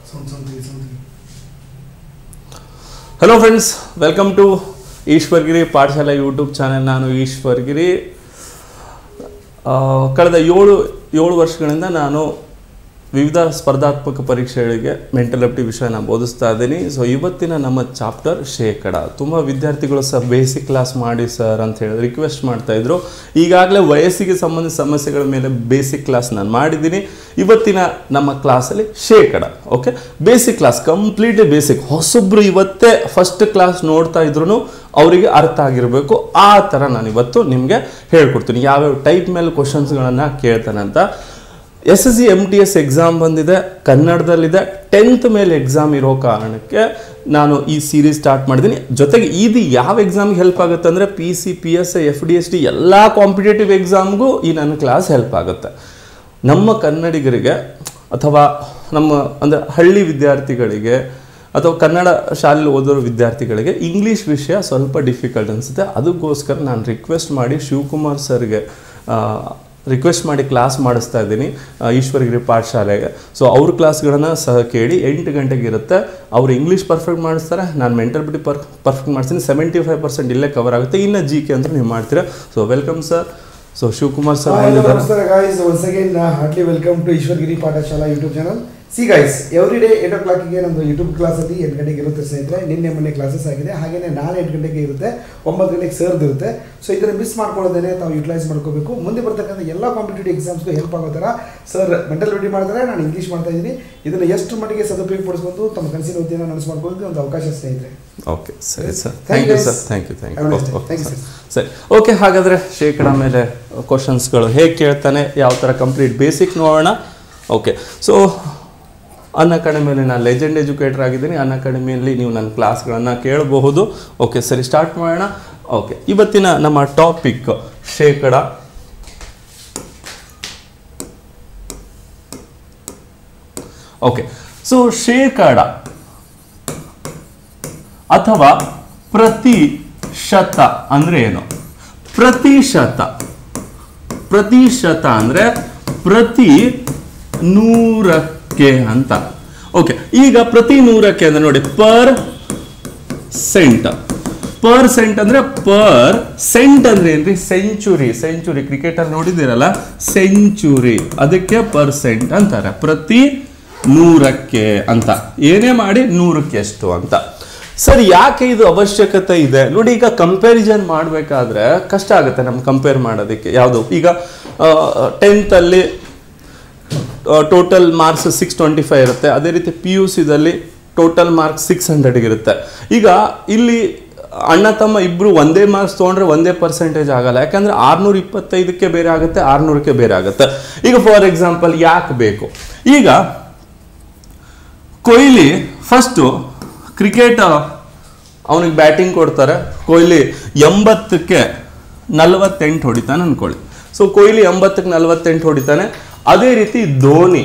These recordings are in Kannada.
Sound something, something. Hello friends welcome to Eshwargiri Pathashale YouTube channel ನಾನು ಈಶ್ವರ್ಗಿರಿ ಆ, ಕಳೆದ ಏಳು ಏಳು ವರ್ಷಗಳಿಂದ ನಾನು ವಿವಿಧ ಸ್ಪರ್ಧಾತ್ಮಕ ಪರೀಕ್ಷೆಗಳಿಗೆ ಮೆಂಟಲ್ ಅಬಿಟಿ ವಿಷಯನ ಬೋಧಿಸ್ತಾ ಇದ್ದೀನಿ ಸೊ ಇವತ್ತಿನ ನಮ್ಮ ಚಾಪ್ಟರ್ ಶೇಕಡ ತುಂಬ ವಿದ್ಯಾರ್ಥಿಗಳು ಸಹ ಬೇಸಿಕ್ ಕ್ಲಾಸ್ ಮಾಡಿ ಸರ್ ಅಂತ ಹೇಳಿ ರಿಕ್ವೆಸ್ಟ್ ಮಾಡ್ತಾ ಇದ್ರು ಈಗಾಗಲೇ ವಯಸ್ಸಿಗೆ ಸಂಬಂಧಿಸಿದ ಸಮಸ್ಯೆಗಳ ಮೇಲೆ ಬೇಸಿಕ್ ಕ್ಲಾಸ್ ನಾನು ಮಾಡಿದ್ದೀನಿ ಇವತ್ತಿನ ನಮ್ಮ ಕ್ಲಾಸಲ್ಲಿ ಶೇಕಡ okay basic class completely basic ಹೊಸೊಬ್ರು ಇವತ್ತೇ ಫಸ್ಟ್ ಕ್ಲಾಸ್ ನೋಡ್ತಾ ಇದ್ರು ಅವರಿಗೆ ಅರ್ಥ ಆಗಿರಬೇಕು ಆ ಥರ ನಾನು ಇವತ್ತು ನಿಮಗೆ ಹೇಳ್ಕೊಡ್ತೀನಿ ಯಾವ್ಯಾವ ಟೈಪ್ ಮೇಲೆ ಕ್ವಶನ್ಸ್ಗಳನ್ನು ಕೇಳ್ತಾನೆ ಅಂತ S S C M T S exam ಬಂದಿದೆ ಕನ್ನಡದಲ್ಲಿದೆ ಟೆಂತ್ ಮೇಲೆ ಎಕ್ಸಾಮ್ ಇರೋ ಕಾರಣಕ್ಕೆ ನಾನು ಈ ಸೀರೀಸ್ ಸ್ಟಾರ್ಟ್ ಮಾಡಿದ್ದೀನಿ ಜೊತೆಗೆ ಇದು ಯಾವ ಎಕ್ಸಾಮ್ಗೆ ಹೆಲ್ಪ್ ಆಗುತ್ತೆ ಅಂದರೆ P C P S F D S D ಎಲ್ಲ ಕಾಂಪಿಟೇಟಿವ್ ಎಕ್ಸಾಮ್ಗೂ ಈ ನನ್ನ ಕ್ಲಾಸ್ ಹೆಲ್ಪ್ ಆಗುತ್ತೆ ನಮ್ಮ ಕನ್ನಡಿಗರಿಗೆ ಅಥವಾ ನಮ್ಮ ಅಂದರೆ ಹಳ್ಳಿ ವಿದ್ಯಾರ್ಥಿಗಳಿಗೆ ಅಥವಾ ಕನ್ನಡ ಶಾಲೆಯಲ್ಲಿ ಓದೋ ವಿದ್ಯಾರ್ಥಿಗಳಿಗೆ ಇಂಗ್ಲೀಷ್ ವಿಷಯ ಸ್ವಲ್ಪ ಡಿಫಿಕಲ್ಟ್ ಅನಿಸುತ್ತೆ ಅದಕ್ಕೋಸ್ಕರ ನಾನು ರಿಕ್ವೆಸ್ಟ್ ಮಾಡಿ ಶಿವಕುಮಾರ್ ಸರ್ಗೆ ರಿಕ್ವೆಸ್ಟ್ ಮಾಡಿ ಕ್ಲಾಸ್ ಮಾಡಿಸ್ತಾ ಇದ್ದೀನಿ ಆ, ಈಶ್ವರಗಿರಿ ಪಾಠಶಾಲೆಗೆ ಸೊ ಅವ್ರ ಕ್ಲಾಸ್ಗಳನ್ನು ಸಹ ಕೇಳಿ ಎಂಟು ಗಂಟೆಗೆ ಇರುತ್ತೆ ಅವ್ರು ಇಂಗ್ಲೀಷ್ ಪರ್ಫೆಕ್ಟ್ ಮಾಡಿಸ್ತಾರೆ ನಾನು ಮೆಂಟಲ್ ಬಿಟಿ ಪರ್ ಪರ್ಫೆಕ್ಟ್ ಮಾಡ್ತೀನಿ ಸೆವೆಂಟಿ ಫೈವ್ ಪರ್ಸೆಂಟ್ ಇಲ್ಲೇ ಕವರ್ ಆಗುತ್ತೆ ಇನ್ನು ಜಿ ಕೆ ಅಂತ ನೀವು ಮಾಡ್ತೀರಾ so welcome sir so Shivakumar sir Hi, hello, ಬಂದಿದ್ದಾರೆ ನಮಸ್ಕಾರ guys. Once again, uh, heartily welcome to Eshwargiri Pathashala YouTube channel see guys every day eight ಓ ಕ್ಲಾಕಿಗೆ ನಮ್ಮದು ಯೂಟ್ಯೂಬ್ ಕ್ಲಾಸ್ ಅಲ್ಲಿ ಎಂಟು ಗಂಟೆಗೆ ಇರುತ್ತೆ ಸ್ನೇಹಿತರೆ ನಿನ್ನೆ ಮೊನ್ನೆ ಕ್ಲಾಸಸ್ ಆಗಿದೆ ಹಾಗೇನೆ ನಾಳೆ ಎಂಟು ಗಂಟೆಗೆ ಇರುತ್ತೆ ಒಂಬತ್ತು ಗಂಟೆಗೆ ಸರ್ದು ಇರುತ್ತೆ ಸೊ ಇದನ್ನು ಮಿಸ್ ಮಾಡ್ಕೊಳ್ಳೋದೇನೆ ತಾವು ಯೂಟಿಲೈಸ್ ಮಾಡ್ಕೋಬೇಕು ಮುಂದೆ ಬರ್ತಕ್ಕಂಥ ಎಲ್ಲ ಕಾಂಪಿಟೇಟಿವ್ ಎಕ್ಸಾಮ್ಸ್ಗೂ ಹೆಲ್ಪ್ ಆಗೋ ಥರ ಸರ್ ಮೆಂಟಲ್ ಬಿಟಿ ಮಾಡ್ತಾರೆ ನಾನು ಇಂಗ್ಲೀಷ್ ಮಾಡ್ತಾ ಇದ್ದೀನಿ ಇದನ್ನು ಎಷ್ಟು ಮಟ್ಟಿಗೆ ಸದುಪಯೋಗ ಪಡಿಸ್ಕೊಂಡು ತಮ್ಮ ಕನಸಿನ ಉದ್ಯಮ ನಡೆಸಿ ಮಾಡ್ಕೊಳ್ಳೋದಕ್ಕೆ ಒಂದು ಅವಕಾಶ ಸ್ನೇಹಿತರೆ ಓಕೆ ಸರಿ sir Thank thank you, you guys. Sir thank you thank Have a nice day. You Thank you, sir. ಸರಿ ಓಕೆ ಹಾಗಾದರೆ ಶೇಕಡ ಮೇಲೆ ಕ್ವಶನ್ಸ್ಗಳು ಹೇಗೆ ಕೇಳ್ತಾನೆ ಯಾವ ಥರ ಕಂಪ್ಲೀಟ್ ಬೇಸಿಕ್ ನೋಡೋಣ ಓಕೆ ಸೊ ಅನ್ ಅಕಾಡೆಮಿಯಲ್ಲಿ ನಾನು ಲೆಜೆಂಡ್ ಎಜುಕೇಟರ್ ಆಗಿದ್ದೀನಿ ಅನ್ ಅಕಾಡೆಮಿಯಲ್ಲಿ ನೀವು ನನ್ನ ಕ್ಲಾಸ್ಗಳನ್ನು ಕೇಳಬಹುದು ಓಕೆ ಸರಿ ಸ್ಟಾರ್ಟ್ ಮಾಡೋಣ ಓಕೆ ಇವತ್ತಿನ ನಮ್ಮ ಟಾಪಿಕ್ ಶೇಕಡ ಓಕೆ ಸೊ ಶೇಕಡ ಅಥವಾ ಪ್ರತಿಶತ ಅಂದ್ರೆ ಏನು ಪ್ರತಿಶತ ಪ್ರತಿಶತ ಅಂದ್ರೆ ಪ್ರತಿ ನೂರಕ್ಕೆ ಅಂತ ಓಕೆ ಈಗ ಪ್ರತಿ ನೂರಕ್ಕೆ ಅಂದ್ರೆ ನೋಡಿ ಪರ್ ಸೆಂಟ್ ಪರ್ ಸೆಂಟ್ ಅಂದ್ರೆ ಪರ್ ಸೆಂಟ್ ಅಂದ್ರೆ ಏನ್ರಿ ಸೆಂಚುರಿ ಸೆಂಚುರಿ ಕ್ರಿಕೆಟ್ ಅಲ್ಲಿ ನೋಡಿದಿರಲ್ಲ ಸೆಂಚುರಿ ಅದಕ್ಕೆ ಪರ್ ಸೆಂಟ್ ಅಂತಾರೆ ಪ್ರತಿ ನೂರಕ್ಕೆ ಅಂತ ಏನೇ ಮಾಡಿ ನೂರಕ್ಕೆ ಎಷ್ಟು ಅಂತ ಸರ್ ಯಾಕೆ ಇದು ಅವಶ್ಯಕತೆ ಇದೆ ನೋಡಿ ಈಗ ಕಂಪ್ಯಾರಿಸನ್ ಮಾಡಬೇಕಾದ್ರೆ ಕಷ್ಟ ಆಗುತ್ತೆ ನಮ್ಗೆ ಕಂಪೇರ್ ಮಾಡೋದಕ್ಕೆ ಯಾವುದು ಈಗ ಟೆಂತಲ್ಲಿ total marks six twenty five ಇರುತ್ತೆ ಅದೇ ರೀತಿ ಪಿ ಯು ಸಿದಲ್ಲಿ ಟೋಟಲ್ ಮಾರ್ಕ್ಸ್ ಸಿಕ್ಸ್ ಹಂಡ್ರೆಡ್ ಇರುತ್ತೆ ಈಗ ಇಲ್ಲಿ ಅಣ್ಣ ತಮ್ಮ ಇಬ್ರು ಒಂದೇ ಮಾರ್ಕ್ಸ್ ತೊಗೊಂಡ್ರೆ ಒಂದೇ ಪರ್ಸೆಂಟೇಜ್ ಆಗಲ್ಲ ಯಾಕಂದ್ರೆ ಆರ್ನೂರ ಇಪ್ಪತ್ತೈದಕ್ಕೆ ಬೇರೆ ಆಗುತ್ತೆ ಆರ್ನೂರಕ್ಕೆ ಬೇರೆ ಆಗುತ್ತೆ ಈಗ ಫಾರ್ ಎಕ್ಸಾಂಪಲ್ ಯಾಕೆ ಬೇಕು ಈಗ ಕೊಹ್ಲಿ ಫಸ್ಟು ಕ್ರಿಕೆಟ್ ಅವನಿಗೆ ಬ್ಯಾಟಿಂಗ್ ಕೊಡ್ತಾರೆ ಕೊಹ್ಲಿ ಎಂಬತ್ತಕ್ಕೆ ನಲವತ್ತೆಂಟು ಹೊಡಿತಾನೆ ಅನ್ಕೊಳ್ಳಿ ಸೊ ಕೊಹ್ಲಿ ಎಂಬತ್ತಕ್ಕೆ ನಲವತ್ತೆಂಟು ಹೊಡಿತಾನೆ ಅದೇ ರೀತಿ ಧೋನಿ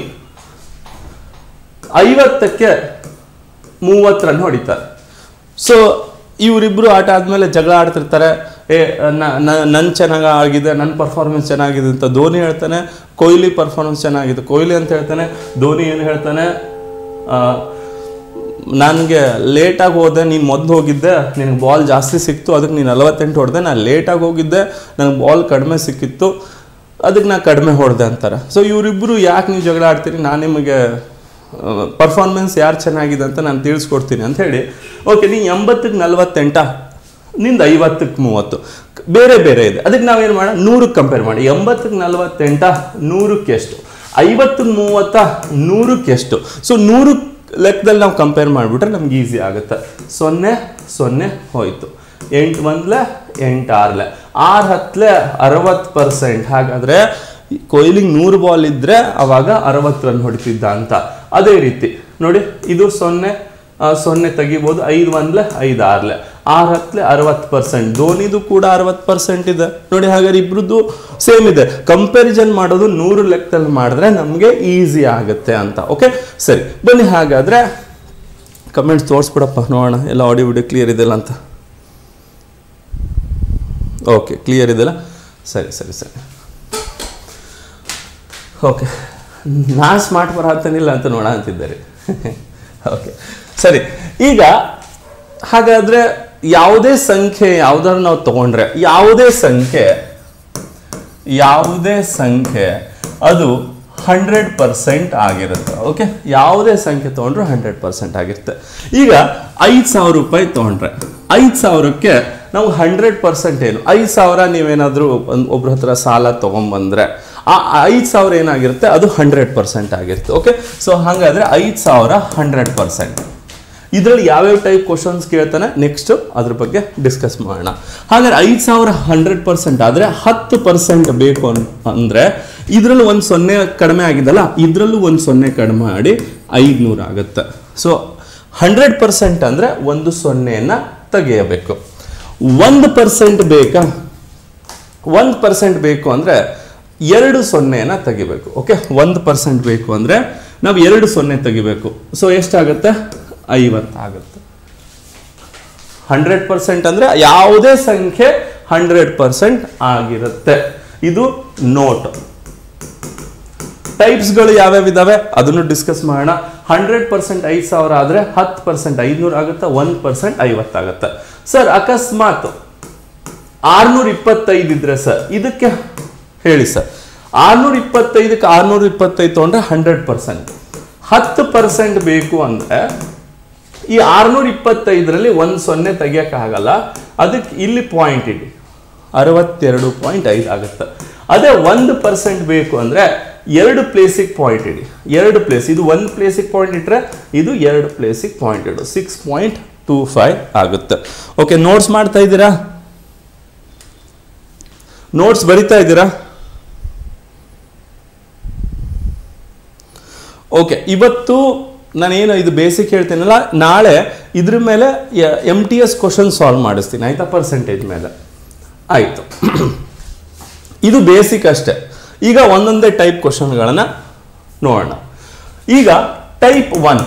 ಐವತ್ತಕ್ಕೆ ಮೂವತ್ತು ರನ್ ಹೊಡಿತಾರೆ ಸೊ ಇವರಿಬ್ರು ಆಟ ಆದಮೇಲೆ ಜಗಳ ಆಡ್ತಿರ್ತಾರೆ ಏ ನನ್ನ ಚೆನ್ನಾಗಿ ಆಗಿದೆ ನನ್ನ ಪರ್ಫಾರ್ಮೆನ್ಸ್ ಚೆನ್ನಾಗಿದೆ ಅಂತ ಧೋನಿ ಹೇಳ್ತಾನೆ ಕೊಹ್ಲಿ ಪರ್ಫಾರ್ಮೆನ್ಸ್ ಚೆನ್ನಾಗಿದೆ ಕೊಹ್ಲಿ ಅಂತ ಹೇಳ್ತಾನೆ ಧೋನಿ ಏನು ಹೇಳ್ತಾನೆ ನನಗೆ ಲೇಟಾಗಿ ಹೋದೆ ನೀನು ಮೊದಲು ಹೋಗಿದ್ದೆ ನಿನಗೆ ಬಾಲ್ ಜಾಸ್ತಿ ಸಿಕ್ತು ಅದಕ್ಕೆ ನೀನು ನಲವತ್ತೆಂಟು ಹೊಡೆದೆ ನಾನು ಲೇಟಾಗಿ ಹೋಗಿದ್ದೆ ನನಗೆ ಬಾಲ್ ಕಡಿಮೆ ಸಿಕ್ಕಿತ್ತು ಅದಕ್ಕೆ ನಾನು ಕಡಿಮೆ ಹೊಡೆದೆ ಅಂತಾರೆ ಸೊ ಇವರಿಬ್ಬರು ಯಾಕೆ ನೀವು ಜಗಳ ಆಡ್ತೀರಿ ನಾನು ನಿಮಗೆ ಪರ್ಫಾರ್ಮೆನ್ಸ್ ಯಾರು ಚೆನ್ನಾಗಿದೆ ಅಂತ ನಾನು ತಿಳಿಸ್ಕೊಡ್ತೀನಿ ಅಂತ ಹೇಳಿ ಓಕೆ ನೀನು ಎಂಬತ್ತಕ್ಕೆ ನಲ್ವತ್ತೆಂಟ ನಿಂದ ಐವತ್ತಕ್ಕೆ ಮೂವತ್ತು ಬೇರೆ ಬೇರೆ ಇದೆ ಅದಕ್ಕೆ ನಾವೇನು ಮಾಡೋಣ ನೂರಕ್ಕೆ ಕಂಪೇರ್ ಮಾಡಿ ಎಂಬತ್ತಕ್ಕೆ ನಲ್ವತ್ತೆಂಟ ನೂರಕ್ಕೆ ಎಷ್ಟು ಐವತ್ತಕ್ಕೆ ಮೂವತ್ತ ನೂರಕ್ಕೆ ಎಷ್ಟು ಸೊ ನೂರು ಲೆಕ್ಕದಲ್ಲಿ ನಾವು ಕಂಪೇರ್ ಮಾಡಿಬಿಟ್ರೆ ನಮ್ಗೆ ಈಸಿ ಆಗುತ್ತೆ ಸೊನ್ನೆ ಸೊನ್ನೆ ಹೋಯ್ತು ಎಂಟು ಒಂದ್ಲೆ ಎಂಟು ಆರ್ಲೆ ಆರು ಹತ್ಲೆ ಅರವತ್ತು ಪರ್ಸೆಂಟ್ ಹಾಗಾದರೆ ಕೊಹ್ಲಿಗೆ ನೂರು ಬಾಲ್ ಇದ್ದರೆ ಅವಾಗ ಅರವತ್ತು ರನ್ ಹೊಡಿತಿದ್ದ ಅಂತ ಅದೇ ರೀತಿ ನೋಡಿ ಇದು ಸೊನ್ನೆ ಆ, ಸೊನ್ನೆ ತೆಗಿಬೋದು ಐದು ಒಂದ್ಲೆ ಐದು ಆರ್ಲೆ ಆರು ಹತ್ಲೆ ಅರವತ್ತು ಪರ್ಸೆಂಟ್ ಧೋನಿದು ಕೂಡ ಅರವತ್ತು ಪರ್ಸೆಂಟ್ ಇದೆ ನೋಡಿ ಹಾಗಾದ್ರೆ ಇಬ್ರದ್ದು ಸೇಮ್ ಇದೆ ಕಂಪ್ಯಾರಿಸನ್ ಮಾಡೋದು ನೂರು ಲೆಕ್ಕದಲ್ಲಿ ಮಾಡಿದ್ರೆ ನಮಗೆ ಈಸಿ ಆಗುತ್ತೆ ಅಂತ ಓಕೆ ಸರಿ ಬನ್ನಿ ಹಾಗಾದ್ರೆ ಕಮೆಂಟ್ಸ್ ತೋರಿಸ್ಬಿಡಪ್ಪ ನೋಡೋಣ ಎಲ್ಲ ಆಡಿಯೋ ವಿಡಿಯೋ ಕ್ಲಿಯರ್ ಇದೆಲ್ಲ ಅಂತ ಓಕೆ ಕ್ಲಿಯರ್ ಇದೆಯಲ್ಲ ಸರಿ ಸರಿ ಸರಿ ಓಕೆ ನಾ ಸ್ಮಾರ್ಟ್ ಬರತ್ತೇನಿಲ್ಲ ಅಂತ ನೋಡ ಅಂತಿದ್ದಾರೆ ಓಕೆ ಸರಿ ಈಗ ಹಾಗಾದ್ರೆ ಯಾವುದೇ ಸಂಖ್ಯೆ ಯಾವ್ದಾದ್ರು ನಾವು ತಗೊಂಡ್ರೆ ಯಾವುದೇ ಸಂಖ್ಯೆ ಯಾವುದೇ ಸಂಖ್ಯೆ ಅದು ಹಂಡ್ರೆಡ್ ಪರ್ಸೆಂಟ್ ಆಗಿರುತ್ತೆ ಓಕೆ ಯಾವುದೇ ಸಂಖ್ಯೆ ತೊಗೊಂಡ್ರು ಹಂಡ್ರೆಡ್ ಪರ್ಸೆಂಟ್ ಆಗಿರುತ್ತೆ ಈಗ ಐದು ಸಾವಿರ ರೂಪಾಯಿ ತೊಗೊಂಡ್ರೆ ಐದು ಸಾವಿರಕ್ಕೆ ನಾವು ಹಂಡ್ರೆಡ್ ಪರ್ಸೆಂಟ್ ಏನು ಐದು ಸಾವಿರ ನೀವೇನಾದರೂ ಒಬ್ರ ಹತ್ರ ಸಾಲ ತೊಗೊಂಬಂದ್ರೆ ಆ ಐದು ಸಾವಿರ ಏನಾಗಿರುತ್ತೆ ಅದು ಹಂಡ್ರೆಡ್ ಪರ್ಸೆಂಟ್ ಆಗಿರುತ್ತೆ ಓಕೆ ಸೊ ಹಾಗಾದ್ರೆ ಐದು ಸಾವಿರ ಹಂಡ್ರೆಡ್ ಪರ್ಸೆಂಟ್ ಇದರಲ್ಲಿ ಯಾವ್ಯಾವ ಟೈಪ್ ಕ್ವಶನ್ಸ್ ಕೇಳ್ತಾನೆ ನೆಕ್ಸ್ಟ್ ಅದ್ರ ಬಗ್ಗೆ ಡಿಸ್ಕಸ್ ಮಾಡೋಣ ಹಾಗಾದ್ರೆ ಐದು ಸಾವಿರ ಹಂಡ್ರೆಡ್ ಪರ್ಸೆಂಟ್ ಆದರೆ ಹತ್ತು ಪರ್ಸೆಂಟ್ ಬೇಕು ಅನ್ ಅಂದರೆ ಇದರಲ್ಲೂ ಒಂದು ಸೊನ್ನೆ ಕಡಿಮೆ ಆಗಿದಲ್ಲ ಇದರಲ್ಲೂ ಒಂದು ಸೊನ್ನೆ ಕಡಿಮೆ ಮಾಡಿ ಐದುನೂರು ಆಗುತ್ತೆ ಸೊ ಹಂಡ್ರೆಡ್ ಪರ್ಸೆಂಟ್ ಅಂದರೆ ಒಂದು ಸೊನ್ನೆಯನ್ನು ತೆಗೆಯಬೇಕು ಒಂದು ಪರ್ಸೆಂಟ್ ಬೇಕಾ ಒಂದು ಪರ್ಸೆಂಟ್ ಬೇಕು ಅಂದರೆ ಎರಡು ಸೊನ್ನೆನ ತೆಗಿಬೇಕು ಓಕೆ ಒಂದು ಪರ್ಸೆಂಟ್ ಬೇಕು ಅಂದರೆ ನಾವು ಎರಡು ಸೊನ್ನೆ ತೆಗಿಬೇಕು ಸೊ ಎಷ್ಟಾಗುತ್ತೆ ಐವತ್ತು ಆಗುತ್ತೆ ಹಂಡ್ರೆಡ್ ಪರ್ಸೆಂಟ್ ಅಂದರೆ ಯಾವುದೇ ಸಂಖ್ಯೆ ಹಂಡ್ರೆಡ್ ಪರ್ಸೆಂಟ್ ಆಗಿರುತ್ತೆ ಇದು ನೋಟ್ ಟೈಪ್ಸ್ಗಳು ಯಾವ್ಯಾವ ಇದಾವೆ ಅದನ್ನು ಡಿಸ್ಕಸ್ ಮಾಡೋಣ ಹಂಡ್ರೆಡ್ ಪರ್ಸೆಂಟ್ ಐದು ಸಾವಿರ ಆದರೆ ಹತ್ತು ಪರ್ಸೆಂಟ್ ಐದುನೂರು ಆಗುತ್ತೆ ಒಂದು ಪರ್ಸೆಂಟ್ ಐವತ್ತಾಗುತ್ತೆ ಸರ್ ಅಕಸ್ಮಾತ್ ಆರ್ನೂರ ಇಪ್ಪತ್ತೈದು ಇದ್ರೆ ಸರ್ ಇದಕ್ಕೆ ಹೇಳಿ ಸರ್ ಆರ್ನೂರ ಇಪ್ಪತ್ತೈದಕ್ಕೆ ಆರ್ನೂರ ಇಪ್ಪತ್ತೈದು ತೊಗೊಂಡ್ರೆ ಹಂಡ್ರೆಡ್ ಪರ್ಸೆಂಟ್ ಹತ್ತು ಪರ್ಸೆಂಟ್ ಬೇಕು ಅಂದರೆ ಈ ಆರ್ನೂರ ಇಪ್ಪತ್ತೈದರಲ್ಲಿ ಒಂದು ಸೊನ್ನೆ ತೆಗಿಯೋಕ್ಕಾಗಲ್ಲ ಅದಕ್ಕೆ ಇಲ್ಲಿ ಪಾಯಿಂಟ್ ಇಡಿ ಅರವತ್ತೆರಡು ಪಾಯಿಂಟ್ ಐದು ಆಗುತ್ತೆ ಅದೇ ಒಂದು ಪರ್ಸೆಂಟ್ ಬೇಕು ಅಂದರೆ ಎರಡು ಪ್ಲೇಸಿಗೆ ಪಾಯಿಂಟ್ ಇಡಿ ಎರಡು ಪ್ಲೇಸ್ ಇದು ಒಂದು ಪ್ಲೇಸಿಗೆ ಪಾಯಿಂಟ್ ಇಟ್ಟರೆ ಇದು ಎರಡು ಪ್ಲೇಸಿಗೆ ಪಾಯಿಂಟ್ ಇಡು ಸಿಕ್ಸ್ ಪಾಯಿಂಟ್ ಟೂ ಫೈವ್ ಆಗುತ್ತೆ ಓಕೆ ನೋಟ್ಸ್ ಮಾಡ್ತಾ ಇದ್ದೀರಾ ನೋಟ್ಸ್ ಬರಿತಾ ಇದ್ದೀರಾ ಓಕೆ ಇವತ್ತು ನಾನೇನು ಇದು ಬೇಸಿಕ್ ಹೇಳ್ತೀನಲ್ಲ ನಾಳೆ ಇದ್ರ ಮೇಲೆ M T S question solve ಮಾಡಿಸ್ತೀನಿ ಆಯ್ತಾ ಪರ್ಸೆಂಟೇಜ್ ಮೇಲೆ ಆಯಿತು ಇದು ಬೇಸಿಕ್ ಅಷ್ಟೇ ಈಗ ಒಂದೊಂದೇ ಟೈಪ್ ಕ್ವಶನ್ಗಳನ್ನು ನೋಡೋಣ ಈಗ ಟೈಪ್ ಒನ್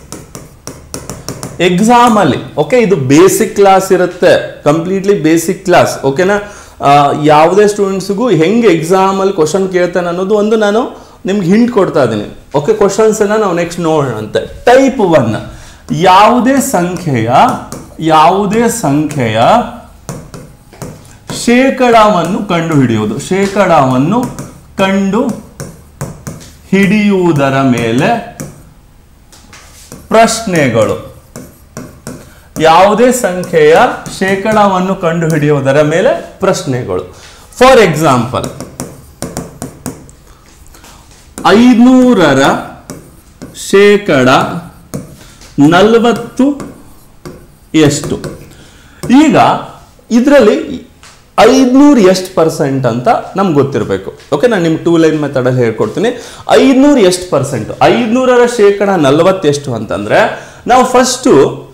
ಎಕ್ಸಾಮಲ್ಲಿ ಓಕೆ ಇದು ಬೇಸಿಕ್ ಕ್ಲಾಸ್ ಇರುತ್ತೆ ಕಂಪ್ಲೀಟ್ಲಿ ಬೇಸಿಕ್ ಕ್ಲಾಸ್ ಓಕೆನಾ ಆ, ಯಾವುದೇ ಸ್ಟೂಡೆಂಟ್ಸ್ಗೂ ಹೆಂಗೆ ಎಕ್ಸಾಮಲ್ಲಿ ಕ್ವಶನ್ ಕೇಳ್ತಾನೆ ಅನ್ನೋದು ಒಂದು ನಾನು ನಿಮ್ಗೆ ಹಿಂಟ್ ಕೊಡ್ತಾ ಇದ್ದೀನಿ ಓಕೆ ಕ್ವಶನ್ಸ್ ಅನ್ನ ನಾವು ನೆಕ್ಸ್ಟ್ ನೋಡೋಣ ಅಂತೆ ಟೈಪ್ ಒನ್ ಯಾವುದೇ ಸಂಖ್ಯೆಯ ಯಾವುದೇ ಸಂಖ್ಯೆಯ ಶೇಕಡಾವನ್ನು ಕಂಡು ಹಿಡಿಯುವುದು ಶೇಕಡಾವನ್ನು ಕಂಡು ಹಿಡಿಯುವುದರ ಮೇಲೆ ಪ್ರಶ್ನೆಗಳು ಯಾವುದೇ ಸಂಖ್ಯೆಯ ಶೇಕಡಾವನ್ನು ಕಂಡುಹಿಡಿಯುವುದರ ಮೇಲೆ ಪ್ರಶ್ನೆಗಳು ಫಾರ್ ಎಕ್ಸಾಂಪಲ್ ಐನೂರರ ಶೇಕಡ ನಲವತ್ತು ಎಷ್ಟು ಈಗ ಇದರಲ್ಲಿ ಐದ್ನೂರು ಎಷ್ಟು ಪರ್ಸೆಂಟ್ ಅಂತ ನಮ್ಗೆ ಗೊತ್ತಿರಬೇಕು ಓಕೆ ನಾನು ನಿಮ್ಗೆ ಟೂ ಲೈನ್ ಮೆಥಡಲ್ಲಿ ಹೇಳ್ಕೊಡ್ತೀನಿ ಐದ್ನೂರು ಎಷ್ಟು ಪರ್ಸೆಂಟ್ ಐದ್ನೂರರ ಶೇಕಡ ನಲವತ್ತೆಷ್ಟು ಅಂತಂದ್ರೆ ನಾವು ಫಸ್ಟು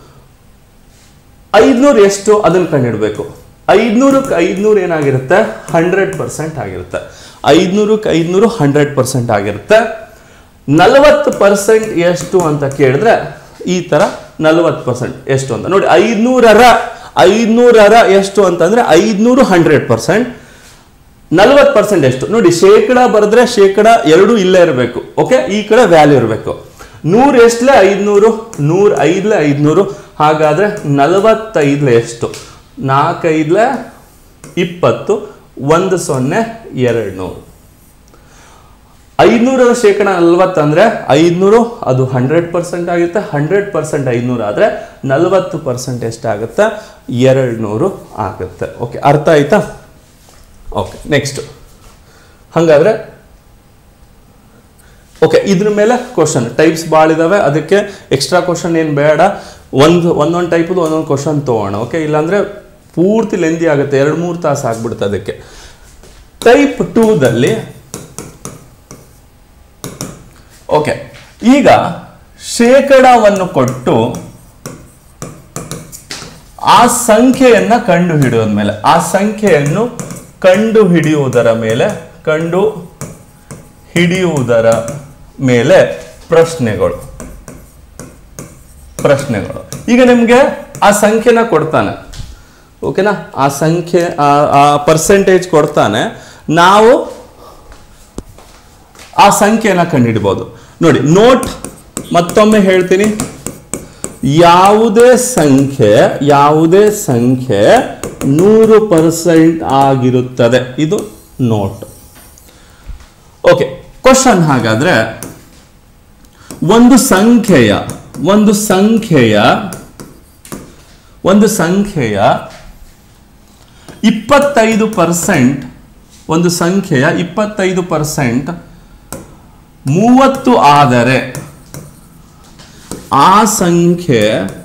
ಐದ್ನೂರು ಎಷ್ಟು ಅದನ್ನ ಕಂಡಿಡ್ಬೇಕು ಐದ್ನೂರಕ್ಕೆ ಐದ್ನೂರು ಏನಾಗಿರುತ್ತೆ ಹಂಡ್ರೆಡ್ ಪರ್ಸೆಂಟ್ ಆಗಿರುತ್ತೆ ಐದ್ನೂರಕ್ಕೆ ಐದ್ನೂರು ಹಂಡ್ರೆಡ್ ಪರ್ಸೆಂಟ್ ಆಗಿರುತ್ತೆ ನಲವತ್ತು ಪರ್ಸೆಂಟ್ ಎಷ್ಟು ಅಂತ ಕೇಳಿದ್ರೆ ಈ ತರ ನಲವತ್ತು ಪರ್ಸೆಂಟ್ ಎಷ್ಟು ಅಂತ ನೋಡಿ ಐದ್ನೂರರ ಐದ್ನೂರರ ಎಷ್ಟು ಅಂತಂದ್ರೆ ಐದ್ನೂರು ಹಂಡ್ರೆಡ್ ಪರ್ಸೆಂಟ್ ನಲವತ್ತು ಪರ್ಸೆಂಟ್ ಎಷ್ಟು ನೋಡಿ ಶೇಕಡ ಬರೆದ್ರೆ ಶೇಕಡ ಎರಡು ಇಲ್ಲೇ ಇರಬೇಕು ಓಕೆ ಈ ಕಡೆ ವ್ಯಾಲ್ಯೂ ಇರಬೇಕು ನೂರು ಎಷ್ಟಲೆ ಐದ್ನೂರು ನೂರ ಐದ್ಲೆ ಐದ್ನೂರು ಹಾಗಾದ್ರೆ ನಲವತ್ತೈದ್ಲೆ ಎಷ್ಟು ನಾಲ್ಕೈದ್ಲೆ ಇಪ್ಪತ್ತು ಒಂದು ಸೊನ್ನೆ ಎರಡು ನೂರು ಐದ್ನೂರರ ಶೇಕಡ ನಲ್ವತ್ತು ಅಂದ್ರೆ ಐದ್ನೂರು ಅದು ಹಂಡ್ರೆಡ್ ಪರ್ಸೆಂಟ್ ಆಗುತ್ತೆ ಹಂಡ್ರೆಡ್ ಪರ್ಸೆಂಟ್ ಐದ್ನೂರು ಆದರೆ ನಲವತ್ತು ಪರ್ಸೆಂಟ್ ಎಷ್ಟಾಗುತ್ತೆ ಎರಡು ನೂರು ಆಗುತ್ತೆ ಓಕೆ ಅರ್ಥ ಆಯ್ತಾ ಓಕೆ ನೆಕ್ಸ್ಟ್ ಹಾಗಾದ್ರೆ ಓಕೆ ಇದ್ರ ಮೇಲೆ ಕ್ವಶನ್ ಟೈಪ್ಸ್ ಭಾಳ ಇದಾವೆ ಅದಕ್ಕೆ ಎಕ್ಸ್ಟ್ರಾ ಕ್ವಶನ್ ಏನು ಬೇಡ ಒಂದು ಒಂದೊಂದು ಟೈಪದು ಒಂದೊಂದು ಕ್ವಶನ್ ತೊಗೋಣ ಓಕೆ ಇಲ್ಲಾಂದ್ರೆ ಪೂರ್ತಿ ಲೆಂದಿ ಆಗುತ್ತೆ ಎರಡು ಮೂರು ತಾಸು ಆಗ್ಬಿಡುತ್ತೆ ಅದಕ್ಕೆ ಟೈಪ್ ಟೂದಲ್ಲಿ ಓಕೆ ಈಗ ಶೇಕಡವನ್ನು ಕೊಟ್ಟು ಆ ಸಂಖ್ಯೆಯನ್ನ ಕಂಡು ಹಿಡಿಯೋದ ಮೇಲೆ ಆ ಸಂಖ್ಯೆಯನ್ನು ಕಂಡು ಹಿಡಿಯುವುದರ ಮೇಲೆ ಕಂಡು ಹಿಡಿಯುವುದರ ಮೇಲೆ ಪ್ರಶ್ನೆಗಳು ಪ್ರಶ್ನೆಗಳು ಈಗ ನಿಮಗೆ ಆ ಸಂಖ್ಯೆನ ಕೊಡ್ತಾನೆ ಓಕೆನಾ ಆ ಸಂಖ್ಯೆ ಆ- ಆ ಪರ್ಸೆಂಟೇಜ್ ಕೊಡ್ತಾನೆ ನಾವು ಆ ಸಂಖ್ಯೆನ ಕಂಡುಹಿಡ್ಬೋದು ನೋಡಿ ನೋಟ್ ಮತ್ತೊಮ್ಮೆ ಹೇಳ್ತೀನಿ ಯಾವುದೇ ಸಂಖ್ಯೆ ಯಾವುದೇ ಸಂಖ್ಯೆ ನೂರು ಪರ್ಸೆಂಟ್ ಆಗಿರುತ್ತದೆ ಇದು ನೋಟ್ ಓಕೆ ಕ್ವಶನ್ ಹಾಗಾದ್ರೆ ಒಂದು ಸಂಖ್ಯೆಯ ಒಂದು ಸಂಖ್ಯೆಯ ಒಂದು ಸಂಖ್ಯೆಯ ಇಪ್ಪತ್ತೈದು ಪರ್ಸೆಂಟ್ ಒಂದು ಸಂಖ್ಯೆಯ ಇಪ್ಪತ್ತೈದು ಪರ್ಸೆಂಟ್ ಮೂವತ್ತು ಆದರೆ ಆ ಸಂಖ್ಯೆ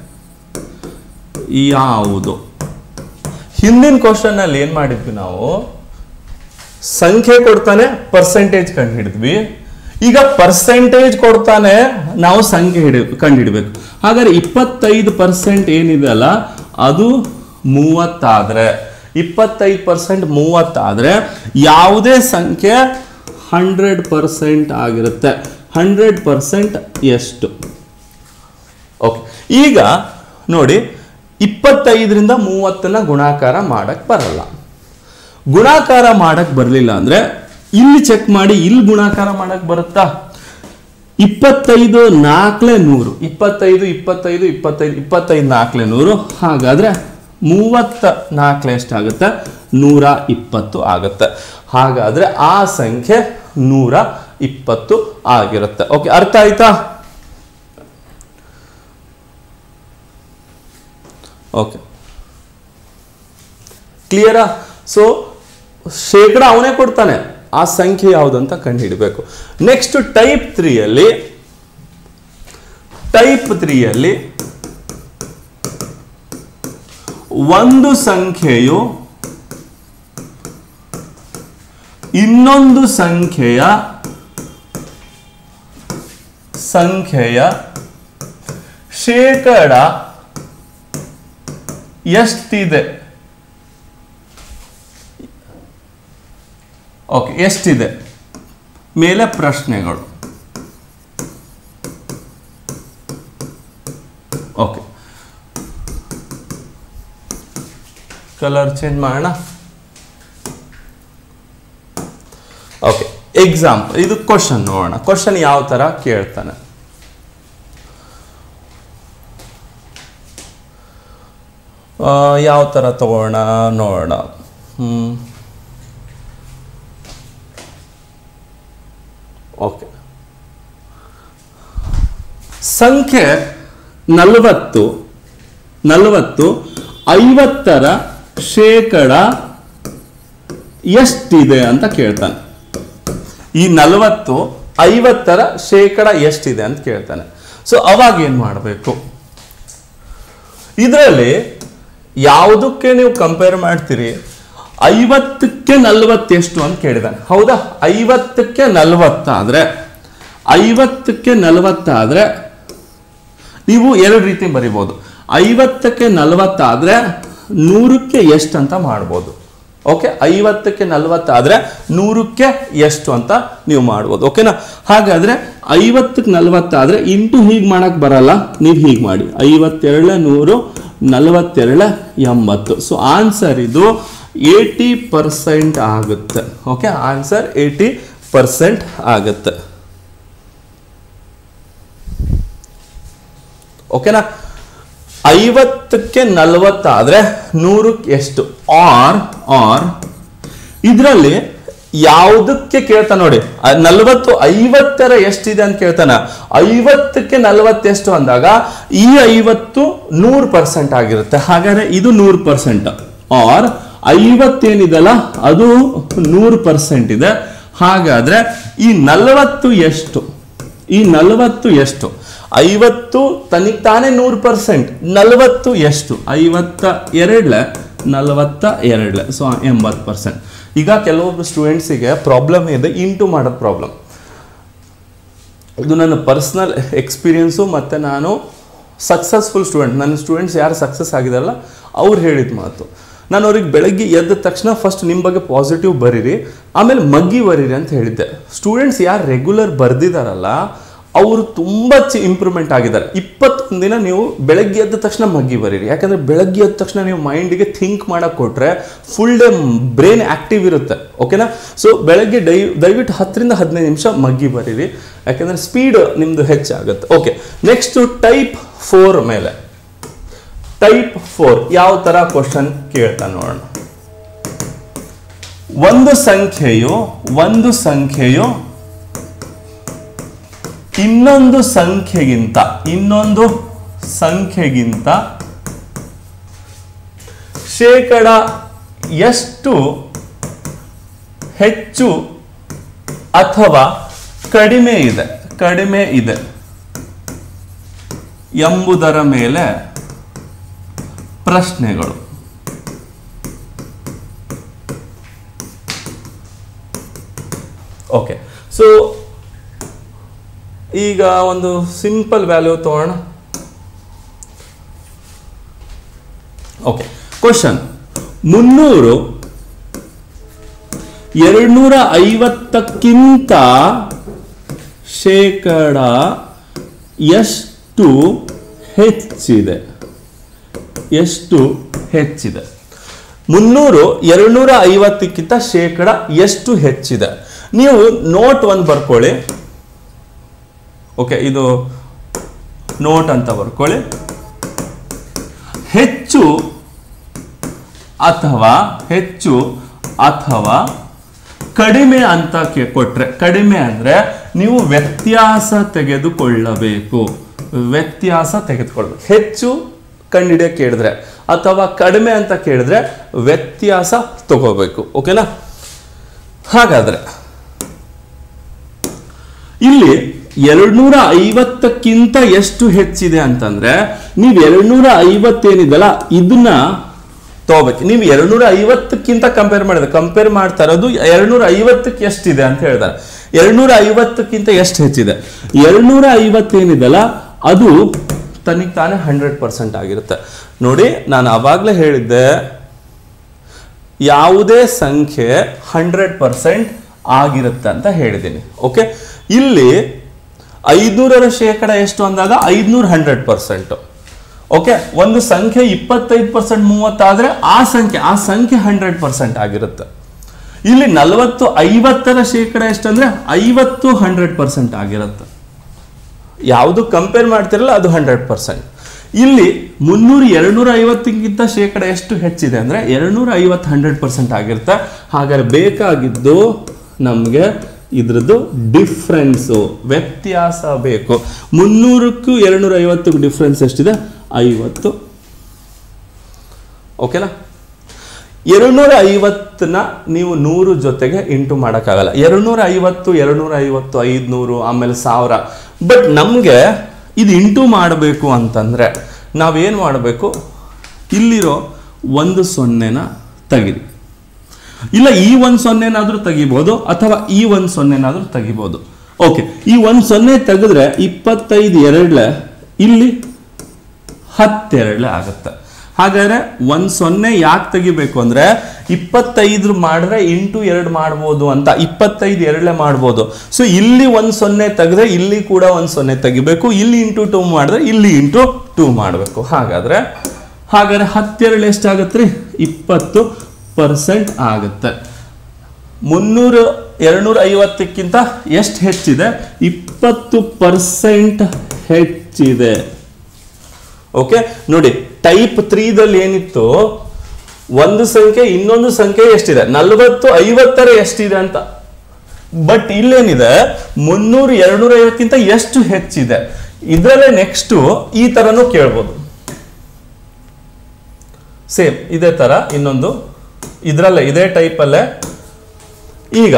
ಯಾವುದು ಹಿಂದಿನ ಕ್ವಶನ್ ಅಲ್ಲಿ ಏನ್ ಮಾಡಿದ್ವಿ ನಾವು ಸಂಖ್ಯೆ ಕೊಡ್ತಾನೆ ಪರ್ಸೆಂಟೇಜ್ ಕಂಡು ಹಿಡಿದ್ವಿ ಈಗ ಪರ್ಸೆಂಟೇಜ್ ಕೊಡ್ತಾನೆ ನಾವು ಸಂಖ್ಯೆ ಹಿಡಿ ಕಂಡು ಹಿಡಬೇಕು ಹಾಗಾದ್ರೆ ಇಪ್ಪತ್ತೈದು ಪರ್ಸೆಂಟ್ ಏನಿದೆ ಅಲ್ಲ ಅದು ಮೂವತ್ತಾದ್ರೆ ಇಪ್ಪತ್ತೈದು ಪರ್ಸೆಂಟ್ ಮೂವತ್ತಾದ್ರೆ ಯಾವುದೇ ಸಂಖ್ಯೆ ಹಂಡ್ರೆಡ್ ಪರ್ಸೆಂಟ್ ಆಗಿರುತ್ತೆ ಹಂಡ್ರೆಡ್ ಪರ್ಸೆಂಟ್ ಎಷ್ಟು ಓಕೆ ಈಗ ನೋಡಿ ಇಪ್ಪತ್ತೈದರಿಂದ ಮೂವತ್ತನ್ನ ಗುಣಾಕಾರ ಮಾಡಕ್ ಬರಲ್ಲ ಗುಣಾಕಾರ ಮಾಡಕ್ ಬರಲಿಲ್ಲ ಅಂದ್ರೆ ಇಲ್ಲಿ ಚೆಕ್ ಮಾಡಿ ಇಲ್ಲಿ ಗುಣಾಕಾರ ಮಾಡಕ್ ಬರುತ್ತಾ ಇಪ್ಪತ್ತೈದು ನಾಲ್ಕಲೆ ನೂರು ಇಪ್ಪತ್ತೈದು ಇಪ್ಪತ್ತೈದು ಇಪ್ಪತ್ತೈದು ಇಪ್ಪತ್ತೈದು ನಾಲ್ಕಲೆ ನೂರು ಹಾಗಾದ್ರೆ ಮೂವತ್ತ ನಾಲ್ಕಲೆ ಎಷ್ಟಾಗುತ್ತೆ ನೂರ ಇಪ್ಪತ್ತು ಆಗುತ್ತೆ ಹಾಗಾದ್ರೆ ಆ ಸಂಖ್ಯೆ ನೂರ ಇಪ್ಪತ್ತು ಆಗಿರುತ್ತೆ ಓಕೆ ಅರ್ಥ ಆಯ್ತಾ ಓಕೆ ಕ್ಲಿಯರಾ ಸೊ ಶೇಕಡ ಅವನೇ ಕೊಡ್ತಾನೆ ಆ ಸಂಖ್ಯೆ ಯಾವುದಂತ ಕಂಡುಹಿಡಬೇಕು ನೆಕ್ಸ್ಟ್ ಟೈಪ್ ತ್ರೀಯಲ್ಲಿ ಟೈಪ್ ತ್ರೀಯಲ್ಲಿ ಒಂದು ಸಂಖ್ಯೆಯು ಇನ್ನೊಂದು ಸಂಖ್ಯೆಯ ಸಂಖ್ಯೆಯ ಶೇಕಡ ಎಷ್ಟಿದೆ ಓಕೆ ಎಷ್ಟಿದೆ ಮೇಲೆ ಪ್ರಶ್ನೆಗಳು ಓಕೆ ಕಲರ್ ಚೇಂಜ್ ಮಾಡೋಣ ಓಕೆ ಎಕ್ಸಾಂಪಲ್ ಇದು ಕ್ವಶನ್ ನೋಡೋಣ ಕ್ವಶನ್ ಯಾವ ತರ ಕೇಳ್ತಾನೆ ಆ, ಯಾವ ಥರ ತಗೋಣ ನೋಡೋಣ ಹ್ಮ್ ಓಕೆ ಸಂಖ್ಯೆ ನಲವತ್ತು ನಲವತ್ತು ಐವತ್ತರ ಶೇಕಡ ಎಷ್ಟಿದೆ ಅಂತ ಕೇಳ್ತಾನೆ ಈ ನಲವತ್ತು ಐವತ್ತರ ಶೇಕಡ ಎಷ್ಟಿದೆ ಅಂತ ಕೇಳ್ತಾನೆ ಸೊ ಅವಾಗ ಏನು ಮಾಡಬೇಕು ಇದರಲ್ಲಿ ಯಾವುದಕ್ಕೆ ನೀವು ಕಂಪೇರ್ ಮಾಡ್ತೀರಿ ಐವತ್ತಕ್ಕೆ ನಲ್ವತ್ತೆಷ್ಟು ಅಂತ ಕೇಳಿದಾನೆ ಹೌದಾ ಐವತ್ತಕ್ಕೆ ನಲ್ವತ್ತಾದ್ರೆ ಐವತ್ತಕ್ಕೆ ನಲ್ವತ್ತಾದ್ರೆ ನೀವು ಎರಡು ರೀತಿ ಬರಿಬೋದು ಐವತ್ತಕ್ಕೆ ನಲ್ವತ್ತಾದ್ರೆ ನೂರಕ್ಕೆ ಎಷ್ಟು ಅಂತ ಮಾಡ್ಬೋದು ಓಕೆ ಐವತ್ತಕ್ಕೆ ನಲ್ವತ್ತಾದ್ರೆ ನೂರಕ್ಕೆ ಎಷ್ಟು ಅಂತ ನೀವು ಮಾಡ್ಬೋದು ಓಕೆನಾ ಹಾಗಾದ್ರೆ ಐವತ್ತಕ್ಕೆ ನಲ್ವತ್ತಾದ್ರೆ ಇಂಟು ಹೀಗೆ ಮಾಡಕ್ ಬರಲ್ಲ ನೀವು ಹೀಗೆ ಮಾಡಿ ಐವತ್ತೆರಡ ನೂರು ನಲವತ್ತೆರಡ ಎಂಬತ್ತು ಸೊ ಆನ್ಸರ್ ಇದು ಏಯ್ಟಿ ಪರ್ಸೆಂಟ್ ಆಗುತ್ತೆ ಓಕೆ ಆನ್ಸರ್ ಏಯ್ಟಿ ಪರ್ಸೆಂಟ್ ಆಗುತ್ತೆ ಓಕೆನಾ ಐವತ್ತಕ್ಕೆ ನಲವತ್ತಾದ್ರೆ ನೂರಕ್ಕೆ ಎಷ್ಟು ಆರ್ ಆರ್ ಇದರಲ್ಲಿ ಯಾವುದಕ್ಕೆ ಕೇಳ್ತಾನೆ ನೋಡಿ ಆ ನಲವತ್ತು ಐವತ್ತರ ಎಷ್ಟಿದೆ ಅಂತ ಕೇಳ್ತಾನ ಐವತ್ತಕ್ಕೆ ನಲವತ್ತೆಷ್ಟು ಅಂದಾಗ ಈ ಐವತ್ತು ನೂರು ಪರ್ಸೆಂಟ್ ಆಗಿರುತ್ತೆ ಹಾಗಾದ್ರೆ ಇದು ನೂರು ಪರ್ಸೆಂಟ್ ಆರ್ ಐವತ್ತೇನಿದೆಲ್ಲ ಅದು ನೂರು ಪರ್ಸೆಂಟ್ ಇದೆ ಹಾಗಾದ್ರೆ ಈ ನಲವತ್ತು ಎಷ್ಟು ಈ ನಲವತ್ತು ಎಷ್ಟು ಐವತ್ತು ತನಿಗೆ ತಾನೇ ನೂರು ಪರ್ಸೆಂಟ್ ನಲವತ್ತು ಎಷ್ಟು ಐವತ್ತ ಎರಡ್ಲೆ ನಲವತ್ತ ಎರಡ್ಲೆ ಸೊ ಎಂಬತ್ತು ಪರ್ಸೆಂಟ್ ಈಗ ಕೆಲವೊಬ್ಬರು ಸ್ಟೂಡೆಂಟ್ಸಿಗೆ ಪ್ರಾಬ್ಲಮ್ ಇದೆ ಇಂಟು ಮಾಡೋದು ಪ್ರಾಬ್ಲಮ್ ಇದು ನನ್ನ ಪರ್ಸ್ನಲ್ ಎಕ್ಸ್ಪೀರಿಯನ್ಸು ಮತ್ತು ನಾನು ಸಕ್ಸಸ್ಫುಲ್ ಸ್ಟೂಡೆಂಟ್ ನನ್ನ ಸ್ಟೂಡೆಂಟ್ಸ್ ಯಾರು ಸಕ್ಸಸ್ ಆಗಿದಾರಲ್ಲ ಅವ್ರು ಹೇಳಿದ ಮಾತು ನಾನು ಅವ್ರಿಗೆ ಬೆಳಗ್ಗೆ ಎದ್ದ ತಕ್ಷಣ ಫಸ್ಟ್ ನಿಮ್ಮ ಬಗ್ಗೆ ಪಾಸಿಟಿವ್ ಬರೀರಿ ಆಮೇಲೆ ಮಗ್ಗಿ ಬರೀರಿ ಅಂತ ಹೇಳಿದ್ದೆ ಸ್ಟೂಡೆಂಟ್ಸ್ ಯಾರು ರೆಗ್ಯುಲರ್ ಬರ್ದಿದಾರಲ್ಲ ಅವರು ತುಂಬ ಇಂಪ್ರೂವ್ಮೆಂಟ್ ಆಗಿದ್ದಾರೆ ಇಪ್ಪತ್ತೊಂದು ದಿನ ನೀವು ಬೆಳಗ್ಗೆ ಎದ್ದ ತಕ್ಷಣ ಮಗ್ಗಿ ಬರೀರಿ ಯಾಕಂದ್ರೆ ಬೆಳಗ್ಗೆ ಎದ್ದ ತಕ್ಷಣ ನೀವು ಮೈಂಡಿಗೆ ಥಿಂಕ್ ಮಾಡಕ್ ಕೊಟ್ರೆ ಫುಲ್ ಡೇ ಬ್ರೈನ್ ಆಕ್ಟಿವ್ ಇರುತ್ತೆ ಓಕೆನಾ ಸೊ ಬೆಳಗ್ಗೆ ಡೈ ದಯವಿಟ್ಟು ಹತ್ತರಿಂದ ಹದಿನೈದು ನಿಮಿಷ ಮಗ್ಗಿ ಬರೀರಿ ಯಾಕಂದ್ರೆ ಸ್ಪೀಡ್ ನಿಮ್ದು ಹೆಚ್ಚಾಗುತ್ತೆ ಓಕೆ ನೆಕ್ಸ್ಟ್ ಟೈಪ್ ಫೋರ್ ಮೇಲೆ ಟೈಪ್ ಫೋರ್ ಯಾವ ತರ ಕ್ವಶನ್ ಕೇಳ್ತಾ ನೋಡೋಣ ಒಂದು ಸಂಖ್ಯೆಯು ಒಂದು ಸಂಖ್ಯೆಯು ಇನ್ನೊಂದು ಸಂಖ್ಯೆಗಿಂತ ಇನ್ನೊಂದು ಸಂಖ್ಯೆಗಿಂತ ಶೇಕಡ ಎಷ್ಟು ಹೆಚ್ಚು ಅಥವಾ ಕಡಿಮೆ ಇದೆ ಕಡಿಮೆ ಇದೆ ಎಂಬುದರ ಮೇಲೆ ಪ್ರಶ್ನೆಗಳು ಓಕೆ ಸೊ ಈಗ ಒಂದು ಸಿಂಪಲ್ ವ್ಯಾಲ್ಯೂ ತಗೋಣ ಓಕೆ ಕ್ವಶನ್ ಮುನ್ನೂರು ಎರಡ್ನೂರ ಐವತ್ತಕ್ಕಿಂತ ಶೇಕಡ ಎಷ್ಟು ಹೆಚ್ಚಿದೆ ಎಷ್ಟು ಹೆಚ್ಚಿದೆ ಮುನ್ನೂರು ಎರಡ್ನೂರ ಐವತ್ತಕ್ಕಿಂತ ಶೇಕಡ ಎಷ್ಟು ಹೆಚ್ಚಿದೆ ನೀವು ನೋಟ್ ಒಂದು ಬರ್ಕೊಳ್ಳಿ ಓಕೆ ಇದು ನೋಟ್ ಅಂತ ಬರ್ಕೊಳ್ಳಿ ಹೆಚ್ಚು ಅಥವಾ ಹೆಚ್ಚು ಅಥವಾ ಕಡಿಮೆ ಅಂತ ಕೇ- ಕೊಟ್ರೆ ಕಡಿಮೆ ಅಂದ್ರೆ ನೀವು ವ್ಯತ್ಯಾಸ ತೆಗೆದುಕೊಳ್ಳಬೇಕು ವ್ಯತ್ಯಾಸ ತೆಗೆದುಕೊಳ್ಬೇಕು ಹೆಚ್ಚು ಕಂಡಿಡಿಯ ಕೇಳಿದ್ರೆ ಅಥವಾ ಕಡಿಮೆ ಅಂತ ಕೇಳಿದ್ರೆ ವ್ಯತ್ಯಾಸ ತಗೋಬೇಕು ಓಕೆನಾ ಹಾಗಾದ್ರೆ ಇಲ್ಲಿ ಎರಡ್ನೂರ ಐವತ್ತಕ್ಕಿಂತ ಎಷ್ಟು ಹೆಚ್ಚಿದೆ ಅಂತಂದ್ರೆ ನೀವು ಎರಡ್ನೂರ ಐವತ್ತೇನಿದೆಲ್ಲ ಇದನ್ನ ತಗೋಬೇಕು ನೀವು ಎರಡ್ನೂರ ಐವತ್ತಕ್ಕಿಂತ ಕಂಪೇರ್ ಮಾಡಿದ್ರೆ ಕಂಪೇರ್ ಮಾಡ್ತಾ ಇರೋದು ಎರಡ್ನೂರ ಐವತ್ತಕ್ಕೆ ಎಷ್ಟಿದೆ ಅಂತ ಹೇಳ್ತಾರೆ ಎರಡ್ನೂರ ಐವತ್ತಕ್ಕಿಂತ ಎಷ್ಟು ಹೆಚ್ಚಿದೆ ಎರಡ್ನೂರ ಐವತ್ತೇನಿದೆಲ್ಲ ಅದು ತನಿಗೆ ತಾನೇ ಹಂಡ್ರೆಡ್ ಪರ್ಸೆಂಟ್ ಆಗಿರುತ್ತೆ ನೋಡಿ ನಾನು ಅವಾಗಲೇ ಹೇಳಿದ್ದೆ ಯಾವುದೇ ಸಂಖ್ಯೆ ಹಂಡ್ರೆಡ್ ಪರ್ಸೆಂಟ್ ಆಗಿರುತ್ತೆ ಅಂತ ಹೇಳಿದ್ದೀನಿ ಓಕೆ ಇಲ್ಲಿ ಐದ್ನೂರರ ಶೇಕಡ ಎಷ್ಟು ಅಂದಾಗ ಐದ್ನೂರ ಹಂಡ್ರೆಡ್ ಪರ್ಸೆಂಟ್ ಓಕೆ ಒಂದು ಸಂಖ್ಯೆ ಇಪ್ಪತ್ತೈದು ಪರ್ಸೆಂಟ್ ಮೂವತ್ತಾದ್ರೆ ಆ ಸಂಖ್ಯೆ ಆ ಸಂಖ್ಯೆ ಹಂಡ್ರೆಡ್ ಪರ್ಸೆಂಟ್ ಆಗಿರುತ್ತೆ ಇಲ್ಲಿ ನಲವತ್ತು ಐವತ್ತರ ಶೇಕಡ ಎಷ್ಟಂದ್ರೆ ಐವತ್ತು ಹಂಡ್ರೆಡ್ ಪರ್ಸೆಂಟ್ ಆಗಿರುತ್ತೆ ಯಾವುದು ಕಂಪೇರ್ ಮಾಡ್ತಿರಲ್ಲ ಅದು ಹಂಡ್ರೆಡ್ ಪರ್ಸೆಂಟ್ ಇಲ್ಲಿ ಮುನ್ನೂರು ಎರಡ್ನೂರ ಐವತ್ತಕ್ಕಿಂತ ಶೇಕಡ ಎಷ್ಟು ಹೆಚ್ಚಿದೆ ಅಂದ್ರೆ ಎರಡ್ನೂರ ಐವತ್ತು ಹಂಡ್ರೆಡ್ ಪರ್ಸೆಂಟ್ ಆಗಿರುತ್ತೆ ಹಾಗಾದ್ರೆ ಬೇಕಾಗಿದ್ದು ನಮಗೆ ಇದ್ರದ್ದು ಡಿಫ್ರೆನ್ಸು ವ್ಯತ್ಯಾಸ ಬೇಕು ಮುನ್ನೂರಕ್ಕೂ ಎರಡ್ನೂರ ಐವತ್ತಕ್ಕೂ ಡಿಫ್ರೆನ್ಸ್ ಎಷ್ಟಿದೆ ಐವತ್ತು ಓಕೆನಾ ಎರಡ್ನೂರ ಐವತ್ತನ್ನ ನೀವು ನೂರು ಜೊತೆಗೆ ಇಂಟು ಮಾಡೋಕ್ಕಾಗಲ್ಲ ಎರಡ್ನೂರ ಐವತ್ತು ಎರಡ್ನೂರ ಐವತ್ತು ಐದುನೂರು ಆಮೇಲೆ ಸಾವಿರ ಬಟ್ ನಮಗೆ ಇದು ಇಂಟು ಮಾಡಬೇಕು ಅಂತಂದರೆ ನಾವೇನು ಮಾಡಬೇಕು ಇಲ್ಲಿರೋ ಒಂದು ಸೊನ್ನೆನ ತೆಗಿರಿ ಇಲ್ಲ ಈ ಒಂದು ಸೊನ್ನೆನಾದರೂ ತೆಗಿಬೋದು ಅಥವಾ ಈ ಒಂದು ಸೊನ್ನೆನಾದರೂ ತೆಗಿಬೋದು ಓಕೆ ಈ ಒಂದು ಸೊನ್ನೆ ತೆಗೆದ್ರೆ ಇಪ್ಪತ್ತೈದು ಎರಡ್ಲೆ ಇಲ್ಲಿ ಹತ್ತೆರಡ್ಲೆ ಆಗುತ್ತೆ ಹಾಗಾದ್ರೆ ಒಂದು ಸೊನ್ನೆ ಯಾಕೆ ತೆಗಿಬೇಕು ಅಂದ್ರೆ ಇಪ್ಪತ್ತೈದು ಮಾಡಿದ್ರೆ ಇಂಟು ಎರಡು ಮಾಡ್ಬೋದು ಅಂತ ಇಪ್ಪತ್ತೈದು ಎರಡಲೆ ಮಾಡ್ಬೋದು ಸೊ ಇಲ್ಲಿ ಒಂದು ಸೊನ್ನೆ ತೆಗೆದ್ರೆ ಇಲ್ಲಿ ಕೂಡ ಒಂದು ಸೊನ್ನೆ ತೆಗಿಬೇಕು ಇಲ್ಲಿ ಇಂಟು ಟೂ ಮಾಡಿದ್ರೆ ಇಲ್ಲಿ ಇಂಟು ಟೂ ಮಾಡಬೇಕು ಹಾಗಾದ್ರೆ ಹಾಗಾದ್ರೆ ಹತ್ತೆರಡು ಎಷ್ಟಾಗತ್ತೆ ರೀ ಇಪ್ಪತ್ತು ಪರ್ಸೆಂಟ್ ಆಗುತ್ತೆ ಮುನ್ನೂರು ಎರಡ್ನೂರ ಐವತ್ತಕ್ಕಿಂತ ಎಷ್ಟು ಹೆಚ್ಚಿದೆ ಇಪ್ಪತ್ತು ಪರ್ಸೆಂಟ್ ಹೆಚ್ಚಿದೆ ಓಕೆ ನೋಡಿ ಟೈಪ್ ತ್ರೀದಲ್ಲಿ ಏನಿತ್ತು ಒಂದು ಸಂಖ್ಯೆ ಇನ್ನೊಂದು ಸಂಖ್ಯೆ ಎಷ್ಟಿದೆ ನಲವತ್ತು ಐವತ್ತರ ಎಷ್ಟಿದೆ ಅಂತ ಬಟ್ ಇಲ್ಲೇನಿದೆ ಮುನ್ನೂರು ಎರಡ್ನೂರ ಐವತ್ತಕ್ಕಿಂತ ಎಷ್ಟು ಹೆಚ್ಚಿದೆ ಇದರಲ್ಲೇ ನೆಕ್ಸ್ಟ್ ಈ ತರನು ಕೇಳ್ಬೋದು ಸೇಮ್ ಇದೇ ತರ ಇನ್ನೊಂದು ಇದರಲ್ಲೇ ಇದೇ ಟೈಪಲ್ಲೇ ಈಗ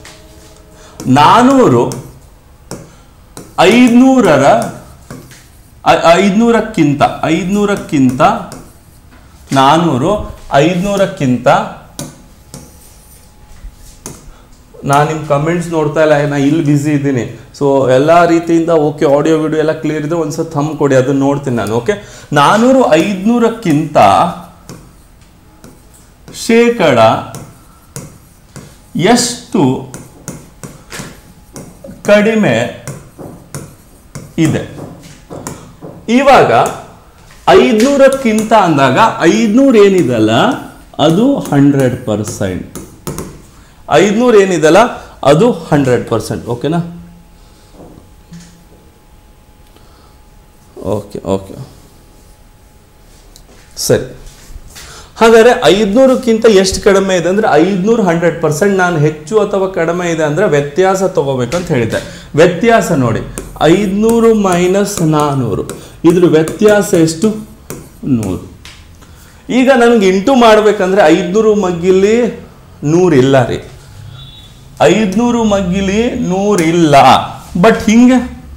ನಾನೂರು ಐದ್ನೂರರ ಐ- ಐದ್ನೂರಕ್ಕಿಂತ ಐದ್ನೂರಕ್ಕಿಂತ ನಾನೂರು ಐದ್ನೂರಕ್ಕಿಂತ ನಾನು ನಿಮ್ಮ ಕಮೆಂಟ್ಸ್ ನೋಡ್ತಾ ಇಲ್ಲ ನಾನು ಇಲ್ಲಿ ಬ್ಯುಸಿ ಇದ್ದೀನಿ ಸೊ ಎಲ್ಲ ರೀತಿಯಿಂದ ಓಕೆ ಆಡಿಯೋ ವಿಡಿಯೋ ಎಲ್ಲ ಕ್ಲಿಯರ್ ಇದೆ ಒಂದ್ಸಲ ಥಮ್ ಕೊಡಿ ಅದನ್ನ ನೋಡ್ತೀನಿ ನಾನು ಓಕೆ ನಾನೂರು ಐದ್ನೂರಕ್ಕಿಂತ ಶೇಕಡ ಎಷ್ಟು ಕಡಿಮೆ ಇದೆ ಇವಾಗ ಐದ್ನೂರಕ್ಕಿಂತ ಅಂದಾಗ ಐದ್ನೂರು ಏನಿದಲ್ಲ ಅದು ಹಂಡ್ರೆಡ್ ಪರ್ಸೆಂಟ್ ಐದ್ನೂರು ಏನಿದಲ್ಲ ಅದು ಹಂಡ್ರೆಡ್ ಪರ್ಸೆಂಟ್ ಓಕೆನಾ ಓಕೆ ಓಕೆ ಸರಿ ಹಾಗಾದ್ರೆ ಐದ್ನೂರಕ್ಕಿಂತ ಎಷ್ಟು ಕಡಿಮೆ ಇದೆ ಅಂದ್ರೆ ಐದ್ನೂರು ಹಂಡ್ರೆಡ್ ಪರ್ಸೆಂಟ್ ನಾನು ಹೆಚ್ಚು ಅಥವಾ ಕಡಿಮೆ ಇದೆ ಅಂದ್ರೆ ವ್ಯತ್ಯಾಸ ತಗೋಬೇಕು ಅಂತ ಹೇಳಿದ್ದೆ ವ್ಯತ್ಯಾಸ ನೋಡಿ ಐದ್ನೂರು ಮೈನಸ್ ನಾನೂರು ಇದ್ರ ವ್ಯತ್ಯಾಸ ಎಷ್ಟು ನೂರು ಈಗ ನನಗೆ ಇಂಟು ಮಾಡ್ಬೇಕಂದ್ರೆ ಐದ್ನೂರು ಮಗ್ಗಿಲಿ ನೂರಿಲ್ಲ ರೀ ಐದ್ನೂರು ಮಗ್ಗಿಲಿ ನೂರಿಲ್ಲ ಬಟ್ ಹಿಂಗೆ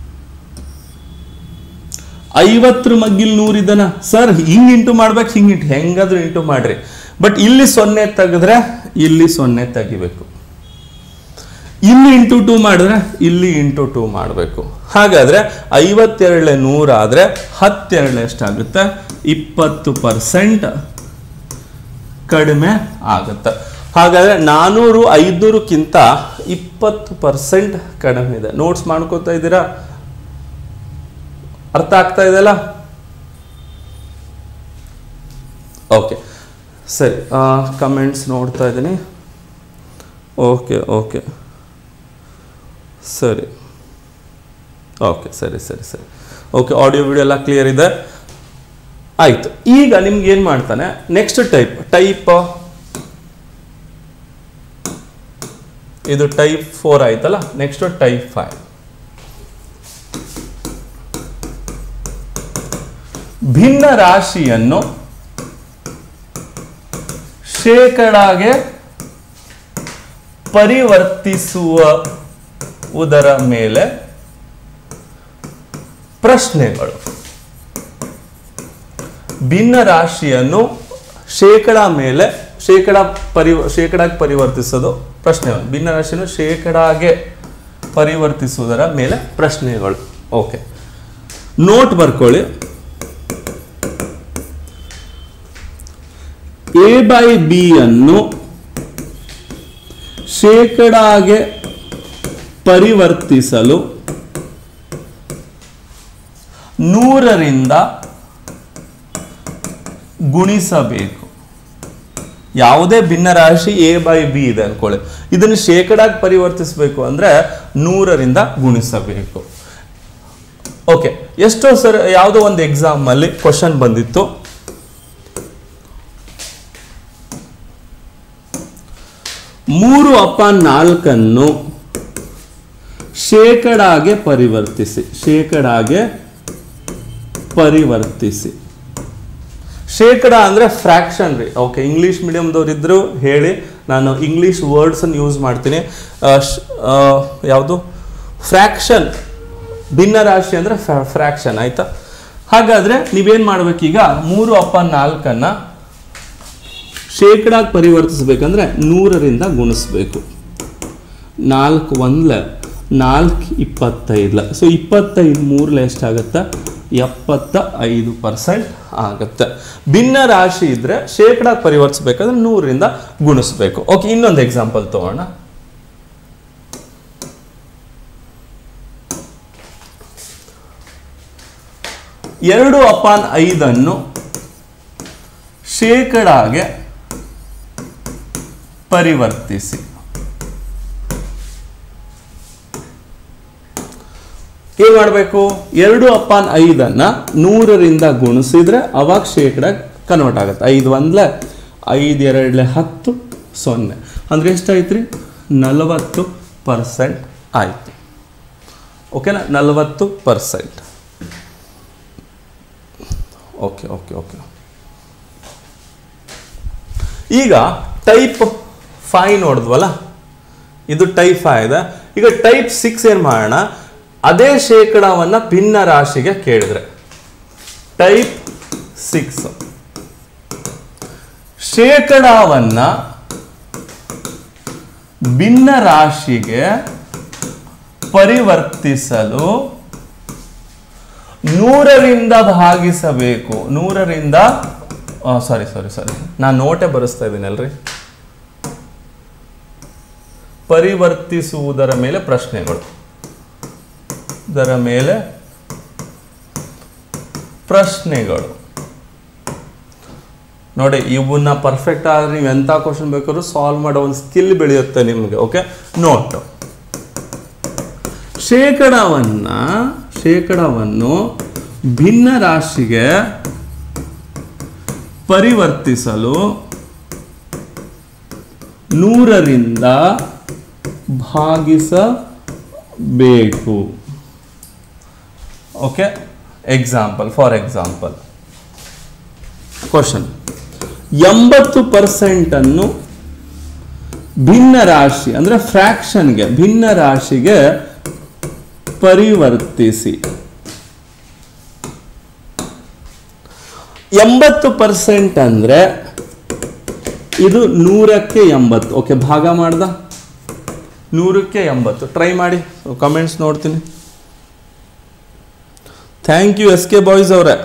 ಐವತ್ತರ ಮಗ್ಗಿಲ್ ನೂರಿದನ ಸರ್ ಹಿಂಗ್ ಇಂಟು ಮಾಡ್ಬೇಕು ಹಿಂಗ್ ಇಂಟು ಹೆಂಗಾದ್ರೂ ಇಂಟು ಮಾಡ್ರಿ ಬಟ್ ಇಲ್ಲಿ ಸೊನ್ನೆ ತೆಗೆದ್ರೆ ಇಲ್ಲಿ ಸೊನ್ನೆ ತೆಗಿಬೇಕು ಇಲ್ಲಿ ಇಂಟು ಟೂ ಮಾಡಿದ್ರೆ ಇಲ್ಲಿ ಇಂಟು ಟೂ ಮಾಡಬೇಕು ಹಾಗಾದ್ರೆ ಐವತ್ತೆರಡಲೆ ನೂರಾದ್ರೆ ಹತ್ತೆರಡಲೆ ಎಷ್ಟಾಗುತ್ತೆ ಇಪ್ಪತ್ತು ಪರ್ಸೆಂಟ್ ಕಡಿಮೆ ಆಗುತ್ತೆ ಹಾಗಾದ್ರೆ ನಾನೂರು ಐದುನೂರಕ್ಕಿಂತ ಇಪ್ಪತ್ತು ಪರ್ಸೆಂಟ್ ಕಡಿಮೆ ಇದೆ ನೋಟ್ಸ್ ಮಾಡ್ಕೋತಾ ಇದ್ದೀರಾ ಅರ್ಥ ಆಗ್ತಾ ಇದೆಯಲ್ಲ ಓಕೆ ಸರಿ ಕಮೆಂಟ್ಸ್ ನೋಡ್ತಾ ಇದ್ದೀನಿ ಓಕೆ ಓಕೆ ಸರಿ ಓಕೆ ಸರಿ ಸರಿ ಸರಿ ಓಕೆ ಆಡಿಯೋ ವಿಡಿಯೋ ಎಲ್ಲ ಕ್ಲಿಯರ್ ಇದೆ ಆಯ್ತು ಈಗ ನಿಮ್ಗೆ ಏನು ಮಾಡ್ತಾನೆ ನೆಕ್ಸ್ಟ್ ಟೈಪ್ ಟೈಪ್ ಇದು ಟೈಪ್ ಫೋರ್ ಆಯ್ತಲ್ಲ ನೆಕ್ಸ್ಟ್ ಟೈಪ್ ಫೈವ್ ಭಿನ್ನ ರಾಶಿಯನ್ನು ಶೇಕಡಾಗೆ ಪರಿವರ್ತಿಸುವುದರ ಮೇಲೆ ಪ್ರಶ್ನೆಗಳು ಭಿನ್ನ ರಾಶಿಯನ್ನು ಶೇಕಡ ಮೇಲೆ ಶೇಕಡ ಪರಿ ಶೇಕಡಾಗೆ ಪರಿವರ್ತಿಸೋದು ಪ್ರಶ್ನೆ ಭಿನ್ನ ರಾಶಿಯನ್ನು ಶೇಕಡಾಗೆ ಪರಿವರ್ತಿಸುವುದರ ಮೇಲೆ ಪ್ರಶ್ನೆಗಳು ಓಕೆ ನೋಟ್ ಬರ್ಕೊಳ್ಳಿ ಎ ಬೈ ಬಿ ಅನ್ನು ಶೇಕಡಾಗೆ ಪರಿವರ್ತಿಸಲು ನೂರರಿಂದ ಗುಣಿಸಬೇಕು ಯಾವುದೇ ಭಿನ್ನರಾಶಿ ಎ ಬೈ ಬಿ ಇದೆ ಅನ್ಕೊಳ್ಳಿ ಇದನ್ನು ಶೇಕಡಾಗಿ ಪರಿವರ್ತಿಸಬೇಕು ಅಂದ್ರೆ ನೂರರಿಂದ ಗುಣಿಸಬೇಕು ಓಕೆ ಎಷ್ಟೋ ಸರ್ ಯಾವುದೋ ಒಂದು ಎಕ್ಸಾಮ್ ಅಲ್ಲಿ ಕ್ವಶನ್ ಬಂದಿತ್ತು ಮೂರು ಅಪ್ಪ ನಾಲ್ಕನ್ನು ಶೇಕಡಾಗೆ ಪರಿವರ್ತಿಸಿ ಶೇಕಡಾಗೆ ಪರಿವರ್ತಿಸಿ ಶೇಕಡ ಅಂದ್ರೆ ಫ್ರಾಕ್ಷನ್ ರೀ ಓಕೆ ಇಂಗ್ಲೀಷ್ ಮೀಡಿಯಮ್ದವ್ರು ಇದ್ರು ಹೇಳಿ ನಾನು ಇಂಗ್ಲೀಷ್ ವರ್ಡ್ಸನ್ನು ಯೂಸ್ ಮಾಡ್ತೀನಿ ಯಾವುದು ಫ್ರಾಕ್ಷನ್ ಭಿನ್ನ ರಾಶಿ ಅಂದ್ರೆ ಫ್ರಾಕ್ಷನ್ ಆಯ್ತಾ ಹಾಗಾದ್ರೆ ನೀವೇನ್ ಮಾಡ್ಬೇಕೀಗ ಮೂರು ಅಪ್ಪ ನಾಲ್ಕನ್ನ ಶೇಕಡಾಗಿ ಪರಿವರ್ತಿಸ್ಬೇಕಂದ್ರೆ ನೂರರಿಂದ ಗುಣಿಸ್ಬೇಕು ನಾಲ್ಕು ಒಂದ್ಲೆ ನಾಲ್ಕು ಇಪ್ಪತ್ತೈದ್ಲ ಸೊ ಇಪ್ಪತ್ತೈದು ಮೂರ್ಲೆ ಎಷ್ಟಾಗತ್ತೆ ಎಪ್ಪತ್ತ ಐದು ಪರ್ಸೆಂಟ್ ಆಗುತ್ತೆ ಭಿನ್ನ ರಾಶಿ ಇದ್ರೆ ಶೇಕಡಾಗಿ ಪರಿವರ್ತಿಸ್ಬೇಕಂದ್ರೆ ನೂರರಿಂದ ಗುಣಿಸ್ಬೇಕು ಓಕೆ ಇನ್ನೊಂದು ಎಕ್ಸಾಂಪಲ್ ತಗೋಣ ಎರಡು ಅಪಾನ್ ಐದನ್ನು ಶೇಕಡಾಗೆ ಪರಿವರ್ತಿಸಿ ಏನ್ ಮಾಡಬೇಕು ಎರಡು ಅಪಾನ್ ಐದನ್ನ ನೂರರಿಂದ ಗುಣಿಸಿದ್ರೆ ಅವಾಗ ಶೇಕಡ ಕನ್ವರ್ಟ್ ಆಗುತ್ತೆ ಐದು ಒಂದ್ಲೆ ಐದು ಎರಡ್ಲೆ ಹತ್ತು ಸೊನ್ನೆ ಅಂದ್ರೆ ಎಷ್ಟಾಯ್ತು ರೀ ನಲವತ್ತು ಪರ್ಸೆಂಟ್ ಆಯ್ತು ಓಕೆನಾ ನಲವತ್ತು ಪರ್ಸೆಂಟ್ ಓಕೆ ಓಕೆ ಓಕೆ ಈಗ ಟೈಪ್ ಫೈ ನೋಡಿದ್ವಲ್ಲ ಇದು ಟೈಪ್ ಫೈ ಇದೆ ಈಗ ಟೈಪ್ ಸಿಕ್ಸ್ ಏನು ಮಾಡೋಣ ಅದೇ ಶೇಕಡಾವನ್ನ ಭಿನ್ನ ರಾಶಿಗೆ ಕೇಳಿದ್ರೆ ಟೈಪ್ ಸಿಕ್ಸ್ ಶೇಕಡಾವನ್ನ ಭಿನ್ನ ರಾಶಿಗೆ ಪರಿವರ್ತಿಸಲು ನೂರರಿಂದ ಭಾಗಿಸಬೇಕು ನೂರರಿಂದ ಸಾರಿ ಸಾರಿ ಸಾರಿ ನಾನು ನೋಟೆ ಬರೆಸ್ತಾ ಇದ್ದೀನಲ್ರಿ ಪರಿವರ್ತಿಸುವುದರ ಮೇಲೆ ಪ್ರಶ್ನೆಗಳು ಇದರ ಮೇಲೆ ಪ್ರಶ್ನೆಗಳು ನೋಡಿ ಇವನ್ನ ಪರ್ಫೆಕ್ಟ್ ಆದ್ರೆ ನೀವು ಎಂಥ ಕ್ವಶನ್ ಬೇಕಾದ್ರೂ ಸಾಲ್ವ್ ಮಾಡೋ ಒಂದು ಸ್ಕಿಲ್ ಬೆಳೆಯುತ್ತೆ ನಿಮಗೆ ಓಕೆ ನೋಟ್ ಶೇಕಡವನ್ನ ಶೇಕಡವನ್ನು ಭಿನ್ನ ರಾಶಿಗೆ ಪರಿವರ್ತಿಸಲು ನೂರರಿಂದ ಭಾಗಿಸಬೇಕು okay example for example question ಎಂಬತ್ತು ಪರ್ಸೆಂಟ್ ಅನ್ನು ಭಿನ್ನ ರಾಶಿ ಅಂದ್ರೆ ಫ್ರಾಕ್ಷನ್ಗೆ ಭಿನ್ನ ರಾಶಿಗೆ ಪರಿವರ್ತಿಸಿ ಎಂಬತ್ತು ಪರ್ಸೆಂಟ್ ಅಂದ್ರೆ ಇದು ನೂರಕ್ಕೆ ಎಂಬತ್ತು ಓಕೆ ಭಾಗ ಮಾಡ್ದ ನೂರಕ್ಕೆ ಎಂಬತ್ತು ಟ್ರೈ ಮಾಡಿ ಕಮೆಂಟ್ಸ್ ನೋಡ್ತೀನಿ thank you S K boys ಅವರೇ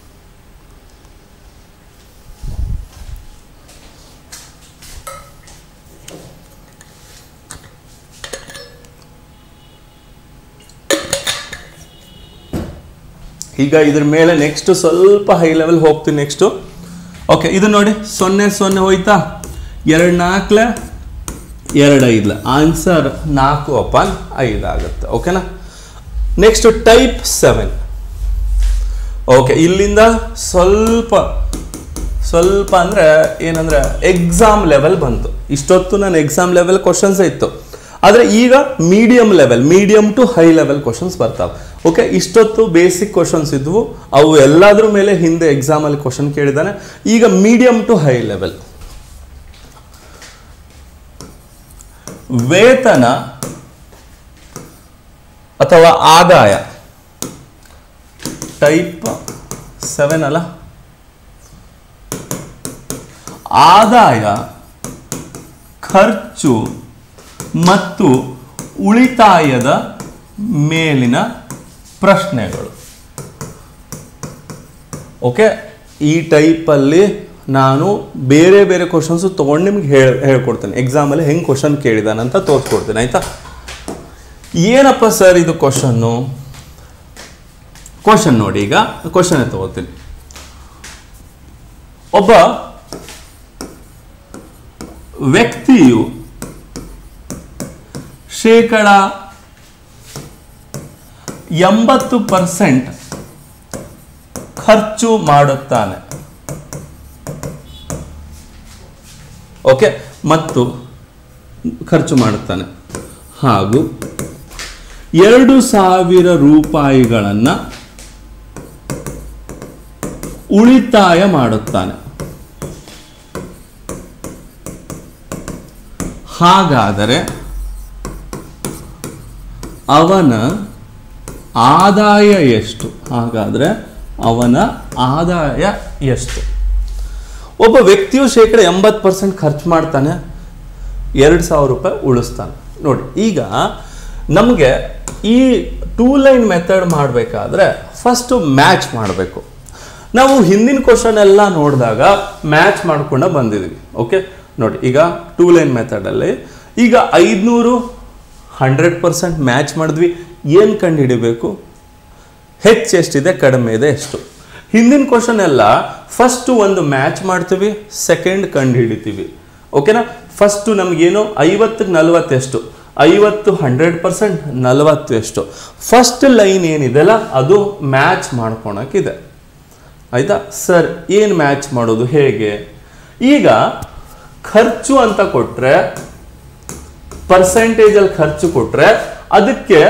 ಈಗ ಇದ್ರ ಮೇಲೆ ನೆಕ್ಸ್ಟ್ ಸ್ವಲ್ಪ ಹೈ ಲೆವೆಲ್ ಹೋಗ್ತೀನಿ ನೆಕ್ಸ್ಟು ಓಕೆ ಇದು ನೋಡಿ ಸೊನ್ನೆ ಸೊನ್ನೆ ಹೋಯ್ತಾ ಎರಡು ನಾಲ್ಕಲೆ ಎರಡು ಐದ್ಲ ಆನ್ಸರ್ ನಾಲ್ಕು ಅಪಾನ್ ಐದು ಆಗುತ್ತೆ ಓಕೆನಾ ನೆಕ್ಸ್ಟ್ ಟೈಪ್ ಸೆವೆನ್ ಓಕೆ ಇಲ್ಲಿಂದ ಸ್ವಲ್ಪ ಸ್ವಲ್ಪ ಅಂದರೆ ಏನಂದ್ರೆ ಎಕ್ಸಾಮ್ ಲೆವೆಲ್ ಬಂತು ಇಷ್ಟೊತ್ತು ನಾನು ಎಕ್ಸಾಮ್ ಲೆವೆಲ್ ಕ್ವಶನ್ಸ್ ಇತ್ತು ಆದರೆ ಈಗ medium level medium to high level questions ಬರ್ತಾವೆ ಓಕೆ ಇಷ್ಟೊತ್ತು ಬೇಸಿಕ್ ಕ್ವಶನ್ಸ್ ಇದ್ವು ಅವು ಎಲ್ಲಾದ್ರ ಮೇಲೆ ಹಿಂದೆ ಎಕ್ಸಾಮಲ್ಲಿ ಕ್ವಶನ್ ಕೇಳಿದಾನೆ ಈಗ ಮೀಡಿಯಂ ಟು ಹೈ ಲೆವೆಲ್ ವೇತನ ಅಥವಾ ಆದಾಯ ಟೈಪ್ ಸೆವೆನ್ ಅಲ್ಲ ಆದಾಯ ಖರ್ಚು ಮತ್ತು ಉಳಿತಾಯದ ಮೇಲಿನ ಪ್ರಶ್ನೆಗಳು ಓಕೆ ಈ ಟೈಪಲ್ಲಿ ನಾನು ಬೇರೆ ಬೇರೆ ಕ್ವಶನ್ಸು ತೊಗೊಂಡು ನಿಮ್ಗೆ ಹೇಳಿ ಹೇಳ್ಕೊಡ್ತೇನೆ ಎಕ್ಸಾಮಲ್ಲಿ ಹೆಂಗೆ ಕ್ವಶನ್ ಕೇಳಿದಾನಂತ ತೋರಿಸ್ಕೊಡ್ತೇನೆ ಆಯಿತಾ ಏನಪ್ಪ ಸರ್ ಇದು ಕ್ವಶನ್ನು ಕ್ವಶನ್ ನೋಡಿ ಈಗ ಕ್ವಶನ್ ತಗೋತೀನಿ ಒಬ್ಬ ವ್ಯಕ್ತಿಯು ಶೇಕಡ ಎಂಬತ್ತು ಪರ್ಸೆಂಟ್ ಖರ್ಚು ಮಾಡುತ್ತಾನೆ ಓಕೆ ಮತ್ತು ಖರ್ಚು ಮಾಡುತ್ತಾನೆ ಹಾಗೂ ಎರಡು ಸಾವಿರ ರೂಪಾಯಿಗಳನ್ನು ಉಳಿತಾಯ ಮಾಡುತ್ತಾನೆ ಹಾಗಾದರೆ ಅವನ ಆದಾಯ ಎಷ್ಟು ಹಾಗಾದರೆ ಅವನ ಆದಾಯ ಎಷ್ಟು ಒಬ್ಬ ವ್ಯಕ್ತಿಯು ಶೇಕಡ ಎಂಬತ್ತು ಪರ್ಸೆಂಟ್ ಖರ್ಚು ಮಾಡ್ತಾನೆ ಎರಡು ಸಾವಿರ ರೂಪಾಯಿ ಉಳಿಸ್ತಾನೆ ನೋಡಿ ಈಗ ನಮಗೆ ಈ ಟೂ ಲೈನ್ ಮೆಥಡ್ ಮಾಡಬೇಕಾದ್ರೆ ಫಸ್ಟು ಮ್ಯಾಚ್ ಮಾಡಬೇಕು ನಾವು ಹಿಂದಿನ ಕ್ವಶನ್ ಎಲ್ಲ ನೋಡಿದಾಗ ಮ್ಯಾಚ್ ಮಾಡ್ಕೊಂಡು ಬಂದಿದ್ವಿ ಓಕೆ ನೋಡಿ ಈಗ ಟೂ ಲೈನ್ ಮೆಥಡಲ್ಲಿ ಈಗ ಐದುನೂರು ಹಂಡ್ರೆಡ್ ಪರ್ಸೆಂಟ್ ಮ್ಯಾಚ್ ಮಾಡಿದ್ವಿ ಏನು ಕಂಡು ಹಿಡಿಬೇಕು ಹೆಚ್ಚು ಎಷ್ಟಿದೆ ಕಡಿಮೆ ಇದೆ ಎಷ್ಟು ಹಿಂದಿನ ಕ್ವಶನ್ ಎಲ್ಲ ಫಸ್ಟು ಒಂದು ಮ್ಯಾಚ್ ಮಾಡ್ತೀವಿ ಸೆಕೆಂಡ್ ಕಂಡು ಹಿಡಿತೀವಿ ಓಕೆನಾ ಫಸ್ಟು ನಮಗೇನು ಐವತ್ತಕ್ಕೆ ನಲ್ವತ್ತು ಎಷ್ಟು ಐವತ್ತು ಹಂಡ್ರೆಡ್ ಪರ್ಸೆಂಟ್ ನಲವತ್ತು ಎಷ್ಟು ಫಸ್ಟ್ ಲೈನ್ ಏನಿದೆಲ್ಲ ಅದು ಮ್ಯಾಚ್ ಮಾಡ್ಕೊಳಕ್ಕಿದೆ ಆಯ್ತಾ ಸರ್ ಏನು ಮ್ಯಾಚ್ ಮಾಡೋದು ಹೇಗೆ ಈಗ ಖರ್ಚು ಅಂತ ಕೊಟ್ರೆ ಪರ್ಸೆಂಟೇಜಲ್ಲಿ ಖರ್ಚು ಕೊಟ್ರೆ ಅದಕ್ಕೆ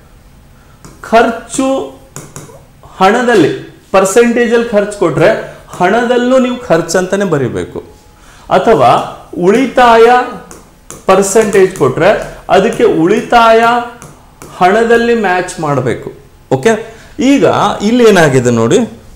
ಖರ್ಚು ಹಣದಲ್ಲಿ ಪರ್ಸೆಂಟೇಜಲ್ಲಿ ಖರ್ಚು ಕೊಟ್ರೆ ಹಣದಲ್ಲೂ ನೀವು ಖರ್ಚು ಅಂತಾನೆ ಬರಿಬೇಕು ಅಥವಾ ಉಳಿತಾಯ ಪರ್ಸೆಂಟೇಜ್ ಕೊಟ್ರೆ ಅದಕ್ಕೆ ಉಳಿತಾಯ ಹಣದಲ್ಲಿ ಮ್ಯಾಚ್ ಮಾಡಬೇಕು ಓಕೆ ಈಗ ಇಲ್ಲಿ ಏನಾಗಿದೆ ನೋಡಿ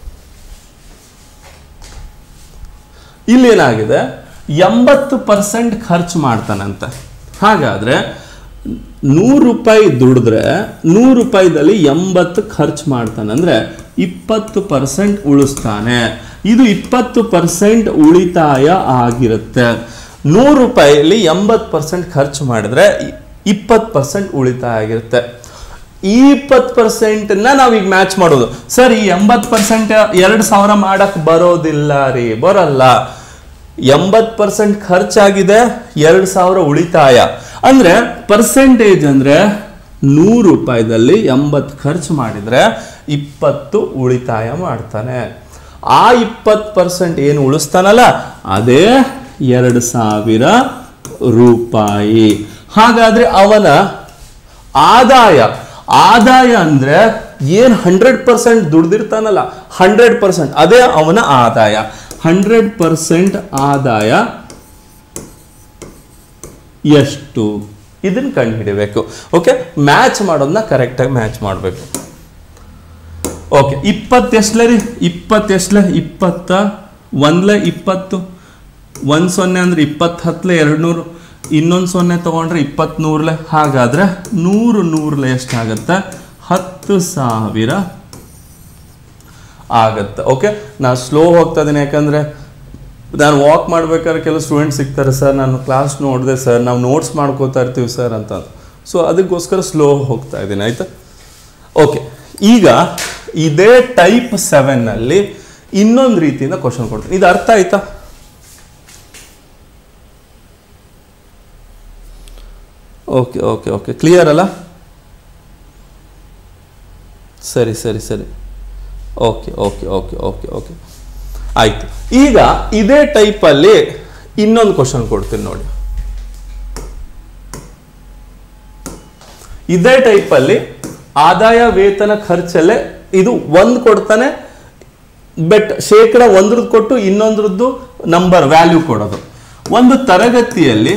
ಇಲ್ಲಿ ಏನಾಗಿದೆ ಎಂಬತ್ತು ಪರ್ಸೆಂಟ್ ಖರ್ಚು ಮಾಡ್ತಾನಂತೆ ಹಾಗಾದ್ರೆ ನೂರು ರೂಪಾಯಿ ದುಡಿದ್ರೆ ನೂರು ರೂಪಾಯಿದಲ್ಲಿ ಎಂಬತ್ತು ಖರ್ಚು ಮಾಡ್ತಾನೆ ಅಂದ್ರೆ ಇಪ್ಪತ್ತು ಪರ್ಸೆಂಟ್ ಉಳಿಸ್ತಾನೆ ಇದು ಇಪ್ಪತ್ತು ಪರ್ಸೆಂಟ್ ಉಳಿತಾಯ ಆಗಿರುತ್ತೆ ನೂರು ರೂಪಾಯಿಯಲ್ಲಿ ಎಂಬತ್ತು ಪರ್ಸೆಂಟ್ ಖರ್ಚು ಮಾಡಿದ್ರೆ ಇಪ್ಪತ್ತು ಪರ್ಸೆಂಟ್ ಉಳಿತಾಯ ಆಗಿರುತ್ತೆ ಈ ಇಪ್ಪತ್ತು ಪರ್ಸೆಂಟ್ನ ನಾವೀಗ ಮ್ಯಾಚ್ ಮಾಡೋದು ಸರ್ ಈ ಎಂಬತ್ತು ಪರ್ಸೆಂಟ್ ಎರಡು ಸಾವಿರ ಮಾಡಕ್ ಬರೋದಿಲ್ಲ ರೀ ಬರಲ್ಲ ಎಂಬತ್ತು ಪರ್ಸೆಂಟ್ ಖರ್ಚಾಗಿದೆ ಎರಡು ಸಾವಿರ ಉಳಿತಾಯ ಅಂದ್ರೆ ಪರ್ಸೆಂಟೇಜ್ ಅಂದ್ರೆ ನೂರು ರೂಪಾಯಿದಲ್ಲಿ ಎಂಬತ್ತು ಖರ್ಚು ಮಾಡಿದ್ರೆ ಇಪ್ಪತ್ತು ಉಳಿತಾಯ ಮಾಡ್ತಾನೆ ಆ ಇಪ್ಪತ್ತು ಪರ್ಸೆಂಟ್ ಏನು ಉಳಿಸ್ತಾನಲ್ಲ ಅದೇ ಎರಡು ಸಾವಿರ ರೂಪಾಯಿ ಹಾಗಾದ್ರೆ ಅವನ ಆದಾಯ ಆದಾಯ ಅಂದ್ರೆ ಏನ್ ಹಂಡ್ರೆಡ್ ಪರ್ಸೆಂಟ್ ದುಡ್ದಿರ್ತಾನಲ್ಲ ಹಂಡ್ರೆಡ್ ಪರ್ಸೆಂಟ್ ಅದೇ ಅವನ ಆದಾಯ ಹಂಡ್ರೆಡ್ ಪರ್ಸೆಂಟ್ ಆದಾಯ ಎಷ್ಟು ಇದನ್ನ ಕಂಡುಹಿಡಿಬೇಕು ಓಕೆ ಮ್ಯಾಚ್ ಮಾಡೋದನ್ನ ಕರೆಕ್ಟಾಗಿ ಮ್ಯಾಚ್ ಮಾಡಬೇಕು ಓಕೆ ಇಪ್ಪತ್ತೆಷ್ಟಲೆ ರೀ ಇಪ್ಪತ್ತೆಷ್ಟಲೆ ಇಪ್ಪತ್ತ ಒಂದ್ಲೆ ಇಪ್ಪತ್ತು ಒಂದು ಸೊನ್ನೆ ಅಂದ್ರೆ ಇಪ್ಪತ್ತು ಹತ್ಲೆ ಎರಡು ನೂರು ಇನ್ನೊಂದು ಸೊನ್ನೆ ತೊಗೊಂಡ್ರೆ ಇಪ್ಪತ್ತ್ ನೂರ್ಲೆ ಹಾಗಾದ್ರೆ ನೂರು ನೂರ್ಲೆ ಎಷ್ಟಾಗತ್ತೆ ಹತ್ತು ಸಾವಿರ ಆಗತ್ತೆ ಓಕೆ ನಾನು ಸ್ಲೋ ಹೋಗ್ತಾ ಇದ್ದೀನಿ ಯಾಕಂದ್ರೆ ನಾನು ವಾಕ್ ಮಾಡ್ಬೇಕಾದ್ರೆ ಕೆಲವು ಸ್ಟೂಡೆಂಟ್ಸ್ ಸಿಗ್ತಾರೆ ಸರ್ ನಾನು ಕ್ಲಾಸ್ ನೋಡಿದೆ ಸರ್ ನಾವು ನೋಟ್ಸ್ ಮಾಡ್ಕೋತಾ ಇರ್ತೀವಿ ಸರ್ ಅಂತ ಸೊ ಅದಕ್ಕೋಸ್ಕರ ಸ್ಲೋ ಹೋಗ್ತಾ ಇದ್ದೀನಿ ಆಯ್ತಾ ಓಕೆ ಈಗ ಇದೇ ಟೈಪ್ ಸೆವೆನ್ನಲ್ಲಿ ಇನ್ನೊಂದು ರೀತಿಯಿಂದ ಕ್ವಶನ್ ಕೊಡ್ತೀನಿ ಇದು ಅರ್ಥ ಆಯ್ತಾ ಓಕೆ ಓಕೆ ಓಕೆ ಕ್ಲಿಯರ್ ಅಲ್ಲ ಸರಿ ಸರಿ ಸರಿ okay okay okay okay okay ಆಯ್ತು ಈಗ ಇದೇ ಟೈಪಲ್ಲಿ ಇನ್ನೊಂದು ಕ್ವಶನ್ ಕೊಡ್ತೀನಿ ನೋಡಿ ಇದೇ ಟೈಪಲ್ಲಿ ಆದಾಯ ವೇತನ ಖರ್ಚಲ್ಲೇ ಇದು ಒಂದು ಕೊಡ್ತಾನೆ ಬೆಟ್ ಶೇಕಡ ಒಂದ್ರದ್ದು ಕೊಟ್ಟು ಇನ್ನೊಂದ್ರದ್ದು ನಂಬರ್ ವ್ಯಾಲ್ಯೂ ಕೊಡೋದು ಒಂದು ತರಗತಿಯಲ್ಲಿ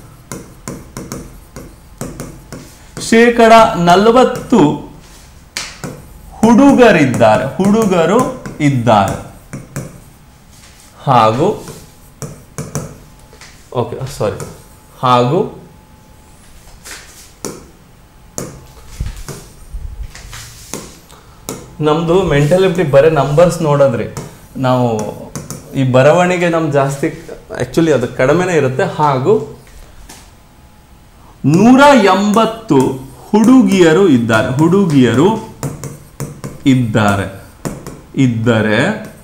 ಶೇಕಡ ನಲವತ್ತು ಹುಡುಗರಿದ್ದಾರೆ ಹುಡುಗರು ಇದ್ದಾರೆ ಹಾಗೂ ಓಕೆ ಸಾರಿ ಹಾಗೂ ನಮ್ಮದು ಮೆಂಟಾಲಿಟಿ ಬರೀ ನಂಬರ್ಸ್ ನೋಡೋದ್ರಿ ನಾವು ಈ ಬರವಣಿಗೆ ನಮ್ ಜಾಸ್ತಿ ಆ್ಯಕ್ಚುಲಿ ಅದು ಕಡಿಮೆನೇ ಇರುತ್ತೆ ಹಾಗೂ ನೂರ ಎಂಬತ್ತು ಹುಡುಗಿಯರು ಇದ್ದಾರೆ ಹುಡುಗಿಯರು ಇದ್ದಾರೆ ಇದ್ದರೆ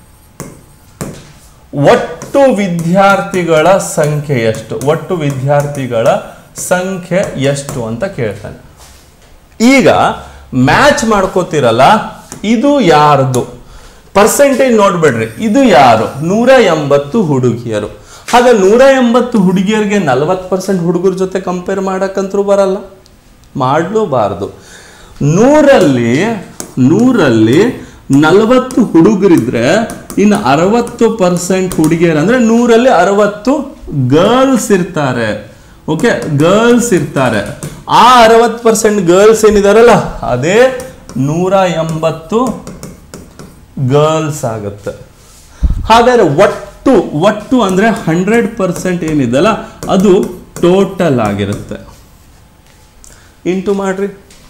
ಒಟ್ಟು ವಿದ್ಯಾರ್ಥಿಗಳ ಸಂಖ್ಯೆ ಎಷ್ಟು ಒಟ್ಟು ವಿದ್ಯಾರ್ಥಿಗಳ ಸಂಖ್ಯೆ ಎಷ್ಟು ಅಂತ ಕೇಳ್ತಾನೆ ಈಗ ಮ್ಯಾಚ್ ಮಾಡ್ಕೋತಿರಲ್ಲ ಇದು ಯಾರ್ದು ಪರ್ಸೆಂಟೇಜ್ ನೋಡ್ಬೇಡ್ರಿ ಇದು ಯಾರು ನೂರ ಎಂಬತ್ತು ಹುಡುಗಿಯರು ಹಾಗೆ ನೂರ ಎಂಬತ್ತು ಹುಡುಗಿಯರಿಗೆ ನಲವತ್ತು ಪರ್ಸೆಂಟ್ ಹುಡುಗರ ಜೊತೆ ಕಂಪೇರ್ ಮಾಡಕ್ಕಂತರೂ ಬರಲ್ಲ ಮಾಡಲೂಬಾರ್ದು ನೂರಲ್ಲಿ ನೂರಲ್ಲಿ ನಲವತ್ತು ಹುಡುಗರಿದ್ರೆ ಇನ್ನು ಅರವತ್ತು ಪರ್ಸೆಂಟ್ ಹುಡುಗಿಯರು ಅಂದ್ರೆ ನೂರಲ್ಲಿ ಅರವತ್ತು ಗರ್ಲ್ಸ್ ಇರ್ತಾರೆ ಓಕೆ ಗರ್ಲ್ಸ್ ಇರ್ತಾರೆ ಆ ಅರವತ್ತು ಪರ್ಸೆಂಟ್ ಗರ್ಲ್ಸ್ ಏನಿದಾರಲ್ಲ ಅದೇ ನೂರ ಎಂಬತ್ತು ಗರ್ಲ್ಸ್ ಆಗುತ್ತೆ ಹಾಗಾದ್ರೆ ಒಟ್ಟು ಒಟ್ಟು ಅಂದ್ರೆ ಹಂಡ್ರೆಡ್ ಪರ್ಸೆಂಟ್ ಏನಿದೆಲ್ಲ ಅದು ಟೋಟಲ್ ಆಗಿರುತ್ತೆ ಇಂಟು ಮಾಡ್ರಿ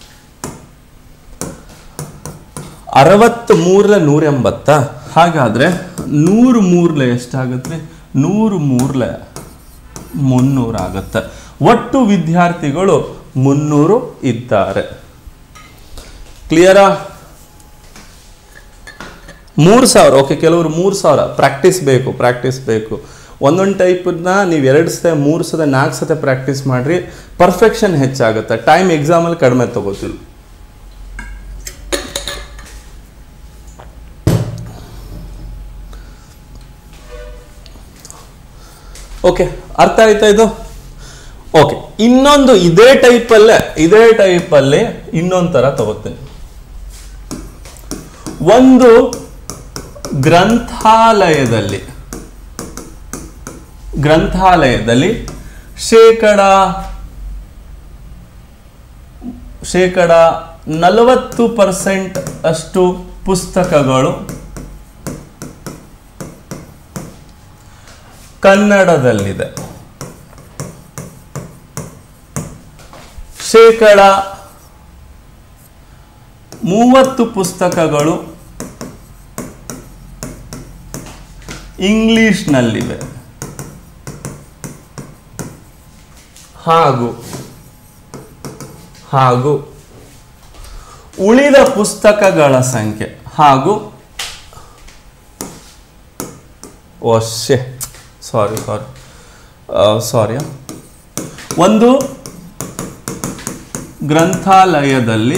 ಅರವತ್ತ್ ಮೂರಲೆ ನೂರ ಎಂಬತ್ತ ಹಾಗಾದ್ರೆ ನೂರು ಮೂರ್ಲೆ ಎಷ್ಟಾಗುತ್ತೆ ನೂರು ಮೂರ್ಲೆ ಮುನ್ನೂರು ಆಗುತ್ತೆ ಒಟ್ಟು ವಿದ್ಯಾರ್ಥಿಗಳು ಮುನ್ನೂರು ಇದ್ದಾರೆ ಕ್ಲಿಯರಾ ಮೂರು ಸಾವಿರ ಓಕೆ ಕೆಲವರು ಮೂರು ಸಾವಿರ ಪ್ರಾಕ್ಟೀಸ್ ಬೇಕು ಪ್ರಾಕ್ಟೀಸ್ ಬೇಕು ಒಂದೊಂದು ಟೈಪನ್ನ ನೀವು ಎರಡು ಸತೆ ಮೂರು ಸತೆ ನಾಲ್ಕು ಸತೆ ಪ್ರಾಕ್ಟೀಸ್ ಮಾಡಿರಿ ಪರ್ಫೆಕ್ಷನ್ ಹೆಚ್ಚಾಗುತ್ತೆ ಟೈಮ್ ಎಕ್ಸಾಮಲ್ಲಿ ಕಡಿಮೆ ತಗೋತೀವಿ ಓಕೆ ಅರ್ಥ ಆಯ್ತಾ ಇದು ಓಕೆ ಇನ್ನೊಂದು ಇದೇ ಟೈಪಲ್ಲೇ ಇದೇ ಟೈಪಲ್ಲಿ ಇನ್ನೊಂದು ಥರ ತಗೋತೀನಿ ಒಂದು ಗ್ರಂಥಾಲಯದಲ್ಲಿ ಗ್ರಂಥಾಲಯದಲ್ಲಿ ಶೇಕಡ ಶೇಕಡ ನಲವತ್ತು ಪರ್ಸೆಂಟ್ ಅಷ್ಟು ಪುಸ್ತಕಗಳು ಕನ್ನಡದಲ್ಲಿದೆ ಶೇಕಡ ಮೂವತ್ತು ಪುಸ್ತಕಗಳು ಇಂಗ್ಲಿಷ್ನಲ್ಲಿವೆ ಹಾಗೂ ಹಾಗೂ ಉಳಿದ ಪುಸ್ತಕಗಳ ಸಂಖ್ಯೆ ಹಾಗೂ ಓಶೆ ಸಾರಿ ಸಾರಿ ಸಾರಿ ಒಂದು ಗ್ರಂಥಾಲಯದಲ್ಲಿ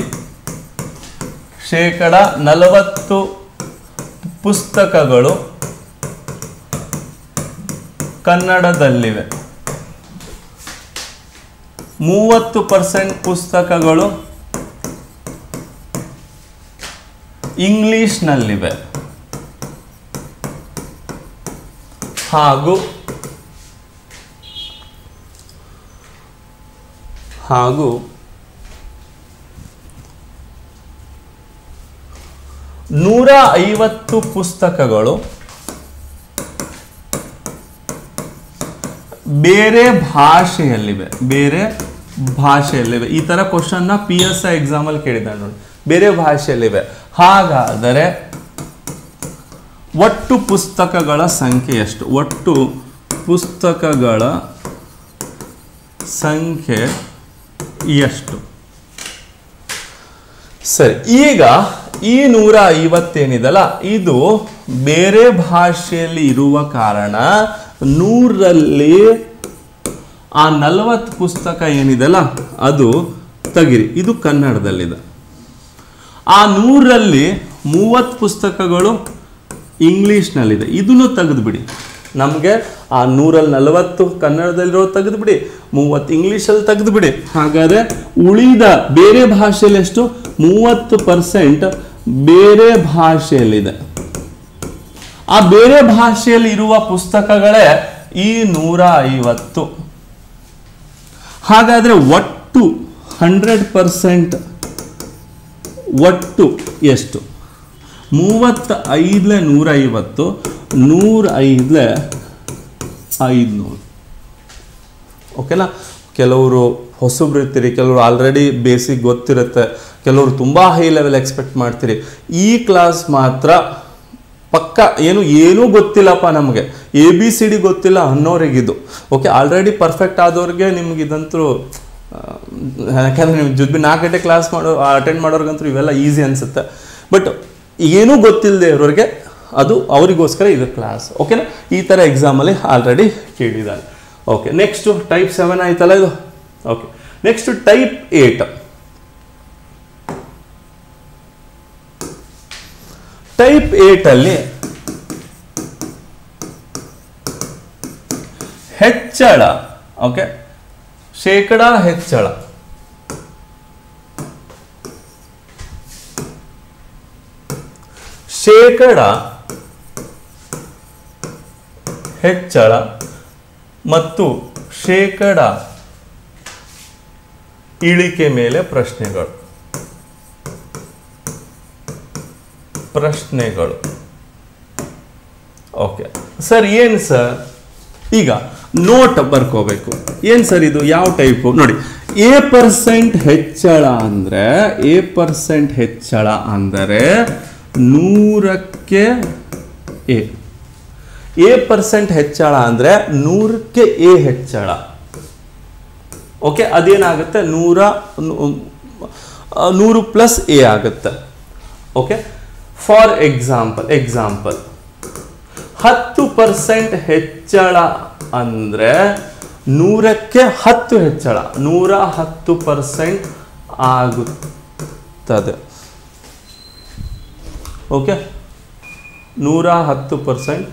ಶೇಕಡ ನಲವತ್ತು ಪುಸ್ತಕಗಳು ಕನ್ನಡದಲ್ಲಿವೆ ಮೂವತ್ತು ಪರ್ಸೆಂಟ್ ಪುಸ್ತಕಗಳು ಇಂಗ್ಲಿಷ್ನಲ್ಲಿವೆ ಹಾಗೂ ಹಾಗೂ ನೂರ ಐವತ್ತು ಪುಸ್ತಕಗಳು ಬೇರೆ ಭಾಷೆಯಲ್ಲಿವೆ ಬೇರೆ ಭಾಷೆಯಲ್ಲಿವೆ ಈ ತರ ಕ್ವಶನ್ನ ಪಿ ಎಸ್ ಐ ಎಕ್ಸಾಮಲ್ಲಿ ಕೇಳಿದ್ದಾನೆ ನೋಡಿ ಬೇರೆ ಭಾಷೆಯಲ್ಲಿವೆ ಹಾಗಾದರೆ ಒಟ್ಟು ಪುಸ್ತಕಗಳ ಸಂಖ್ಯೆ ಎಷ್ಟು ಒಟ್ಟು ಪುಸ್ತಕಗಳ ಸಂಖ್ಯೆ ಎಷ್ಟು ಸರಿ ಈಗ ಈ ನೂರ ಐವತ್ತೇನಿದಲ್ಲ ಇದು ಬೇರೆ ಭಾಷೆಯಲ್ಲಿ ಇರುವ ಕಾರಣ ನೂರಲ್ಲಿ ಆ ನಲವತ್ತು ಪುಸ್ತಕ ಏನಿದೆಲ್ಲ ಅದು ತೆಗಿರಿ ಇದು ಕನ್ನಡದಲ್ಲಿದೆ ಆ ನೂರಲ್ಲಿ ಮೂವತ್ತು ಪುಸ್ತಕಗಳು ಇಂಗ್ಲೀಷ್ನಲ್ಲಿದೆ ಇದನ್ನು ತೆಗೆದುಬಿಡಿ ನಮಗೆ ಆ ನೂರಲ್ಲಿ ನಲವತ್ತು ಕನ್ನಡದಲ್ಲಿರೋ ತೆಗೆದುಬಿಡಿ ಮೂವತ್ತು ಇಂಗ್ಲೀಷಲ್ಲಿ ತೆಗೆದುಬಿಡಿ ಹಾಗಾದರೆ ಉಳಿದ ಬೇರೆ ಭಾಷೆಯಲ್ಲಿ ಎಷ್ಟು ಮೂವತ್ತು ಪರ್ಸೆಂಟ್ ಬೇರೆ ಭಾಷೆಯಲ್ಲಿದೆ ಆ ಬೇರೆ ಭಾಷೆಯಲ್ಲಿ ಇರುವ ಪುಸ್ತಕಗಳೇ ಈ ನೂರ ಐವತ್ತು ಹಾಗಾದರೆ ಒಟ್ಟು ಹಂಡ್ರೆಡ್ ಪರ್ಸೆಂಟ್ ಒಟ್ಟು ಎಷ್ಟು ಮೂವತ್ತ ಐದಲೆ ನೂರ ಐವತ್ತು ನೂರ ಐದಲೆ ಐದುನೂರು ಓಕೆನಾ ಕೆಲವರು ಹೊಸಬ್ರು ಇರ್ತೀರಿ ಕೆಲವರು ಆಲ್ರೆಡಿ ಬೇಸಿಕ್ ಗೊತ್ತಿರುತ್ತೆ ಕೆಲವರು ತುಂಬ ಹೈ ಲೆವೆಲ್ ಎಕ್ಸ್ಪೆಕ್ಟ್ ಮಾಡ್ತೀರಿ ಈ ಕ್ಲಾಸ್ ಮಾತ್ರ ಪಕ್ಕ ಏನು ಏನೂ ಗೊತ್ತಿಲ್ಲಪ್ಪ ನಮಗೆ ಎ ಬಿ ಸಿ ಡಿ ಗೊತ್ತಿಲ್ಲ ಅನ್ನೋರಿಗಿದು ಓಕೆ ಆಲ್ರೆಡಿ ಪರ್ಫೆಕ್ಟ್ ಆದವ್ರಿಗೆ ನಿಮ್ಗೆ ಇದಂತೂ ಆ, ಯಾಕಂದ್ರೆ ನೀವು ಜೊತೆ ನಾಲ್ಕು ಗಂಟೆ ಕ್ಲಾಸ್ ಮಾಡೋ ಅಟೆಂಡ್ ಮಾಡೋರ್ಗಂತೂ ಇವೆಲ್ಲ ಈಸಿ ಅನಿಸುತ್ತೆ ಬಟ್ ಏನೂ ಗೊತ್ತಿಲ್ಲದೆ ಇರೋರಿಗೆ ಅದು ಅವರಿಗೋಸ್ಕರ ಇದು ಕ್ಲಾಸ್ ಓಕೆನಾ ಈ ಥರ ಎಕ್ಸಾಮಲ್ಲಿ ಆಲ್ರೆಡಿ ಕೇಳಿದ್ದಾನೆ ಓಕೆ ನೆಕ್ಸ್ಟು ಟೈಪ್ ಸೆವೆನ್ ಆಯ್ತಲ್ಲ ಇದು okay next type eight type ಏಟಲ್ಲಿ ಹೆಚ್ಚಳ ಓಕೆ ಶೇಕಡ ಹೆಚ್ಚಳ ಶೇಕಡ ಹೆಚ್ಚಳ ಮತ್ತು ಶೇಕಡ ಇಳಿಕೆ ಮೇಲೆ ಪ್ರಶ್ನೆಗಳು ಪ್ರಶ್ನೆಗಳು ಓಕೆ ಸರ್ ಏನು ಸರ್ ಈಗ ನೋಟ್ ಬರ್ಕೋಬೇಕು ಏನು ಸರ್ ಇದು ಯಾವ ಟೈಪು ನೋಡಿ ಎ ಪರ್ಸೆಂಟ್ ಹೆಚ್ಚಳ ಅಂದರೆ ಎ ಪರ್ಸೆಂಟ್ ಹೆಚ್ಚಳ ಅಂದರೆ ನೂರಕ್ಕೆ ಎ ಎ ಪರ್ಸೆಂಟ್ ಹೆಚ್ಚಳ ಅಂದರೆ ನೂರಕ್ಕೆ ಎ ಹೆಚ್ಚಳ ಓಕೆ ಅದೇನಾಗುತ್ತೆ ನೂರ ನು- ಆ, ನೂರು ಪ್ಲಸ್ ಎ ಆಗುತ್ತೆ ಓಕೆ ಫಾರ್ ಎಕ್ಸಾಂಪಲ್ ಎಕ್ಸಾಂಪಲ್ ಹತ್ತು ಪರ್ಸೆಂಟ್ ಹೆಚ್ಚಳ ಅಂದರೆ ನೂರಕ್ಕೆ ಹತ್ತು ಹೆಚ್ಚಳ ನೂರ ಹತ್ತು ಪರ್ಸೆಂಟ್ ಆಗುತ್ತದೆ ಓಕೆ ನೂರ ಹತ್ತು ಪರ್ಸೆಂಟ್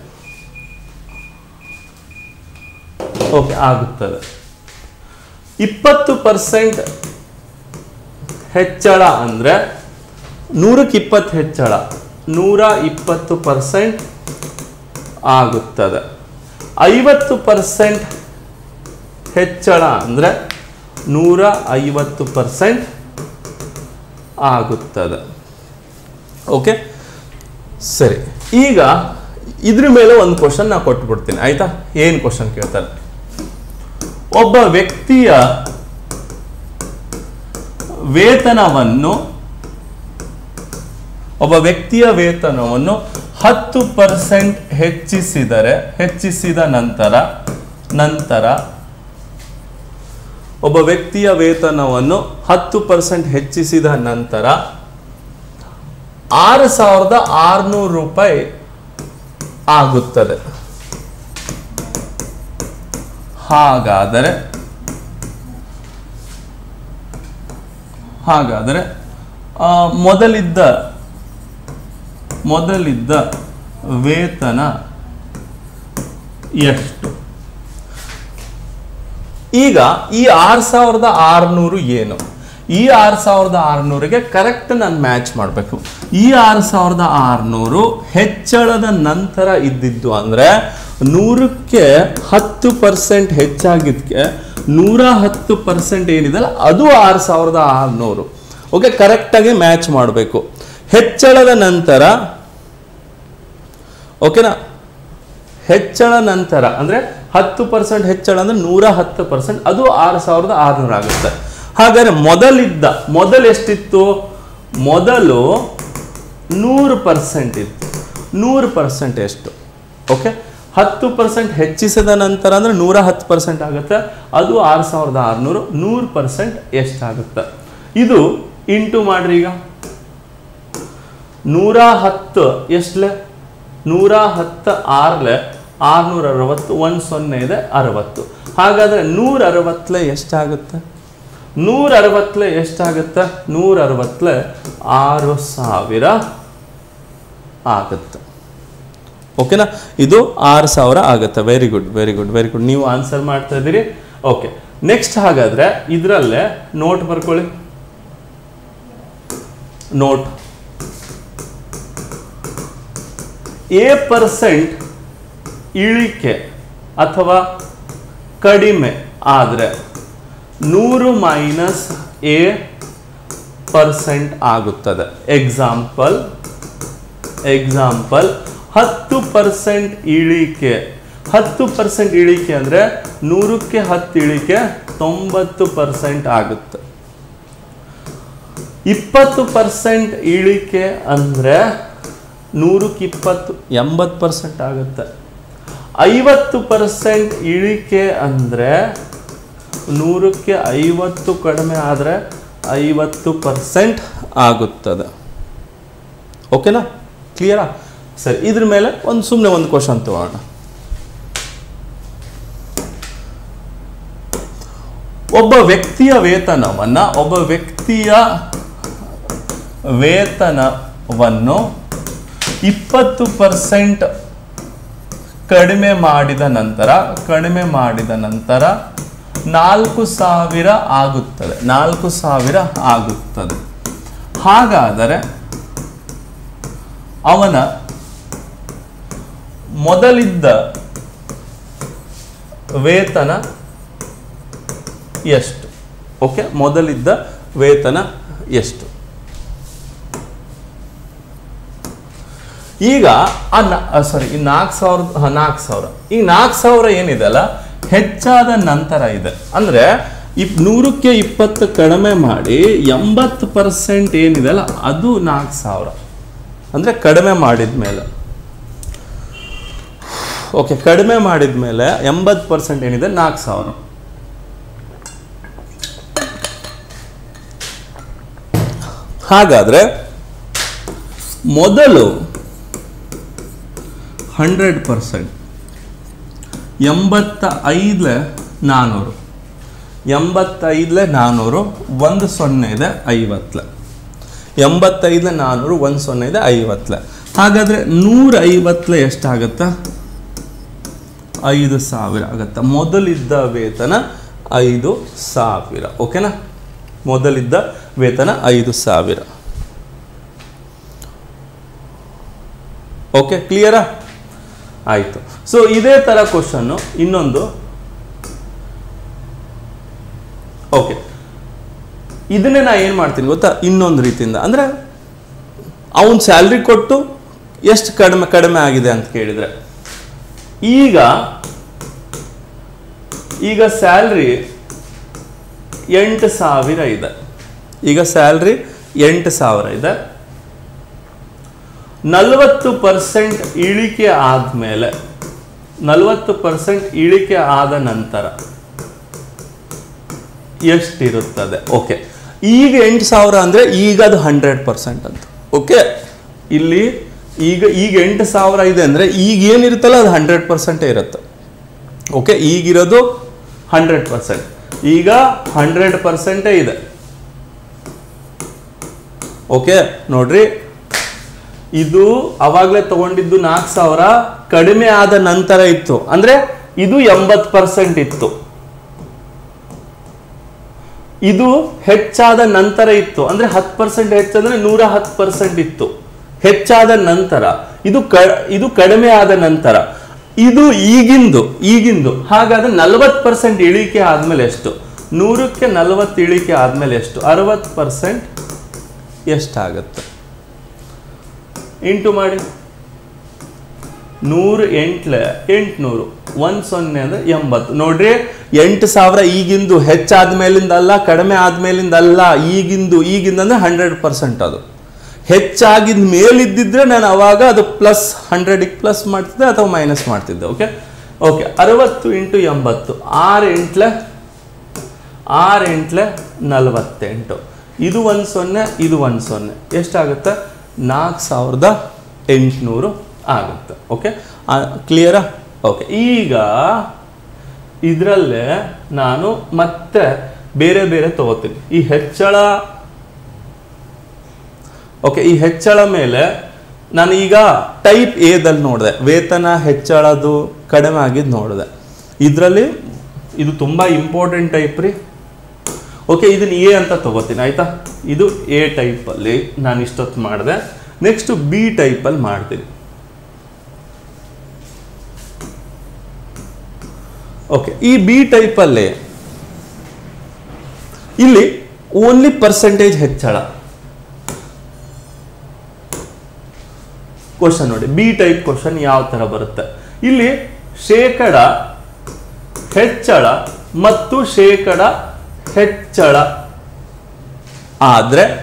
ಓಕೆ ಆಗುತ್ತದೆ ಇಪ್ಪತ್ತು ಪರ್ಸೆಂಟ್ ಹೆಚ್ಚಳ ಅಂದರೆ ನೂರಕ್ಕೆ ಇಪ್ಪತ್ತು ಹೆಚ್ಚಳ ನೂರ ಇಪ್ಪತ್ತು ಪರ್ಸೆಂಟ್ ಆಗುತ್ತದೆ ಐವತ್ತು ಪರ್ಸೆಂಟ್ ಹೆಚ್ಚಳ ಅಂದರೆ ನೂರ ಐವತ್ತು ಪರ್ಸೆಂಟ್ ಆಗುತ್ತದೆ ಓಕೆ ಸರಿ ಈಗ ಇದ್ರ ಮೇಲೆ ಒಂದು ಕ್ವಶನ್ ನಾ ಕೊಟ್ಬಿಡ್ತೀನಿ ಆಯ್ತಾ ಏನು ಕ್ವಶನ್ ಕೇಳ್ತಾರೆ ಒಬ್ಬ ವ್ಯಕ್ತಿಯ ವೇತನವನ್ನು ಒಬ್ಬ ವ್ಯಕ್ತಿಯ ವೇತನವನ್ನು ಹತ್ತು ಪರ್ಸೆಂಟ್ ಹೆಚ್ಚಿಸಿದರೆ ಹೆಚ್ಚಿಸಿದ ನಂತರ ನಂತರ ಒಬ್ಬ ವ್ಯಕ್ತಿಯ ವೇತನವನ್ನು ಹತ್ತು ಪರ್ಸೆಂಟ್ ಹೆಚ್ಚಿಸಿದ ನಂತರ ಆರು ಸಾವಿರದ ಆರುನೂರು ರೂಪಾಯಿ ಆಗುತ್ತದೆ ಹಾಗಾದರೆ ಹಾಗಾದರೆ ಆ, ಮೊದಲಿದ್ದ ಮೊದಲಿದ್ದ ವೇತನ ಎಷ್ಟು ಈಗ ಈ ಆರು ಸಾವಿರದ ಆರುನೂರು ಏನು ಈ ಆರು ಸಾವಿರದ ಆರುನೂರಿಗೆ ಕರೆಕ್ಟ್ ನಾನು ಮ್ಯಾಚ್ ಮಾಡಬೇಕು ಈ ಆರು ಸಾವಿರದ ಆರುನೂರು ಹೆಚ್ಚಳದ ನಂತರ ಇದ್ದಿದ್ದು ಅಂದರೆ ನೂರಕ್ಕೆ ಹತ್ತು ಪರ್ಸೆಂಟ್ ಹೆಚ್ಚಾಗಿದ್ದಕ್ಕೆ ನೂರ ಹತ್ತು ಪರ್ಸೆಂಟ್ ಏನಿದೆಯಲ್ಲ ಅದು ಆರು ಸಾವಿರದ ಆರುನೂರು ಓಕೆ ಕರೆಕ್ಟಾಗಿ ಮ್ಯಾಚ್ ಮಾಡಬೇಕು ಹೆಚ್ಚಳದ ನಂತರ ಓಕೆನಾ ಹೆಚ್ಚಳ ನಂತರ ಅಂದ್ರೆ ಹತ್ತು ಪರ್ಸೆಂಟ್ ಹೆಚ್ಚಳ ಅಂದ್ರೆ ನೂರ ಹತ್ತು ಪರ್ಸೆಂಟ್ ಅದು ಆರು ಸಾವಿರದ ಆರುನೂರು ಆಗುತ್ತೆ ಹಾಗಾದ್ರೆ ಮೊದಲಿದ್ದ ಮೊದಲು ಎಷ್ಟಿತ್ತು ಮೊದಲು ನೂರು ಪರ್ಸೆಂಟ್ ಇತ್ತು ನೂರು ಪರ್ಸೆಂಟ್ ಎಷ್ಟು ಓಕೆ ಹತ್ತು ಪರ್ಸೆಂಟ್ ಹೆಚ್ಚಿಸಿದ ನಂತರ ಅಂದ್ರೆ ನೂರ ಹತ್ತು ಪರ್ಸೆಂಟ್ ಆಗುತ್ತೆ ಅದು ಆರು ಸಾವಿರದ ಆರುನೂರು ನೂರು ಪರ್ಸೆಂಟ್ ಎಷ್ಟಾಗುತ್ತೆ ಇದು ಇಂಟು ಮಾಡ್ರಿ ಈಗ ನೂರ ಹತ್ತು ಎಷ್ಟಲೆ ನೂರ ಹತ್ತು ಆರ್ಲೆ ಆರ್ನೂರ ಅರವತ್ತು ಒಂದು ಸೊನ್ನೆ ಇದೆ ಅರವತ್ತು ಹಾಗಾದ್ರೆ ನೂರ ಅರವತ್ತಲೆ ಎಷ್ಟಾಗುತ್ತೆ ನೂರ ಅರವತ್ತಲೆ ಎಷ್ಟಾಗುತ್ತೆ ನೂರ ಅರವತ್ತಲೆ ಆರು ಸಾವಿರ ಆಗುತ್ತೆ ಓಕೆನಾ ಇದು ಆರು ಸಾವಿರ ಆಗುತ್ತೆ very good very good very good ನೀವು ಆನ್ಸರ್ ಮಾಡ್ತಾ ಇದ್ದೀರಿ ಓಕೆ ನೆಕ್ಸ್ಟ್ ಹಾಗಾದ್ರೆ ಇದರಲ್ಲೇ ನೋಟ್ ಬರ್ಕೊಳ್ಳಿ ನೋಟ್ ಎ ಪರ್ಸೆಂಟ್ ಇಳಿಕೆ ಅಥವಾ ಕಡಿಮೆ ಆದರೆ ನೂರು ಮೈನಸ್ ಎ ಪರ್ಸೆಂಟ್ ಆಗುತ್ತದೆ ಎಕ್ಸಾಂಪಲ್ ಎಕ್ಸಾಂಪಲ್ ಹತ್ತು ಪರ್ಸೆಂಟ್ ಇಳಿಕೆ ಹತ್ತು ಪರ್ಸೆಂಟ್ ಇಳಿಕೆ ಅಂದರೆ ನೂರಕ್ಕೆ ಹತ್ತು ಇಳಿಕೆ ತೊಂಬತ್ತು ಪರ್ಸೆಂಟ್ ಆಗುತ್ತೆ ಇಪ್ಪತ್ತು ಪರ್ಸೆಂಟ್ ಇಳಿಕೆ ಅಂದರೆ ನೂರಕ್ಕೆ ಇಪ್ಪತ್ತು ಎಂಬತ್ತು ಪರ್ಸೆಂಟ್ ಆಗುತ್ತೆ ಐವತ್ತು ಪರ್ಸೆಂಟ್ ಇಳಿಕೆ ಅಂದರೆ ನೂರಕ್ಕೆ ಐವತ್ತು ಕಡಿಮೆ ಆದರೆ ಐವತ್ತು ಪರ್ಸೆಂಟ್ ಆಗುತ್ತದೆ ಓಕೆನಾ ಕ್ಲಿಯರಾ ಸರಿ ಇದ್ರ ಮೇಲೆ ಒಂದು ಸುಮ್ಮನೆ ಒಂದು ಕ್ವಶನ್ ತಗೋಣ ಒಬ್ಬ ವ್ಯಕ್ತಿಯ ವೇತನವನ್ನ ಒಬ್ಬ ವ್ಯಕ್ತಿಯ ವೇತನವನ್ನು ಇಪ್ಪತ್ತು ಪರ್ಸೆಂಟ್ ಕಡಿಮೆ ಮಾಡಿದ ನಂತರ ಕಡಿಮೆ ಮಾಡಿದ ನಂತರ ನಾಲ್ಕು ಸಾವಿರ ಆಗುತ್ತದೆ ನಾಲ್ಕು ಸಾವಿರ ಆಗುತ್ತದೆ ಹಾಗಾದರೆ ಅವನ ಮೊದಲಿದ್ದ ವೇತನ ಎಷ್ಟು ಓಕೆ ಮೊದಲಿದ್ದ ವೇತನ ಎಷ್ಟು ಈಗ ಆ ಸಾರಿ ಈ ನಾಲ್ಕು ಸಾವಿರದ ನಾಲ್ಕು ಸಾವಿರ ಈ ನಾಲ್ಕು ಸಾವಿರ ಏನಿದೆ ಅಲ್ಲ ಹೆಚ್ಚಾದ ನಂತರ ಇದೆ ಅಂದ್ರೆ ಇಪ್ ನೂರಕ್ಕೆ ಇಪ್ಪತ್ತು ಕಡಿಮೆ ಮಾಡಿ ಎಂಬತ್ತು ಪರ್ಸೆಂಟ್ ಏನಿದೆ ಅಲ್ಲ ಅದು ನಾಲ್ಕು ಸಾವಿರ ಅಂದ್ರೆ ಕಡಿಮೆ ಮಾಡಿದ ಮೇಲೆ ಓಕೆ ಕಡಿಮೆ ಮಾಡಿದ ಮೇಲೆ ಎಂಬತ್ತು ಪರ್ಸೆಂಟ್ ಏನಿದೆ ನಾಲ್ಕು ಸಾವಿರ ಹಾಗಾದ್ರೆ ಮೊದಲು ಹಂಡ್ರೆಡ್ ಪರ್ಸೆಂಟ್ ಎಂಬತ್ತ ಐದಲೆ ನಾನ್ನೂರು ಎಂಬತ್ತೈದಲೆ ನಾನ್ನೂರು ಒಂದು ಸೊನ್ನೆ ಇದೆ ಐವತ್ತಲೆ ಎಂಬತ್ತೈದಲೆ ನಾನ್ನೂರು ಒಂದು ಸೊನ್ನೆ ಇದೆ ಐವತ್ತಲೆ ಹಾಗಾದರೆ ನೂರ ಐವತ್ತಲೆ ಎಷ್ಟಾಗತ್ತಾ ಐದು ಸಾವಿರ ಆಗತ್ತೆ ಮೊದಲಿದ್ದ ವೇತನ ಐದು ಸಾವಿರ ಓಕೆನಾ ಮೊದಲಿದ್ದ ವೇತನ ಐದು ಸಾವಿರ ಓಕೆ ಕ್ಲಿಯರಾ ಆಯಿತು ಸೊ ಇದೇ ಥರ ಕ್ವಶನ್ನು ಇನ್ನೊಂದು ಓಕೆ ಇದನ್ನೇ ನಾ ಏನು ಮಾಡ್ತೀನಿ ಗೊತ್ತಾ ಇನ್ನೊಂದು ರೀತಿಯಿಂದ ಅಂದರೆ ಅವನ ಸ್ಯಾಲ್ರಿ ಕೊಟ್ಟು ಎಷ್ಟು ಕಡಿಮೆ ಕಡಿಮೆ ಆಗಿದೆ ಅಂತ ಕೇಳಿದರೆ ಈಗ ಈಗ ಸ್ಯಾಲ್ರಿ ಎಂಟು ಸಾವಿರ ಇದೆ ಈಗ ಸ್ಯಾಲ್ರಿ ಎಂಟು ಸಾವಿರ ಇದೆ ನಲವತ್ತು ಪರ್ಸೆಂಟ್ ಇಳಿಕೆ ಆದಮೇಲೆ ನಲವತ್ತು ಪರ್ಸೆಂಟ್ ಇಳಿಕೆ ಆದ ನಂತರ ಎಷ್ಟಿರುತ್ತದೆ ಓಕೆ ಈಗ ಎಂಟು ಸಾವಿರ ಅಂದರೆ ಈಗ ಅದು ಹಂಡ್ರೆಡ್ ಪರ್ಸೆಂಟ್ ಅಂತ ಓಕೆ ಇಲ್ಲಿ ಈಗ ಈಗ ಎಂಟು ಸಾವಿರ ಇದೆ ಅಂದರೆ ಈಗ ಏನಿರುತ್ತಲ್ಲ ಅದು ಹಂಡ್ರೆಡ್ ಪರ್ಸೆಂಟೇ ಇರುತ್ತೆ ಓಕೆ ಈಗಿರೋದು ಹಂಡ್ರೆಡ್ ಪರ್ಸೆಂಟ್ ಈಗ ಹಂಡ್ರೆಡ್ ಪರ್ಸೆಂಟೇ ಇದೆ ಓಕೆ ನೋಡ್ರಿ ಇದು ಅವಾಗಲೇ ತಗೊಂಡಿದ್ದು ನಾಲ್ಕು ಸಾವಿರ ಕಡಿಮೆ ಆದ ನಂತರ ಇತ್ತು ಅಂದ್ರೆ ಇದು ಎಂಬತ್ತು ಪರ್ಸೆಂಟ್ ಇತ್ತು ಇದು ಹೆಚ್ಚಾದ ನಂತರ ಇತ್ತು ಅಂದ್ರೆ ಹತ್ತು ಪರ್ಸೆಂಟ್ ಹೆಚ್ಚಂದ್ರೆ ನೂರ ಹತ್ತು ಪರ್ಸೆಂಟ್ ಇತ್ತು ಹೆಚ್ಚಾದ ನಂತರ ಇದು ಕ ಇದು ಕಡಿಮೆ ಆದ ನಂತರ ಇದು ಈಗಿಂದು ಈಗಿಂದು ಹಾಗಾದ್ರೆ ನಲವತ್ತು ಪರ್ಸೆಂಟ್ ಇಳಿಕೆ ಆದ್ಮೇಲೆ ಎಷ್ಟು ನೂರಕ್ಕೆ ನಲವತ್ತು ಇಳಿಕೆ ಆದ್ಮೇಲೆ ಎಷ್ಟು ಅರವತ್ತು ಪರ್ಸೆಂಟ್ ಎಷ್ಟಾಗುತ್ತೆ ಇಂಟು ಮಾಡಿ ನೂರು ಎಂಟ್ಲೆ ಎಂಟ್ನೂರು ಒಂದು ಸೊನ್ನೆ ಅಂದ್ರೆ ಎಂಬತ್ತು ನೋಡ್ರಿ ಎಂಟು ಸಾವಿರ ಈಗಿಂದು ಹೆಚ್ಚಾದ್ಮೇಲಿಂದ ಅಲ್ಲ ಕಡಿಮೆ ಆದ್ಮೇಲಿಂದ ಅಲ್ಲ ಈಗಿಂದು ಈಗಿಂದ ಅಂದ್ರೆ ಹಂಡ್ರೆಡ್ ಪರ್ಸೆಂಟ್ ಅದು ಹೆಚ್ಚಾಗಿದ ಮೇಲಿದ್ದಿದ್ರೆ ನಾನು ಅವಾಗ ಅದು ಪ್ಲಸ್ ಹಂಡ್ರೆಡಿಗೆ ಪ್ಲಸ್ ಮಾಡ್ತಿದ್ದೆ ಅಥವಾ ಮೈನಸ್ ಮಾಡ್ತಿದ್ದೆ ಓಕೆ ಓಕೆ ಅರವತ್ತು ಇಂಟು ಎಂಬತ್ತು ಆರು ಎಂಟ್ಲೆ ಆರು ಎಂಟ್ಲೆ ನಲವತ್ತೆಂಟು ಇದು ಒಂದು ಸೊನ್ನೆ ಇದು ಒಂದು ಸೊನ್ನೆ ಎಷ್ಟಾಗುತ್ತೆ ನಾಲ್ಕು ಸಾವಿರದ ಎಂಟುನೂರು ಆಗುತ್ತೆ ಓಕೆ ಕ್ಲಿಯರಾ ಓಕೆ ಈಗ ಇದರಲ್ಲೇ ನಾನು ಮತ್ತೆ ಬೇರೆ ಬೇರೆ ತಗೋತೀನಿ ಈ ಹೆಚ್ಚಳ ಓಕೆ ಈ ಹೆಚ್ಚಳ ಮೇಲೆ ನಾನು ಈಗ ಟೈಪ್ ಎದಲ್ಲಿ ನೋಡಿದೆ ವೇತನ ಹೆಚ್ಚಳದು ಕಡಿಮೆ ಆಗಿದ್ದು ನೋಡಿದೆ ಇದರಲ್ಲಿ ಇದು ತುಂಬ ಇಂಪಾರ್ಟೆಂಟ್ ಟೈಪ್ ರೀ ಓಕೆ ಇದನ್ನ ಎ ಅಂತ ತಗೋತೀನಿ ಆಯ್ತಾ ಇದು ಎ ಟೈಪಲ್ಲಿ ನಾನು ಇಷ್ಟೊತ್ತು ಮಾಡಿದೆ ನೆಕ್ಸ್ಟ್ ಬಿ ಟೈಪಲ್ಲಿ ಮಾಡ್ತೀನಿ ಓಕೆ ಈ ಬಿ ಟೈಪಲ್ಲಿ ಇಲ್ಲಿ ಓನ್ಲಿ ಪರ್ಸೆಂಟೇಜ್ ಹೆಚ್ಚಳ ಕ್ವಶನ್ ನೋಡಿ ಬಿ ಟೈಪ್ ಕ್ವಶನ್ ಯಾವ ತರ ಬರುತ್ತೆ ಇಲ್ಲಿ ಶೇಕಡ ಹೆಚ್ಚಳ ಮತ್ತು ಶೇಕಡ ಹೆಚ್ಚಳ ಆದ್ರೆ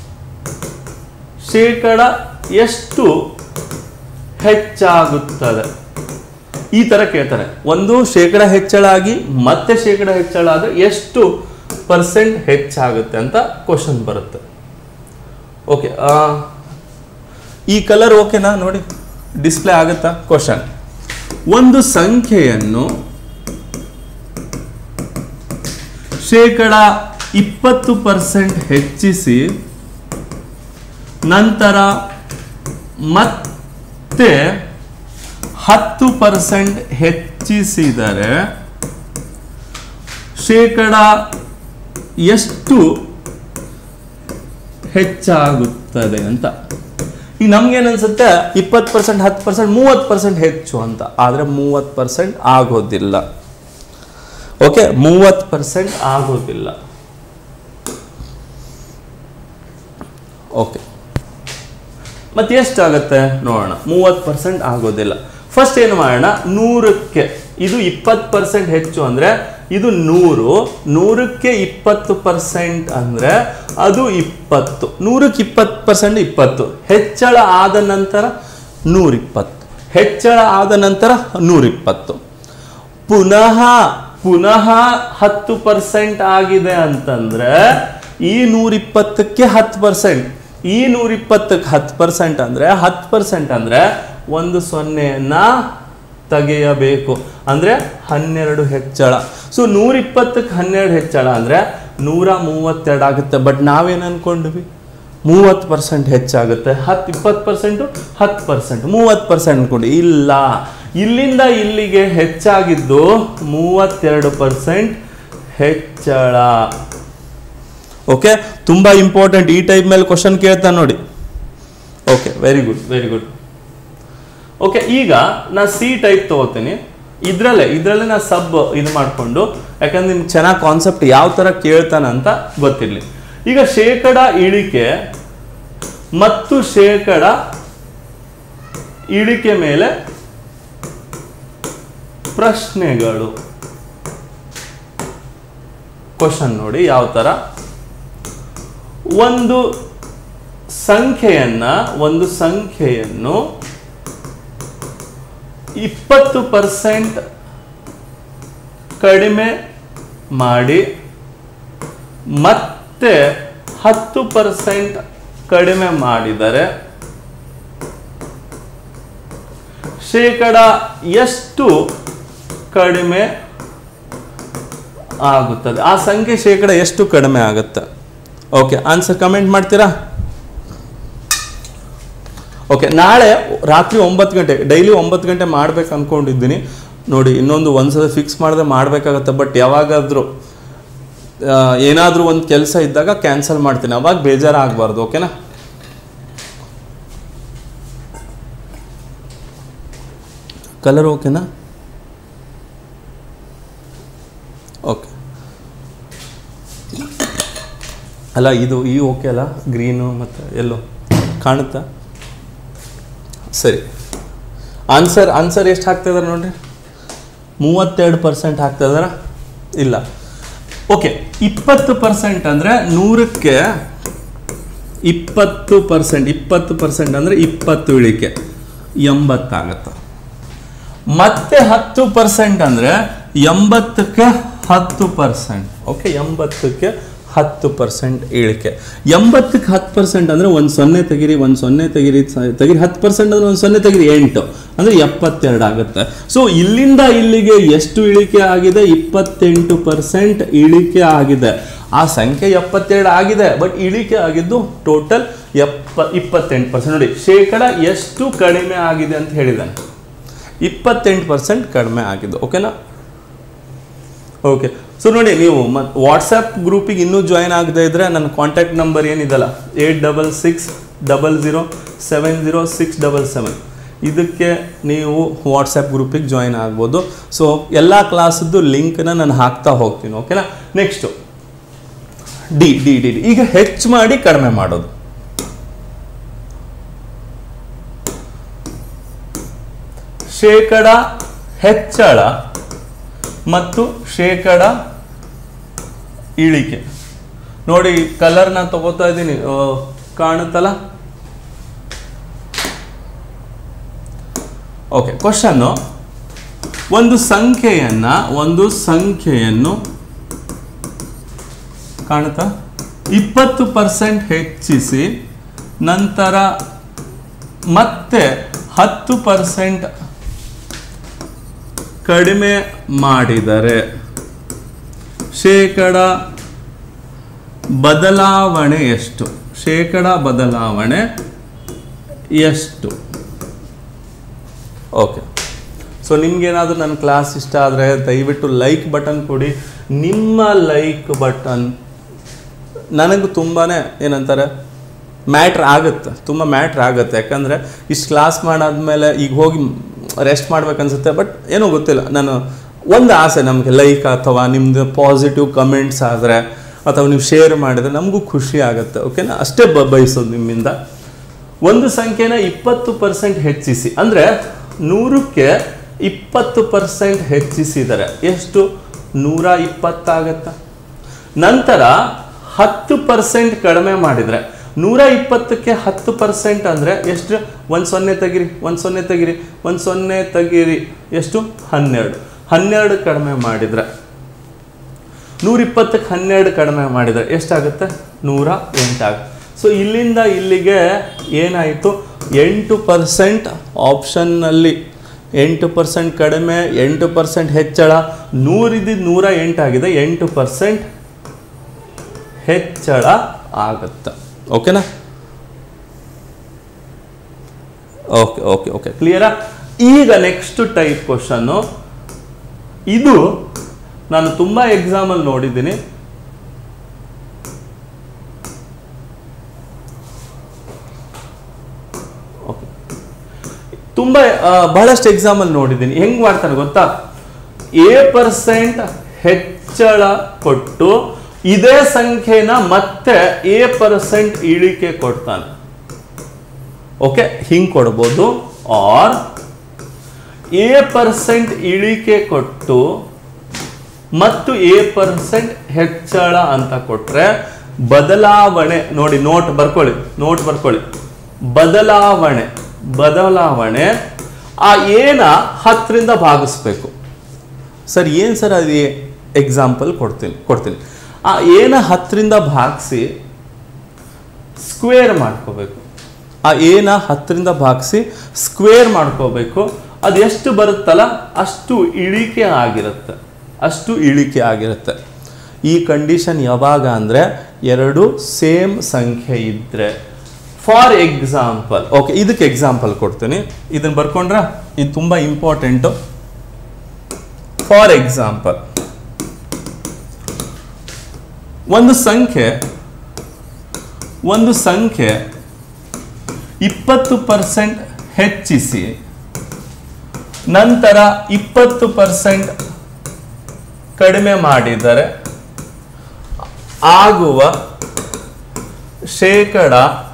ಶೇಕಡ ಎಷ್ಟು ಹೆಚ್ಚಾಗುತ್ತದೆ ಈ ತರ ಕೇಳ್ತಾರೆ ಒಂದು ಶೇಕಡ ಹೆಚ್ಚಳ ಆಗಿ ಮತ್ತೆ ಶೇಕಡ ಹೆಚ್ಚಳ ಆದ್ರೆ ಎಷ್ಟು ಪರ್ಸೆಂಟ್ ಹೆಚ್ಚಾಗುತ್ತೆ ಅಂತ ಕ್ವಶನ್ ಬರುತ್ತೆ ಓಕೆ ಈ ಕಲರ್ ಓಕೆನಾ ನೋಡಿ ಡಿಸ್ಪ್ಲೇ ಆಗುತ್ತಾ ಕ್ವಶನ್ ಒಂದು ಸಂಖ್ಯೆಯನ್ನು ಶೇಕಡ ಇಪ್ಪತ್ತು ಪರ್ಸೆಂಟ್ ಹೆಚ್ಚಿಸಿ ನಂತರ ಮತ್ತೆ ಹತ್ತು ಪರ್ಸೆಂಟ್ ಹೆಚ್ಚಿಸಿದರೆ ಶೇಕಡ ಎಷ್ಟು ಹೆಚ್ಚಾಗುತ್ತದೆ ಅಂತ ಈಗ ನಮ್ಗೇನು ಅನ್ಸುತ್ತೆ ಇಪ್ಪತ್ತು ಪರ್ಸೆಂಟ್ ಹತ್ತು ಪರ್ಸೆಂಟ್ ಮೂವತ್ತು ಪರ್ಸೆಂಟ್ ಹೆಚ್ಚು ಅಂತ ಆದರೆ ಮೂವತ್ತು ಪರ್ಸೆಂಟ್ ಆಗೋದಿಲ್ಲ ಓಕೆ ಮೂವತ್ತು ಪರ್ಸೆಂಟ್ ಆಗೋದಿಲ್ಲ ಓಕೆ ಮತ್ತೆ ಎಷ್ಟಾಗತ್ತೆ ನೋಡೋಣ ಮೂವತ್ತು ಪರ್ಸೆಂಟ್ ಆಗೋದಿಲ್ಲ ಫಸ್ಟ್ ಏನು ಮಾಡೋಣ ನೂರಕ್ಕೆ ಇದು ಇಪ್ಪತ್ತು ಪರ್ಸೆಂಟ್ ಹೆಚ್ಚು ಅಂದರೆ ಇದು ನೂರು ನೂರಕ್ಕೆ ಇಪ್ಪತ್ತು ಪರ್ಸೆಂಟ್ ಅಂದರೆ ಅದು ಇಪ್ಪತ್ತು ನೂರಕ್ಕೆ ಇಪ್ಪತ್ತು ಪರ್ಸೆಂಟ್ ಇಪ್ಪತ್ತು ಹೆಚ್ಚಳ ಆದ ನಂತರ ನೂರಿಪ್ಪತ್ತು ಹೆಚ್ಚಳ ಆದ ನಂತರ ನೂರಿಪ್ಪತ್ತು ಪುನಃ ಪುನಃ ಹತ್ತು ಪರ್ಸೆಂಟ್ ಆಗಿದೆ ಅಂತಂದ್ರೆ ಈ ನೂರಿಪ್ಪತ್ತಕ್ಕೆ ಹತ್ತು ಪರ್ಸೆಂಟ್ ಈ ನೂರಿಪ್ಪತ್ತಕ್ಕೆ ಹತ್ತು ಪರ್ಸೆಂಟ್ ಅಂದ್ರೆ ಹತ್ತು ಪರ್ಸೆಂಟ್ ಅಂದ್ರೆ ಒಂದು ಸೊನ್ನೆಯನ್ನ ತೆಗೆಯಬೇಕು ಅಂದ್ರೆ ಹನ್ನೆರಡು ಹೆಚ್ಚಳ ಸೊ ನೂರಿಪ್ಪತ್ತಕ್ಕೆ ಹನ್ನೆರಡು ಹೆಚ್ಚಳ ಅಂದ್ರೆ ನೂರ ಮೂವತ್ತೆರಡು ಆಗುತ್ತೆ ಬಟ್ ನಾವೇನು ಅನ್ಕೊಂಡ್ವಿ ಮೂವತ್ತು ಪರ್ಸೆಂಟ್ ಹೆಚ್ಚಾಗುತ್ತೆ ಹತ್ತು ಇಪ್ಪತ್ತು ಪರ್ಸೆಂಟು ಹತ್ತು ಪರ್ಸೆಂಟ್ ಮೂವತ್ತು ಪರ್ಸೆಂಟ್ ಅನ್ಕೊಂಡು ಇಲ್ಲ ಇಲ್ಲಿಂದ ಇಲ್ಲಿಗೆ ಹೆಚ್ಚಾಗಿದ್ದು ಮೂವತ್ತೆರಡು ಪರ್ಸೆಂಟ್ ಹೆಚ್ಚಳ ಓಕೆ ತುಂಬ ಇಂಪಾರ್ಟೆಂಟ್ ಈ ಟೈಪ್ ಮೇಲೆ ಕ್ವಶನ್ ಕೇಳ್ತಾನೆ ನೋಡಿ okay very good very good okay ಈಗ ನಾ ಸಿ ಟೈಪ್ ತಗೋತೀನಿ ಇದ್ರಲ್ಲೇ ಇದ್ರಲ್ಲೇ ನಾ ಸಬ್ ಇದು ಮಾಡಿಕೊಂಡು ಯಾಕಂದ್ರೆ ನಿಮ್ಗೆ ಚೆನ್ನಾಗಿ ಕಾನ್ಸೆಪ್ಟ್ ಯಾವ ಥರ ಕೇಳ್ತಾನಂತ ಗೊತ್ತಿರಲಿ ಈಗ ಶೇಕಡ ಇಳಿಕೆ ಮತ್ತು ಶೇಕಡ ಇಳಿಕೆ ಮೇಲೆ ಪ್ರಶ್ನೆಗಳು ಕ್ವಶನ್ ನೋಡಿ ಯಾವ ಥರ ಒಂದು ಸಂಖ್ಯೆಯನ್ನ ಒಂದು ಸಂಖ್ಯೆಯನ್ನು ಇಪ್ಪತ್ತು ಪರ್ಸೆಂಟ್ ಕಡಿಮೆ ಮಾಡಿ ಮತ್ತೆ ಹತ್ತು ಪರ್ಸೆಂಟ್ ಕಡಿಮೆ ಮಾಡಿದರೆ ಶೇಕಡ ಎಷ್ಟು ಕಡಿಮೆ ಆಗುತ್ತದೆ ಆ ಸಂಖ್ಯೆ ಶೇಕಡ ಎಷ್ಟು ಕಡಿಮೆ ಆಗುತ್ತೆ ಓಕೆ ಆನ್ಸರ್ ಕಮೆಂಟ್ ಮಾಡ್ತೀರಾ ಓಕೆ ನಾಳೆ ರಾತ್ರಿ ಒಂಬತ್ತು ಗಂಟೆ ಡೈಲಿ ಒಂಬತ್ತು ಗಂಟೆ ಮಾಡ್ಬೇಕು ಅನ್ಕೊಂಡಿದ್ದೀನಿ ನೋಡಿ ಇನ್ನೊಂದು ಒಂದ್ಸಲ ಫಿಕ್ಸ್ ಮಾಡಿದ್ರೆ ಮಾಡಬೇಕಾಗತ್ತೆ ಬಟ್ ಯಾವಾಗಾದರೂ ಏನಾದರೂ ಒಂದು ಕೆಲಸ ಇದ್ದಾಗ ಕ್ಯಾನ್ಸಲ್ ಮಾಡ್ತೀನಿ ಅವಾಗ ಬೇಜಾರಾಗಬಾರ್ದು ಓಕೆನಾ ಕಲರ್ ಓಕೆನಾ ಓಕೆ ಅಲ್ಲ ಇದು ಈ ಓಕೆ ಅಲ್ಲ ಗ್ರೀನು ಮತ್ತು ಎಲ್ಲೋ ಕಾಣುತ್ತಾ ಸರಿ ಆನ್ಸರ್ ಆನ್ಸರ್ ಎಷ್ಟು ಹಾಕ್ತಿದಾರೆ ನೋಡ್ರಿ ಮೂವತ್ತೆರಡು ಪರ್ಸೆಂಟ್ ಹಾಕ್ತಿದಾರ ಇಲ್ಲ ಓಕೆ ಇಪ್ಪತ್ತು ಪರ್ಸೆಂಟ್ ಅಂದರೆ ನೂರಕ್ಕೆ ಇಪ್ಪತ್ತು ಪರ್ಸೆಂಟ್ ಇಪ್ಪತ್ತು ಪರ್ಸೆಂಟ್ ಅಂದರೆ ಇಪ್ಪತ್ತು ಇಳಿಕೆ ಎಂಬತ್ತಾಗತ್ತೆ ಮತ್ತೆ ಹತ್ತು ಪರ್ಸೆಂಟ್ ಅಂದರೆ ಎಂಬತ್ತಕ್ಕೆ ಹತ್ತು ಪರ್ಸೆಂಟ್ ಓಕೆ ಎಂಬತ್ತಕ್ಕೆ ಹತ್ತು ಪರ್ಸೆಂಟ್ ಇಳಿಕೆ ಎಂಬತ್ತಕ್ಕೆ ಹತ್ತು ಪರ್ಸೆಂಟ್ ಅಂದರೆ ಒಂದು ಸೊನ್ನೆ ತೆಗಿರಿ ಒಂದು ಸೊನ್ನೆ ತೆಗಿರಿ ಸ- ತೆಗಿರಿ ಹತ್ತು ಪರ್ಸೆಂಟ್ ಅಂದರೆ ಒಂದು ಸೊನ್ನೆ ತೆಗಿರಿ ಎಂಟು ಅಂದರೆ ಎಪ್ಪತ್ತೆರಡು ಆಗುತ್ತೆ ಸೊ ಇಲ್ಲಿಂದ ಇಲ್ಲಿಗೆ ಎಷ್ಟು ಇಳಿಕೆ ಆಗಿದೆ ಇಪ್ಪತ್ತೆಂಟು ಪರ್ಸೆಂಟ್ ಇಳಿಕೆ ಆಗಿದೆ ಆ ಸಂಖ್ಯೆ ಎಪ್ಪತ್ತೆರಡು ಆಗಿದೆ ಬಟ್ ಇಳಿಕೆ ಆಗಿದ್ದು ಟೋಟಲ್ ಎಪ್ಪ ಇಪ್ಪತ್ತೆಂಟು ಪರ್ಸೆಂಟ್ ನೋಡಿ ಶೇಕಡ ಎಷ್ಟು ಕಡಿಮೆ ಆಗಿದೆ ಅಂತ ಹೇಳಿದ್ದಾನೆ ಇಪ್ಪತ್ತೆಂಟು ಪರ್ಸೆಂಟ್ ಕಡಿಮೆ ಆಗಿದ್ದು ಓಕೆನಾ ಓಕೆ ಸೊ ನೋಡಿ ನೀವು ಮತ್ತು ವಾಟ್ಸಪ್ ಗ್ರೂಪಿಗೆ ಇನ್ನೂ ಜಾಯ್ನ್ ಆಗದೇ ಇದ್ದರೆ ನನ್ನ ಕಾಂಟ್ಯಾಕ್ಟ್ ನಂಬರ್ ಏನಿದಲ್ಲ eight double six double zero seven zero six double seven ಇದಕ್ಕೆ ನೀವು ವಾಟ್ಸಪ್ ಗ್ರೂಪಿಗೆ ಜಾಯ್ನ್ ಆಗ್ಬೋದು ಸೊ ಎಲ್ಲ ಕ್ಲಾಸದ್ದು ಲಿಂಕ್ನ ನಾನು ಹಾಕ್ತಾ ಹೋಗ್ತೀನಿ ಓಕೆನಾ next D D D D ಈಗ ಹೆಚ್ಚು ಮಾಡಿ ಕಡಿಮೆ ಮಾಡೋದು ಶೇಕಡ ಹೆಚ್ಚಳ ಮತ್ತು ಶೇಕಡ ಇಳಿಕೆ ನೋಡಿ ಕಲರ್ ನಾನು ತಗೋತಾ ಇದ್ದೀನಿ ಆ, ಕಾಣುತ್ತಲ್ಲ ಓಕೆ ಕ್ವಶನ್ನು ಒಂದು ಸಂಖ್ಯೆಯನ್ನ ಒಂದು ಸಂಖ್ಯೆಯನ್ನು ಕಾಣುತ್ತಾ ಇಪ್ಪತ್ತು ಪರ್ಸೆಂಟ್ ಹೆಚ್ಚಿಸಿ ನಂತರ ಮತ್ತೆ ಹತ್ತು ಪರ್ಸೆಂಟ್ ಕಡಿಮೆ ಮಾಡಿದರೆ ಶೇಕಡ ಬದಲಾವಣೆ ಎಷ್ಟು ಶೇಕಡ ಬದಲಾವಣೆ ಎಷ್ಟು ಓಕೆ ಸೊ ನಿಮ್ಗೇನಾದರೂ ನನ್ನ ಕ್ಲಾಸ್ ಇಷ್ಟ ಆದರೆ ದಯವಿಟ್ಟು ಲೈಕ್ ಬಟನ್ ಕೊಡಿ ನಿಮ್ಮ ಲೈಕ್ ಬಟನ್ ನನಗೂ ತುಂಬಾ ಏನಂತಾರೆ ಮ್ಯಾಟ್ರ್ ಆಗುತ್ತೆ ತುಂಬ ಮ್ಯಾಟ್ರ್ ಆಗುತ್ತೆ ಯಾಕಂದರೆ ಇಷ್ಟು ಕ್ಲಾಸ್ ಮಾಡಾದ್ಮೇಲೆ ಈಗ ಹೋಗಿ ರೆಸ್ಟ್ ಮಾಡ್ಬೇಕನ್ಸುತ್ತೆ ಬಟ್ ಏನೋ ಗೊತ್ತಿಲ್ಲ ನಾನು ಒಂದು ಆಸೆ ನಮಗೆ ಲೈಕ್ ಅಥವಾ ನಿಮ್ಮದು ಪಾಸಿಟಿವ್ ಕಮೆಂಟ್ಸ್ ಆದರೆ ಅಥವಾ ನೀವು ಶೇರ್ ಮಾಡಿದರೆ ನಮಗೂ ಖುಷಿ ಆಗುತ್ತೆ ಓಕೆನಾ ಅಷ್ಟೇ ಬ ಬಯಸೋದು ನಿಮ್ಮಿಂದ ಒಂದು ಸಂಖ್ಯೆನ ಇಪ್ಪತ್ತು ಪರ್ಸೆಂಟ್ ಹೆಚ್ಚಿಸಿ ಅಂದರೆ ನೂರಕ್ಕೆ ಇಪ್ಪತ್ತು ಪರ್ಸೆಂಟ್ ಹೆಚ್ಚಿಸಿದರೆ ಎಷ್ಟು ನೂರ ಇಪ್ಪತ್ತಾಗತ್ತಾ ನಂತರ ಹತ್ತು ಪರ್ಸೆಂಟ್ ಕಡಿಮೆ ಮಾಡಿದರೆ ನೂರ ಇಪ್ಪತ್ತಕ್ಕೆ ಹತ್ತು ಪರ್ಸೆಂಟ್ ಅಂದರೆ ಎಷ್ಟು ಒಂದು ಸೊನ್ನೆ ತೆಗಿರಿ ಒಂದು ಸೊನ್ನೆ ತೆಗಿರಿ ಒಂದು ಸೊನ್ನೆ ತೆಗಿರಿ ಎಷ್ಟು ಹನ್ನೆರಡು ಹನ್ನೆರಡು ಕಡಿಮೆ ಮಾಡಿದರೆ ನೂರಿಪ್ಪತ್ತಕ್ಕೆ ಹನ್ನೆರಡು ಕಡಿಮೆ ಮಾಡಿದರೆ ಎಷ್ಟಾಗುತ್ತೆ ನೂರ ಎಂಟಾಗುತ್ತೆ ಸೊ ಇಲ್ಲಿಂದ ಇಲ್ಲಿಗೆ ಏನಾಯಿತು ಎಂಟು ಪರ್ಸೆಂಟ್ ಆಪ್ಷನ್ನಲ್ಲಿ ಎಂಟು ಪರ್ಸೆಂಟ್ ಕಡಿಮೆ ಎಂಟು ಪರ್ಸೆಂಟ್ ಹೆಚ್ಚಳ ನೂರಿದ್ದು ನೂರ ಎಂಟಾಗಿದೆ ಎಂಟು ಪರ್ಸೆಂಟ್ ಹೆಚ್ಚಳ ಆಗುತ್ತೆ ಓಕೆನಾ ಓಕೆ ಓಕೆ ಓಕೆ ಕ್ಲಿಯರಾ ಈಗ ನೆಕ್ಸ್ಟ್ ಟೈಪ್ ಕ್ವಶನ್ನು ಇದು ನಾನು ತುಂಬ ಎಕ್ಸಾಮಲ್ಲಿ ನೋಡಿದ್ದೀನಿ ಓಕೆ ತುಂಬ ಆ, ಬಹಳಷ್ಟು ಎಕ್ಸಾಮಲ್ಲಿ ನೋಡಿದ್ದೀನಿ ಹೆಂಗ್ ಮಾಡ್ತಾನೆ ಗೊತ್ತಾ ಎ ಪರ್ಸೆಂಟ್ ಹೆಚ್ಚಳ ಕೊಟ್ಟು ಇದೇ ಸಂಖ್ಯೆನ ಮತ್ತೆ ಎ ಪರ್ಸೆಂಟ್ ಇಳಿಕೆ ಕೊಡ್ತಾನೆ ಓಕೆ ಹಿಂಗ್ ಕೊಡ್ಬೋದು ಆರ್ ಎ ಪರ್ಸೆಂಟ್ ಇಳಿಕೆ ಕೊಟ್ಟು ಮತ್ತು ಎ ಪರ್ಸೆಂಟ್ ಹೆಚ್ಚಳ ಅಂತ ಕೊಟ್ರೆ ಬದಲಾವಣೆ ನೋಡಿ ನೋಟ್ ಬರ್ಕೊಳ್ಳಿ ನೋಟ್ ಬರ್ಕೊಳ್ಳಿ ಬದಲಾವಣೆ ಬದಲಾವಣೆ ಆ ಏನ ಹತ್ತರಿಂದ ಭಾಗಿಸ್ಬೇಕು ಸರ್ ಏನು ಸರ್ ಅದು ಎಕ್ಸಾಂಪಲ್ ಕೊಡ್ತೀನಿ ಕೊಡ್ತೀನಿ ಆ ಏನ ಹತ್ತರಿಂದ ಭಾಗಿಸಿ ಸ್ಕ್ವೇರ್ ಮಾಡ್ಕೋಬೇಕು ಆ ಏನ ಹತ್ತರಿಂದ ಭಾಗಿಸಿ ಸ್ಕ್ವೇರ್ ಮಾಡ್ಕೋಬೇಕು ಅದು ಎಷ್ಟು ಬರುತ್ತಲ್ಲ ಅಷ್ಟು ಇಳಿಕೆ ಆಗಿರುತ್ತೆ ಅಷ್ಟು ಇಳಿಕೆ ಆಗಿರುತ್ತೆ ಈ ಕಂಡೀಷನ್ ಯಾವಾಗ ಅಂದರೆ ಎರಡು ಸೇಮ್ ಸಂಖ್ಯೆ ಇದ್ದರೆ ಫಾರ್ ಎಕ್ಸಾಂಪಲ್ ಓಕೆ ಇದಕ್ಕೆ ಎಕ್ಸಾಂಪಲ್ ಕೊಡ್ತೀನಿ ಇದನ್ನು ಬರ್ಕೊಂಡ್ರ ಇದು ತುಂಬ ಇಂಪಾರ್ಟೆಂಟು ಫಾರ್ ಎಕ್ಸಾಂಪಲ್ ಒಂದು ಸಂಖ್ಯೆ ಒಂದು ಸಂಖ್ಯೆ ಇಪ್ಪತ್ತು ಪರ್ಸೆಂಟ್ ಹೆಚ್ಚಿಸಿ ನಂತರ ಇಪ್ಪತ್ತು ಪರ್ಸೆಂಟ್ ಕಡಿಮೆ ಮಾಡಿದರೆ ಆಗುವ ಶೇಕಡ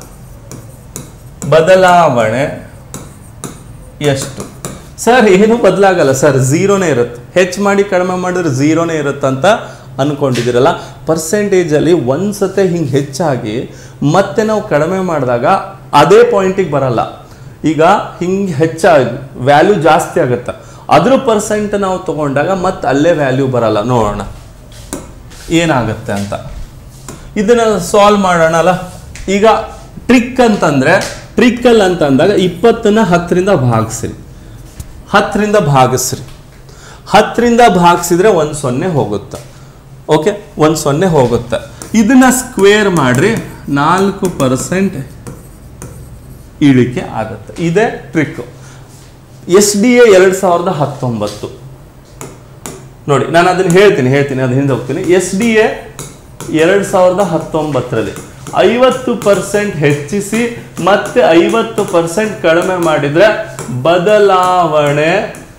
ಬದಲಾವಣೆ ಎಷ್ಟು ಸರ್ ಏನು ಬದಲಾಗಲ್ಲ ಸರ್ ಝೀರೋನೇ ಇರುತ್ತೆ ಹೆಚ್ಚು ಮಾಡಿ ಕಡಿಮೆ ಮಾಡಿದ್ರೆ ಝೀರೋನೇ ಇರುತ್ತಂತ ಅನ್ಕೊಂಡಿದ್ದೀರಲ್ಲ ಪರ್ಸೆಂಟೇಜಲ್ಲಿ ಒಂದು ಸತೆ ಹಿಂಗೆ ಹೆಚ್ಚಾಗಿ ಮತ್ತೆ ನಾವು ಕಡಿಮೆ ಮಾಡಿದಾಗ ಅದೇ ಪಾಯಿಂಟಿಗೆ ಬರಲ್ಲ ಈಗ ಹಿಂಗೆ ಹೆಚ್ಚಾಗಿ ವ್ಯಾಲ್ಯೂ ಜಾಸ್ತಿ ಆಗುತ್ತೆ ಅದ್ರ ಪರ್ಸೆಂಟ್ ನಾವು ತಗೊಂಡಾಗ ಮತ್ತೆ ಅಲ್ಲೇ ವ್ಯಾಲ್ಯೂ ಬರಲ್ಲ ನೋಡೋಣ ಏನಾಗುತ್ತೆ ಅಂತ ಇದನ್ನ ಸಾಲ್ವ್ ಮಾಡೋಣಲ್ಲ ಈಗ ಟ್ರಿಕ್ ಅಂತಂದ್ರೆ ಟ್ರಿಕ್ಕಲ್ ಅಂತ ಅಂದಾಗ ಇಪ್ಪತ್ತನ್ನ ಹತ್ತರಿಂದ ಭಾಗಿಸ್ರಿ ಹತ್ತರಿಂದ ಭಾಗಿಸ್ರಿ ಹತ್ತರಿಂದ ಭಾಗಿಸಿದ್ರೆ ಒಂದು ಸೊನ್ನೆ ಹೋಗುತ್ತೆ ಓಕೆ ಒಂದು ಸೊನ್ನೆ ಹೋಗುತ್ತೆ ಇದನ್ನ ಸ್ಕ್ವೇರ್ ಮಾಡ್ರಿ ನಾಲ್ಕು ಪರ್ಸೆಂಟ್ ಇಳಿಕೆ ಆಗುತ್ತೆ ಇದೇ ಟ್ರಿಕ್ ಎಸ್ ಡಿ ಎ ಎರಡು ಸಾವಿರದ ಹತ್ತೊಂಬತ್ತು ನೋಡಿ ನಾನು ಅದನ್ನ ಹೇಳ್ತೀನಿ ಹೇಳ್ತೀನಿ ಅದು ಹಿಂದೆ ಹೋಗ್ತೀನಿ ಎಸ್ ಡಿ ಎ ಎರಡು ಸಾವಿರದ ಹತ್ತೊಂಬತ್ತರಲ್ಲಿ ಐವತ್ತು ಪರ್ಸೆಂಟ್ ಹೆಚ್ಚಿಸಿ ಮತ್ತೆ ಐವತ್ತು ಪರ್ಸೆಂಟ್ ಕಡಿಮೆ ಮಾಡಿದ್ರೆ ಬದಲಾವಣೆ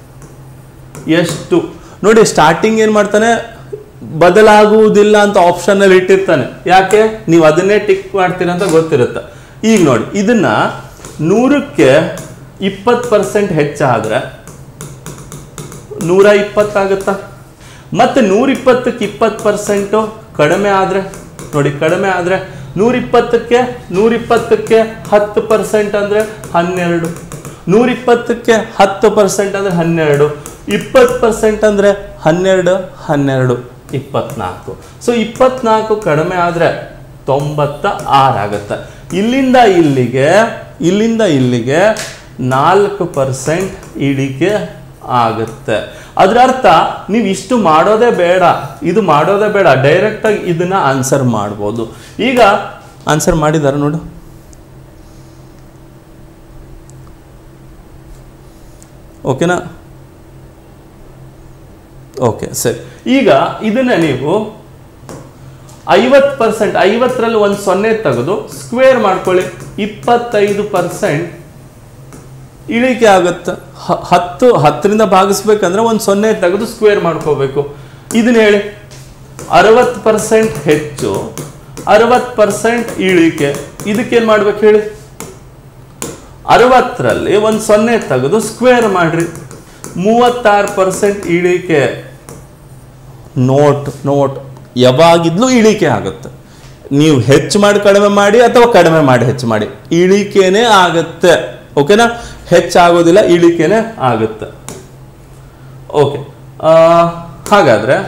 ಎಷ್ಟು ನೋಡಿ ಸ್ಟಾರ್ಟಿಂಗ್ ಏನು ಮಾಡ್ತಾನೆ ಬದಲಾಗುವುದಿಲ್ಲ ಅಂತ ಆಪ್ಷನ್ ಅಲ್ಲಿ ಇಟ್ಟಿರ್ತಾನೆ ಯಾಕೆ ನೀವು ಅದನ್ನೇ ಟಿಕ್ ಮಾಡ್ತೀರ ಅಂತ ಗೊತ್ತಿರುತ್ತೆ ಈಗ ನೋಡಿ ಇದನ್ನ ನೂರಕ್ಕೆ ಇಪ್ಪತ್ತು ಪರ್ಸೆಂಟ್ ಹೆಚ್ಚಾದ್ರೆ ನೂರ ಇಪ್ಪತ್ತಾಗುತ್ತಾ ಮತ್ತೆ ನೂರ ಇಪ್ಪತ್ತಕ್ಕೆ ಇಪ್ಪತ್ತು ಪರ್ಸೆಂಟು ಕಡಿಮೆ ಆದರೆ ನೋಡಿ ಕಡಿಮೆ ಆದರೆ ನೂರಿಪ್ಪತ್ತಕ್ಕೆ ನೂರಿಪ್ಪತ್ತಕ್ಕೆ ಹತ್ತು ಪರ್ಸೆಂಟ್ ಅಂದರೆ ಹನ್ನೆರಡು ನೂರಿಪ್ಪತ್ತಕ್ಕೆ ಹತ್ತು ಪರ್ಸೆಂಟ್ ಅಂದರೆ ಹನ್ನೆರಡು ಇಪ್ಪತ್ತು ಪರ್ಸೆಂಟ್ ಅಂದರೆ ಹನ್ನೆರಡು ಹನ್ನೆರಡು ಇಪ್ಪತ್ನಾಲ್ಕು ಸೊ ಇಪ್ಪತ್ನಾಲ್ಕು ಕಡಿಮೆ ಆದರೆ ತೊಂಬತ್ತ ಆರಾಗುತ್ತೆ ಇಲ್ಲಿಂದ ಇಲ್ಲಿಗೆ ಇಲ್ಲಿಂದ ಇಲ್ಲಿಗೆ ನಾಲ್ಕು ಪರ್ಸೆಂಟ್ ಇಳಿಕೆ ಆಗುತ್ತೆ ಅದರ ಅರ್ಥ ನೀವು ಇಷ್ಟು ಮಾಡೋದೇ ಬೇಡ ಇದು ಮಾಡೋದೇ ಬೇಡ ಡೈರೆಕ್ಟಾಗಿ ಇದನ್ನ ಆನ್ಸರ್ ಮಾಡ್ಬೋದು ಈಗ ಆನ್ಸರ್ ಮಾಡಿದಾರೆ ನೋಡು ಓಕೆನಾ ಓಕೆ ಸರಿ ಈಗ ಇದನ್ನ ನೀವು ಐವತ್ತು ಪರ್ಸೆಂಟ್ ಐವತ್ತರಲ್ಲಿ ಒಂದು ಸೊನ್ನೆ ತೆಗೆದು ಸ್ಕ್ವೇರ್ ಮಾಡ್ಕೊಳ್ಳಿ ಇಪ್ಪತ್ತೈದು ಪರ್ಸೆಂಟ್ ಇಳಿಕೆ ಆಗುತ್ತೆ ಹ- ಹತ್ತು ಹತ್ತರಿಂದ ಭಾಗಿಸ್ಬೇಕಂದ್ರೆ ಒಂದು ಸೊನ್ನೆ ತೆಗೆದು ಸ್ಕ್ವೇರ್ ಮಾಡ್ಕೋಬೇಕು ಇದನ್ನ ಹೇಳಿ ಅರವತ್ತು ಪರ್ಸೆಂಟ್ ಹೆಚ್ಚು ಅರವತ್ತು ಪರ್ಸೆಂಟ್ ಇಳಿಕೆ ಇದಕ್ಕೇನು ಮಾಡ್ಬೇಕು ಹೇಳಿ ಅರವತ್ತರಲ್ಲಿ ಒಂದು ಸೊನ್ನೆ ತೆಗೆದು ಸ್ಕ್ವೇರ್ ಮಾಡ್ರಿ ಮೂವತ್ತಾರು ಪರ್ಸೆಂಟ್ ಇಳಿಕೆ ನೋಟ್ ನೋಟ್ ಯಾವಾಗಿದ್ಲೂ ಇಳಿಕೆ ಆಗುತ್ತೆ ನೀವು ಹೆಚ್ಚು ಮಾಡಿ ಕಡಿಮೆ ಮಾಡಿ ಅಥವಾ ಕಡಿಮೆ ಮಾಡಿ ಹೆಚ್ಚು ಮಾಡಿ ಇಳಿಕೆನೇ ಆಗುತ್ತೆ ಓಕೆನಾ ಹೆಚ್ಚಾಗೋದಿಲ್ಲ ಇಳಿಕೆನೇ ಆಗುತ್ತೆ ಓಕೆ ಹಾಗಾದ್ರೆ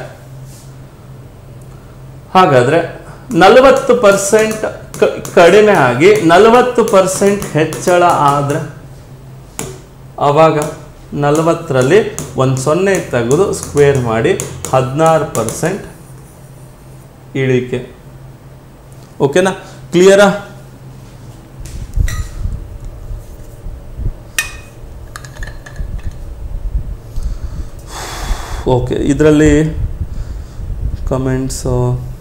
ಹಾಗಾದ್ರೆ ನಲವತ್ತು ಪರ್ಸೆಂಟ್ ಕಡಿಮೆ ಆಗಿ ನಲವತ್ತು ಪರ್ಸೆಂಟ್ ಹೆಚ್ಚಳ ಆದ್ರೆ ಆವಾಗ ನಲವತ್ತರಲ್ಲಿ ಒಂದು ಸೊನ್ನೆ ತೆಗೆದು ಸ್ಕ್ವೇರ್ ಮಾಡಿ ಹದಿನಾರು ಪರ್ಸೆಂಟ್ ಇಳಿಕೆ ಓಕೆನಾ ಕ್ಲಿಯರಾ ಓಕೆ ಇದರಲ್ಲಿ ಕಮೆಂಟ್ಸು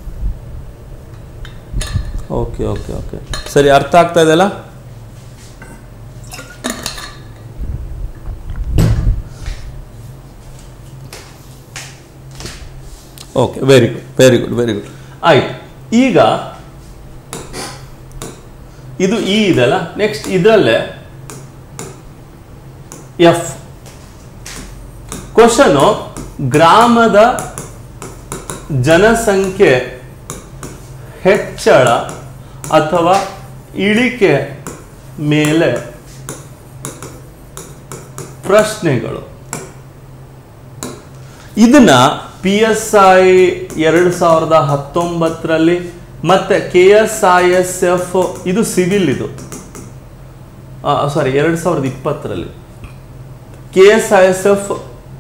ಓಕೆ ಓಕೆ ಓಕೆ ಸರಿ ಅರ್ಥ ಆಗ್ತಾ ಇದೆಯಲ್ಲ okay very good very good very good ಆಯ್ತು ಈಗ ಇದು ಇ ಇದೆಲ್ಲ ನೆಕ್ಸ್ಟ್ ಇದರಲ್ಲೇ ಎಫ್ ಕ್ವಶನು ಗ್ರಾಮದ ಜನಸಂಖ್ಯೆ ಹೆಚ್ಚಳ ಅಥವಾ ಇಳಿಕೆ ಮೇಲೆ ಪ್ರಶ್ನೆಗಳು ಇದನ್ನ ಪಿ ಎಸ್ ಐ ಎರಡು ಸಾವಿರದ ಹತ್ತೊಂಬತ್ತರಲ್ಲಿ ಮತ್ತೆ K S I S F ಇದು ಸಿವಿಲ್ ಇದು ಸಾರಿ ಎರಡು ಸಾವಿರದ ಇಪ್ಪತ್ತರಲ್ಲಿ K S I S F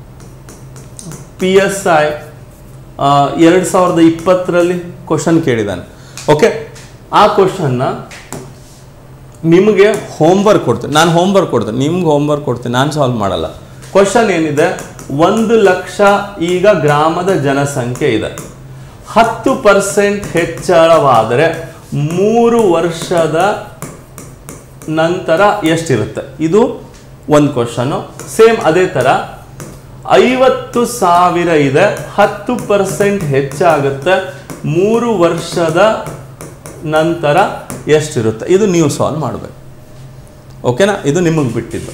P S I ಎರಡು ಸಾವಿರದ ಇಪ್ಪತ್ತರಲ್ಲಿ ಕ್ವಶನ್ ಕೇಳಿದ್ದಾನೆ ಓಕೆ ಆ ಕ್ವಶನ್ನ ನಿಮಗೆ ಹೋಮ್ವರ್ಕ್ ಕೊಡ್ತೀನಿ ನಾನು ಹೋಮ್ವರ್ಕ್ ಕೊಡ್ತೀನಿ ನಿಮ್ಗೆ ಹೋಮ್ವರ್ಕ್ ಕೊಡ್ತೀನಿ ನಾನು ಸಾಲ್ವ್ ಮಾಡಲ್ಲ ಕ್ವಶನ್ ಏನಿದೆ ಒಂದು ಲಕ್ಷ ಈಗ ಗ್ರಾಮದ ಜನಸಂಖ್ಯೆ ಇದೆ ಹತ್ತು ಪರ್ಸೆಂಟ್ ಹೆಚ್ಚಳವಾದರೆ ಮೂರು ವರ್ಷದ ನಂತರ ಎಷ್ಟಿರುತ್ತೆ ಇದು ಒಂದು ಕ್ವಶನು ಸೇಮ್ ಅದೇ ಥರ ಐವತ್ತು ಸಾವಿರ ಇದೆ ಹತ್ತು ಪರ್ಸೆಂಟ್ ಹೆಚ್ಚಾಗುತ್ತೆ ಮೂರು ವರ್ಷದ ನಂತರ ಎಷ್ಟಿರುತ್ತೆ ಇದು ನೀವು ಸಾಲ್ವ್ ಮಾಡಬೇಕು ಓಕೆನಾ ಇದು ನಿಮಗೆ ಬಿಟ್ಟಿದ್ದು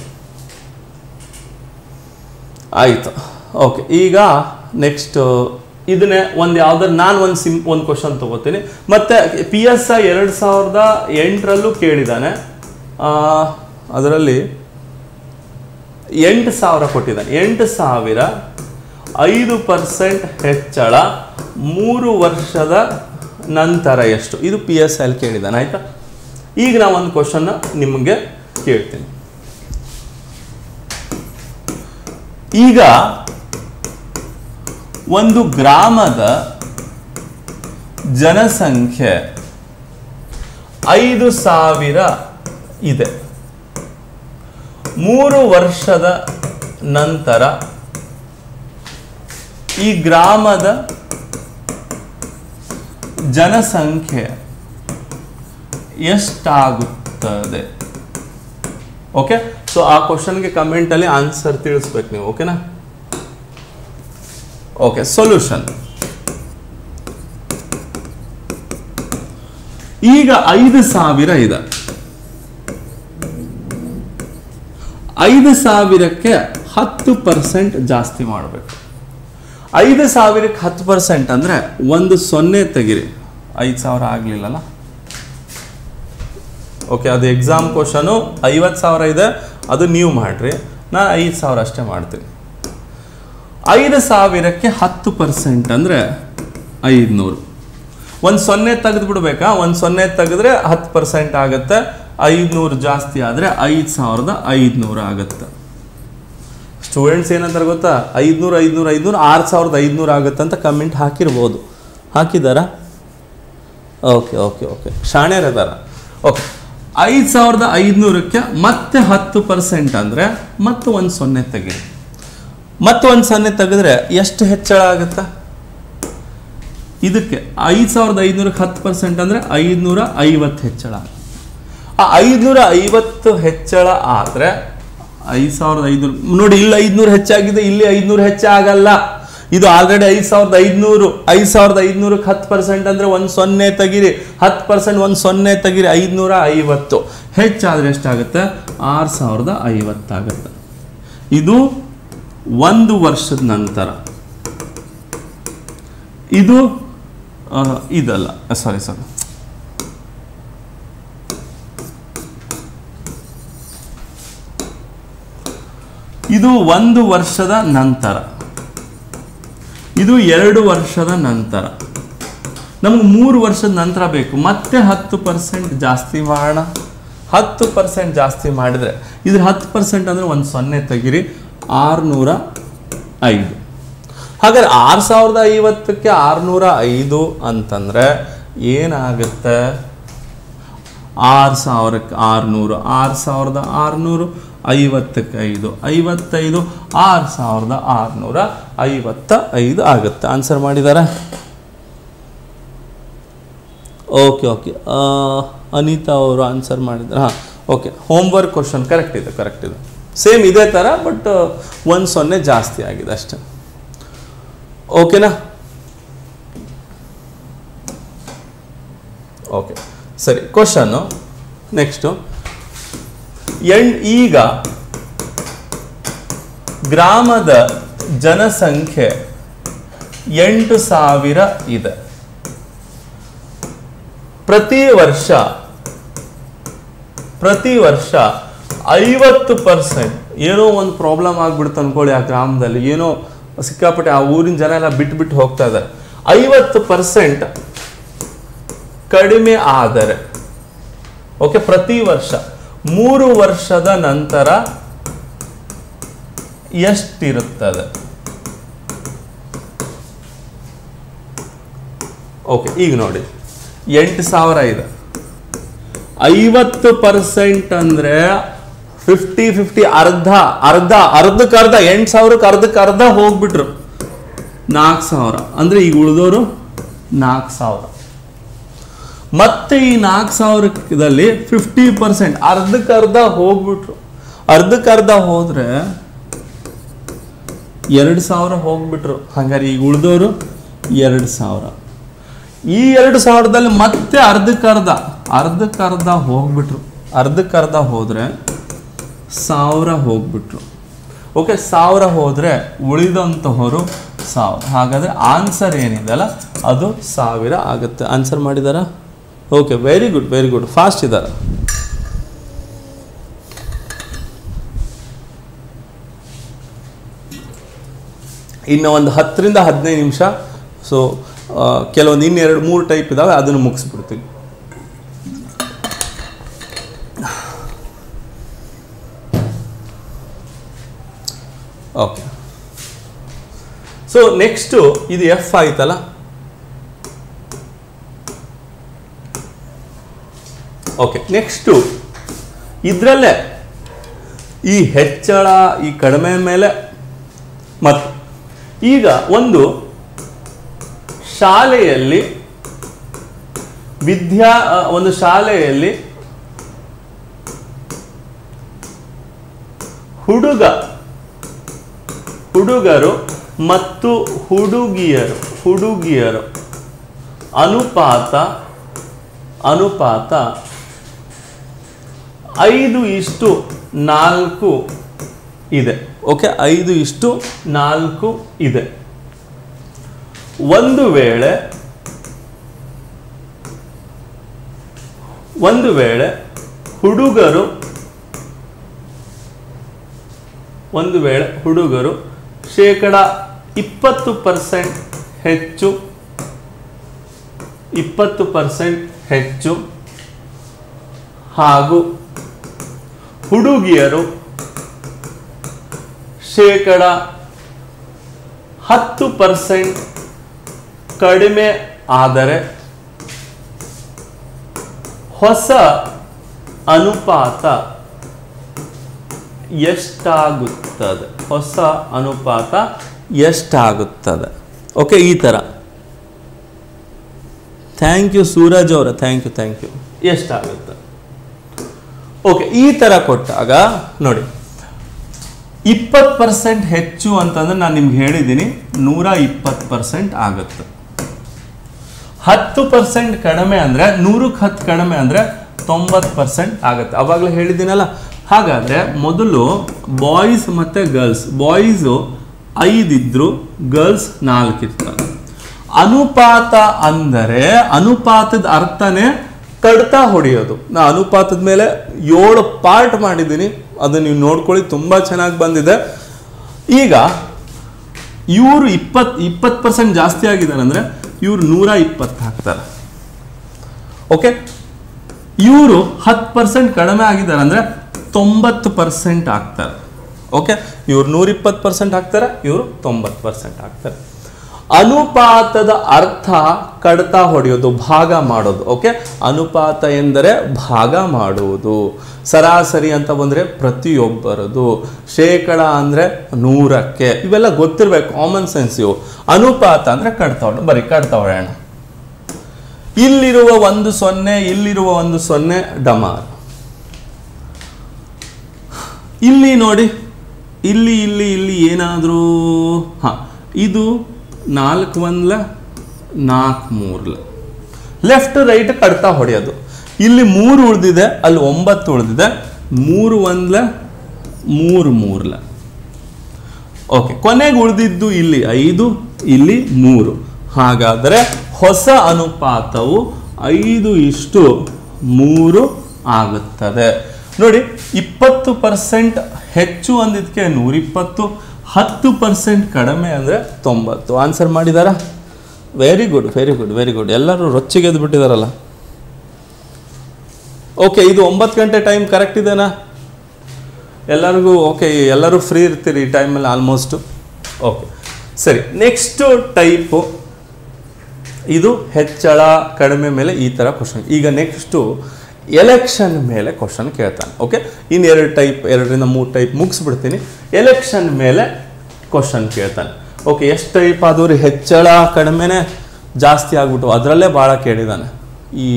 ಆಯಿತು ಓಕೆ ಈಗ ನೆಕ್ಸ್ಟ್ ಇದನ್ನೇ ಒಂದು ಯಾವ್ದಾರು ನಾನು ಒಂದು ಸಿಂ ಒಂದು ಕ್ವಶನ್ ತಗೋತೀನಿ ಮತ್ತು ಪಿ ಎಸ್ ಐ ಎರಡು ಸಾವಿರದ ಎಂಟರಲ್ಲೂ ಕೇಳಿದ್ದಾನೆ ಅದರಲ್ಲಿ ಎಂಟು ಸಾವಿರ ಕೊಟ್ಟಿದ್ದಾನೆ ಎಂಟು ಸಾವಿರ ಐದು ಪರ್ಸೆಂಟ್ ಹೆಚ್ಚಳ ಮೂರು ವರ್ಷದ ನಂತರ ಎಷ್ಟು ಇದು ಪಿ ಎಸ್ ಐಲ್ ಕೇಳಿದ್ದಾನೆ ಆಯ್ತಾ ಈಗ ನಾವು ಒಂದು ಕ್ವಶನ್ನ ನಿಮಗೆ ಕೇಳ್ತೀನಿ ಈಗ ಒಂದು ಗ್ರಾಮದ ಜನಸಂಖ್ಯೆ ಐದು ಸಾವಿರ ಇದೆ ಮೂರು ವರ್ಷದ ನಂತರ ಈ ಗ್ರಾಮದ ಜನಸಂಖ್ಯೆ ಎಷ್ಟಾಗುತ್ತದೆ ಓಕೆ ಸೊ ಆ ಕ್ವಶನ್ಗೆ ಕಮೆಂಟಲ್ಲಿ ಆನ್ಸರ್ ತಿಳಿಸ್ಬೇಕು ನೀವು ಓಕೆನಾ ಓಕೆ ಸೊಲ್ಯೂಷನ್ ಈಗ ಐದು ಸಾವಿರ ಇದೆ ಐದು ಸಾವಿರಕ್ಕೆ ಹತ್ತು ಪರ್ಸೆಂಟ್ ಜಾಸ್ತಿ ಮಾಡಬೇಕು ಐದು ಸಾವಿರಕ್ಕೆ ಹತ್ತು ಪರ್ಸೆಂಟ್ ಅಂದರೆ ಒಂದು ಸೊನ್ನೆ ತೆಗಿರಿ ಐದು ಸಾವಿರ ಆಗಲಿಲ್ಲಲ್ಲ ಓಕೆ ಅದು ಎಕ್ಸಾಮ್ ಕ್ವಶನು ಐವತ್ತು ಸಾವಿರ ಇದೆ ಅದು ನೀವು ಮಾಡಿರಿ ನಾನು ಐದು ಸಾವಿರ ಅಷ್ಟೇ ಮಾಡ್ತೀನಿ ಐದು ಸಾವಿರಕ್ಕೆ ಹತ್ತು ಪರ್ಸೆಂಟ್ ಅಂದರೆ ಐದುನೂರು ಒಂದು ಸೊನ್ನೆ ತೆಗೆದು ಬಿಡ್ಬೇಕಾ ಒಂದು ಸೊನ್ನೆ ತೆಗೆದ್ರೆ ಹತ್ತು ಪರ್ಸೆಂಟ್ ಆಗುತ್ತೆ ಐದುನೂರು ಜಾಸ್ತಿ ಆದರೆ ಐದು ಸಾವಿರದ ಐದುನೂರು ಆಗುತ್ತೆ ಸ್ಟೂಡೆಂಟ್ಸ್ ಏನಂತಾರೆ ಗೊತ್ತಾ ಐದುನೂರು ಐದುನೂರು ಐದುನೂರು ಆರು ಸಾವಿರದ ಐದುನೂರು ಆಗುತ್ತೆ ಅಂತ ಕಮೆಂಟ್ ಹಾಕಿರ್ಬೋದು ಹಾಕಿದಾರಾ ಓಕೆ ಓಕೆ ಓಕೆ ಶಾಣ್ಯರ್ ಇದಾರ ಓಕೆ ಐದು ಸಾವಿರದ ಐದುನೂರಕ್ಕೆ ಮತ್ತೆ ಹತ್ತು ಪರ್ಸೆಂಟ್ ಅಂದರೆ ಮತ್ತೆ ಒಂದು ಸೊನ್ನೆ ತೆಗೀರಿ ಮತ್ತೆ ಒಂದು ಸೊನ್ನೆ ತೆಗೆದ್ರೆ ಎಷ್ಟು ಹೆಚ್ಚಳ ಆಗುತ್ತೆ ಇದಕ್ಕೆ ಐದು ಸಾವಿರದ ಐದುನೂರಕ್ಕೆ ಹತ್ತು ಪರ್ಸೆಂಟ್ ಅಂದರೆ ಐದುನೂರ ಐವತ್ತು ಹೆಚ್ಚಳ ಆ ಐದುನೂರ ಐವತ್ತು ಹೆಚ್ಚಳ ಆದರೆ ಐದು ಸಾವಿರದ ಐದುನೂರು ನೋಡಿ ಇಲ್ಲಿ ಐದುನೂರು ಹೆಚ್ಚಾಗಿದೆ ಇಲ್ಲಿ ಐದುನೂರು ಹೆಚ್ಚಾಗಲ್ಲ ಇದು ಆಲ್ರೆಡಿ ಐದು ಸಾವಿರದ ಐದುನೂರು ಐದು ಸಾವಿರದ ಐದುನೂರಕ್ಕೆ ಹತ್ತು ಪರ್ಸೆಂಟ್ ಅಂದರೆ ಒಂದು ಸೊನ್ನೆ ತೆಗಿರಿ ಹತ್ತು ಪರ್ಸೆಂಟ್ ಒಂದು ಸೊನ್ನೆ ತೆಗಿರಿ ಐದುನೂರ ಐವತ್ತು ಹೆಚ್ಚಾದರೆ ಎಷ್ಟಾಗುತ್ತೆ ಆರು ಸಾವಿರದ ಐವತ್ತಾಗುತ್ತೆ ಇದು ಒಂದು ವರ್ಷದ ನಂತರ ಇದು ಆ, ಇದಲ್ಲ ಸಾರಿ ಸಾರಿ ಇದು ಒಂದು ವರ್ಷದ ನಂತರ ಇದು ಎರಡು ವರ್ಷದ ನಂತರ ನಮ್ಗೆ ಮೂರು ವರ್ಷದ ನಂತರ ಬೇಕು ಮತ್ತೆ ಹತ್ತು ಪರ್ಸೆಂಟ್ ಜಾಸ್ತಿ ಮಾಡೋಣ ಹತ್ತು ಪರ್ಸೆಂಟ್ ಜಾಸ್ತಿ ಮಾಡಿದರೆ ಇದ್ರ ಹತ್ತು ಪರ್ಸೆಂಟ್ ಅಂದರೆ ಒಂದು ಸೊನ್ನೆ ತೆಗಿರಿ ಆರುನೂರ ಐದು ಹಾಗಾದ್ರೆ ಆರು ಸಾವಿರದ ಐವತ್ತಕ್ಕೆ ಆರುನೂರ ಐದು ಅಂತಂದರೆ ಏನಾಗುತ್ತೆ ಆರು ಸಾವಿರಕ್ಕೆ ಆರುನೂರು ಆರು ಸಾವಿರದ ಆರುನೂರು ಐವತ್ತಕ್ಕೆ ಐದು ಐವತ್ತೈದು ಆರು ಸಾವಿರದ ಆರುನೂರ ಐವತ್ತ ಐದು ಆಗುತ್ತೆ ಆನ್ಸರ್ ಮಾಡಿದಾರ ಓಕೆ ಓಕೆ ಅನಿತಾ ಅವರು ಆನ್ಸರ್ ಮಾಡಿದ್ದಾರೆ ಹಾಂ ಓಕೆ ಹೋಮ್ವರ್ಕ್ ಕ್ವಶನ್ ಕರೆಕ್ಟ್ ಇದೆ ಕರೆಕ್ಟ್ ಇದೆ ಸೇಮ್ ಇದೇ ಥರ ಬಟ್ ಒಂದು ಸೊನ್ನೆ ಜಾಸ್ತಿ ಆಗಿದೆ ಅಷ್ಟೆ ಓಕೆನಾ ಓಕೆ ಸರಿ ಕ್ವಶನ್ನು ನೆಕ್ಸ್ಟು ಎಣ್ ಈಗ ಗ್ರಾಮದ ಜನಸಂಖ್ಯೆ ಎಂಟು ಸಾವಿರ ಇದೆ ಪ್ರತಿ ವರ್ಷ ಪ್ರತಿ ವರ್ಷ ಐವತ್ತು ಪರ್ಸೆಂಟ್ ಏನೋ ಒಂದು ಪ್ರಾಬ್ಲಮ್ ಆಗ್ಬಿಡ್ತು ಅನ್ಕೊಳ್ಳಿ ಆ ಗ್ರಾಮದಲ್ಲಿ ಏನೋ ಸಿಕ್ಕಾಪಟ್ಟೆ ಆ ಊರಿನ ಜನ ಎಲ್ಲ ಬಿಟ್ಟು ಬಿಟ್ಟು ಹೋಗ್ತಾ ಇದ್ದಾರೆ ಐವತ್ತು ಪರ್ಸೆಂಟ್ ಕಡಿಮೆ ಆದರೆ ಓಕೆ ಪ್ರತಿ ವರ್ಷ ಮೂರು ವರ್ಷದ ನಂತರ ಎಷ್ಟಿರುತ್ತದೆ ಓಕೆ ಈಗ ನೋಡಿ ಎಂಟು ಸಾವಿರ ಇದೆ ಐವತ್ತು ಪರ್ಸೆಂಟ್ ಅಂದ್ರೆ ಫಿಫ್ಟಿ ಫಿಫ್ಟಿ ಅರ್ಧ ಅರ್ಧ ಅರ್ಧಕ್ಕೆ ಅರ್ಧ ಎಂಟು ಸಾವಿರಕ್ಕೆ ಅರ್ಧಕ್ಕೆ ಅರ್ಧ ಹೋಗ್ಬಿಟ್ರು ನಾಲ್ಕು ಸಾವಿರ ಅಂದ್ರೆ ಈಗ ಉಳಿದವರು ನಾಲ್ಕು ಸಾವಿರ ಮತ್ತೆ ಈ ನಾಲ್ಕು ಸಾವಿರದಲ್ಲಿ ಫಿಫ್ಟಿ ಪರ್ಸೆಂಟ್ ಅರ್ಧಕ್ಕೆ ಅರ್ಧ ಹೋಗ್ಬಿಟ್ರು ಅರ್ಧಕ್ಕೆ ಅರ್ಧ ಹೋದ್ರೆ ಎರಡು ಸಾವಿರ ಹೋಗ್ಬಿಟ್ರು ಹಂಗಾರೆ ಈಗ ಉಳಿದವರು ಎರಡು ಸಾವಿರ ಈ ಎರಡು ಸಾವಿರದಲ್ಲಿ ಮತ್ತೆ ಅರ್ಧಕ್ಕೆ ಅರ್ಧ ಅರ್ಧಕ್ಕೆ ಅರ್ಧ ಹೋಗ್ಬಿಟ್ರು ಅರ್ಧಕ್ಕೆ ಅರ್ಧ ಹೋದ್ರೆ ಸಾವಿರ ಹೋಗ್ಬಿಟ್ರು ಓಕೆ ಸಾವಿರ ಹೋದ್ರೆ ಉಳಿದಂತಹವರು ಸಾವಿರ ಹಾಗಾದ್ರೆ ಆನ್ಸರ್ ಏನಿದೆಯಲ್ಲ ಅದು ಸಾವಿರ ಆಗುತ್ತೆ ಆನ್ಸರ್ ಮಾಡಿದಾರ okay very good very good fast ಇದ್ದಾರೆ ಇನ್ನು ಒಂದು ಹತ್ತರಿಂದ ಹದಿನೈದು ನಿಮಿಷ ಸೊ ಕೆಲವೊಂದು ಇನ್ನೆರಡು ಮೂರು ಟೈಪ್ ಇದಾವೆ ಅದನ್ನು ಮುಗಿಸ್ಬಿಡ್ತೀವಿ ಓಕೆ ಸೊ ನೆಕ್ಸ್ಟು ಇದು ಎಫ್ ಆಯ್ತಲ್ಲ ಓಕೆ ನೆಕ್ಸ್ಟು ಇದರಲ್ಲೇ ಈ ಹೆಚ್ಚಳ ಈ ಕಡಿಮೆ ಮೇಲೆ ಮತ್ತು ಈಗ ಒಂದು ಶಾಲೆಯಲ್ಲಿ ವಿದ್ಯಾ ಆ, ಒಂದು ಶಾಲೆಯಲ್ಲಿ ಹುಡುಗ ಹುಡುಗರು ಮತ್ತು ಹುಡುಗಿಯರು ಹುಡುಗಿಯರು ಅನುಪಾತ ಅನುಪಾತ ಐದು ಇಷ್ಟು ನಾಲ್ಕು ಇದೆ ಓಕೆ ಐದು ಇಷ್ಟು ನಾಲ್ಕು ಇದೆ ಒಂದು ವೇಳೆ ಒಂದು ವೇಳೆ ಹುಡುಗರು ಒಂದು ವೇಳೆ ಹುಡುಗರು ಶೇಕಡ ಇಪ್ಪತ್ತು ಪರ್ಸೆಂಟ್ ಹೆಚ್ಚು ಇಪ್ಪತ್ತು ಪರ್ಸೆಂಟ್ ಹೆಚ್ಚು ಹಾಗೂ ಹುಡುಗಿಯರು ಶೇಕಡ ಹತ್ತು ಪರ್ಸೆಂಟ್ ಕಡಿಮೆ ಆದರೆ ಹೊಸ ಅನುಪಾತ ಎಷ್ಟಾಗುತ್ತದೆ ಹೊಸ ಅನುಪಾತ ಎಷ್ಟಾಗುತ್ತದೆ ಓಕೆ ಈ ಥರ ಥ್ಯಾಂಕ್ ಯು ಸೂರಜ್ ಅವರ ಥ್ಯಾಂಕ್ ಯು ಥ್ಯಾಂಕ್ ಯು ಎಷ್ಟಾಗುತ್ತೆ ಓಕೆ ಈ ಥರ ಕೊಟ್ಟಾಗ ನೋಡಿ ಇಪ್ಪತ್ತು ಪರ್ಸೆಂಟ್ ಹೆಚ್ಚು ಅಂತಂದ್ರೆ ನಾನು ನಿಮ್ಗೆ ಹೇಳಿದ್ದೀನಿ ನೂರ ಇಪ್ಪತ್ತು ಪರ್ಸೆಂಟ್ ಆಗುತ್ತೆ ಹತ್ತು ಪರ್ಸೆಂಟ್ ಕಡಿಮೆ ಅಂದರೆ ನೂರಕ್ಕೆ ಹತ್ತು ಕಡಿಮೆ ಅಂದರೆ ತೊಂಬತ್ತು ಪರ್ಸೆಂಟ್ ಆಗುತ್ತೆ ಅವಾಗಲೇ ಹೇಳಿದ್ದೀನಲ್ಲ ಹಾಗಾದರೆ ಮೊದಲು ಬಾಯ್ಸ್ ಮತ್ತು ಗರ್ಲ್ಸ್ ಬಾಯ್ಸು ಐದಿದ್ರು ಗರ್ಲ್ಸ್ ನಾಲ್ಕು ಇರ್ತಾರೆ ಅನುಪಾತ ಅಂದರೆ ಅನುಪಾತದ ಅರ್ಥನೇ ಕಡ್ತಾ ಹೊಡೆಯೋದು ನಾ ಅನುಪಾತದ ಮೇಲೆ ಏಳು ಪಾರ್ಟ್ ಮಾಡಿದ್ದೀನಿ ಅದನ್ನ ನೀವು ನೋಡ್ಕೊಳ್ಳಿ ತುಂಬ ಚೆನ್ನಾಗಿ ಬಂದಿದೆ ಈಗ ಇವರು ಇಪ್ಪತ್ತು ಇಪ್ಪತ್ತು ಪರ್ಸೆಂಟ್ ಜಾಸ್ತಿ ಆಗಿದ್ದಾರೆ ಅಂದರೆ ಇವ್ರು ನೂರ ಇಪ್ಪತ್ತು ಹಾಕ್ತಾರೆ ಓಕೆ ಇವರು ಹತ್ತು ಪರ್ಸೆಂಟ್ ಕಡಿಮೆ ಆಗಿದ್ದಾರೆ ಅಂದರೆ ತೊಂಬತ್ತು ಪರ್ಸೆಂಟ್ ಆಗ್ತಾರೆ ಓಕೆ ಇವ್ರು ನೂರಿಪ್ಪತ್ತು ಪರ್ಸೆಂಟ್ ಹಾಕ್ತಾರೆ ಇವರು ತೊಂಬತ್ತು ಪರ್ಸೆಂಟ್ ಹಾಕ್ತಾರೆ ಅನುಪಾತದ ಅರ್ಥ ಕಡ್ತಾ ಹೊಡೆಯೋದು ಭಾಗ ಮಾಡೋದು ಓಕೆ ಅನುಪಾತ ಎಂದರೆ ಭಾಗ ಮಾಡುವುದು ಸರಾಸರಿ ಅಂತ ಬಂದರೆ ಪ್ರತಿಯೊಬ್ಬರದು ಶೇಕಡ ಅಂದರೆ ನೂರಕ್ಕೆ ಇವೆಲ್ಲ ಗೊತ್ತಿರಬೇಕು ಕಾಮನ್ ಸೆನ್ಸ್ ಇವು ಅನುಪಾತ ಅಂದರೆ ಕಡ್ತಾ ಹೊಡ ಬರೀ ಕಡ್ತಾ ಹೊಡೆಯೋಣ ಇಲ್ಲಿರುವ ಒಂದು ಸೊನ್ನೆ ಇಲ್ಲಿರುವ ಒಂದು ಸೊನ್ನೆ ಡಮಾರ್ ಇಲ್ಲಿ ನೋಡಿ ಇಲ್ಲಿ ಇಲ್ಲಿ ಇಲ್ಲಿ ಏನಾದರೂ ಹಾಂ ಇದು ನಾಲ್ಕು ಒಂದ್ಲ ನಾಲ್ಕು ಮೂರ್ಲ ಲೆಫ್ಟ್ ರೈಟ್ ಕಡ್ತಾ ಹೊಡೆಯೋದು ಇಲ್ಲಿ ಮೂರು ಉಳಿದಿದೆ ಅಲ್ಲಿ ಒಂಬತ್ತು ಉಳಿದಿದೆ ಮೂರು ಒಂದ್ಲ ಮೂರು ಮೂರ್ಲ ಓಕೆ ಕೊನೆಗೆ ಉಳಿದಿದ್ದು ಇಲ್ಲಿ ಐದು ಇಲ್ಲಿ ಮೂರು ಹಾಗಾದರೆ ಹೊಸ ಅನುಪಾತವು ಐದು ಇಷ್ಟು ಮೂರು ಆಗುತ್ತದೆ ನೋಡಿ ಇಪ್ಪತ್ತು ಪರ್ಸೆಂಟ್ ಹೆಚ್ಚು ಅಂದಿದ್ದಕ್ಕೆ ನೂರಿಪ್ಪತ್ತು ಹತ್ತು ಪರ್ಸೆಂಟ್ ಕಡಿಮೆ ಅಂದರೆ ತೊಂಬತ್ತು ಆನ್ಸರ್ ಮಾಡಿದಾರಾ very good very good very good ಎಲ್ಲರೂ ರೊಚ್ಚಿಗೆ ಎದ್ದು ಬಿಟ್ಟಿದಾರಲ್ಲ ಓಕೆ ಇದು ಒಂಬತ್ತು ಗಂಟೆ ಟೈಮ್ ಕರೆಕ್ಟ್ ಇದೆನಾ ಎಲ್ಲರಿಗೂ ಓಕೆ ಎಲ್ಲರೂ ಫ್ರೀ ಇರ್ತೀರಿ ಈ ಟೈಮಲ್ಲಿ ಆಲ್ಮೋಸ್ಟು ಓಕೆ ಸರಿ ನೆಕ್ಸ್ಟು ಟೈಪು ಇದು ಹೆಚ್ಚಳ ಕಡಿಮೆ ಮೇಲೆ ಈ ಥರ ಕ್ವಶನ್ ಈಗ ನೆಕ್ಸ್ಟು ಎಲೆಕ್ಷನ್ ಮೇಲೆ ಕ್ವಶನ್ ಕೇಳ್ತಾನೆ ಓಕೆ ಇನ್ನು ಎರಡು ಟೈಪ್ ಎರಡರಿಂದ ಮೂರು ಟೈಪ್ ಮುಗಿಸ್ಬಿಡ್ತೀನಿ ಎಲೆಕ್ಷನ್ ಮೇಲೆ ಕ್ವಶನ್ ಕೇಳ್ತಾನೆ ಓಕೆ ಎಷ್ಟು ಟೈಪ್ ಆದವ್ರು ಹೆಚ್ಚಳ ಕಡಿಮೆನೇ ಜಾಸ್ತಿ ಆಗ್ಬಿಟ್ಟು ಅದರಲ್ಲೇ ಭಾಳ ಕೇಳಿದ್ದಾನೆ ಈ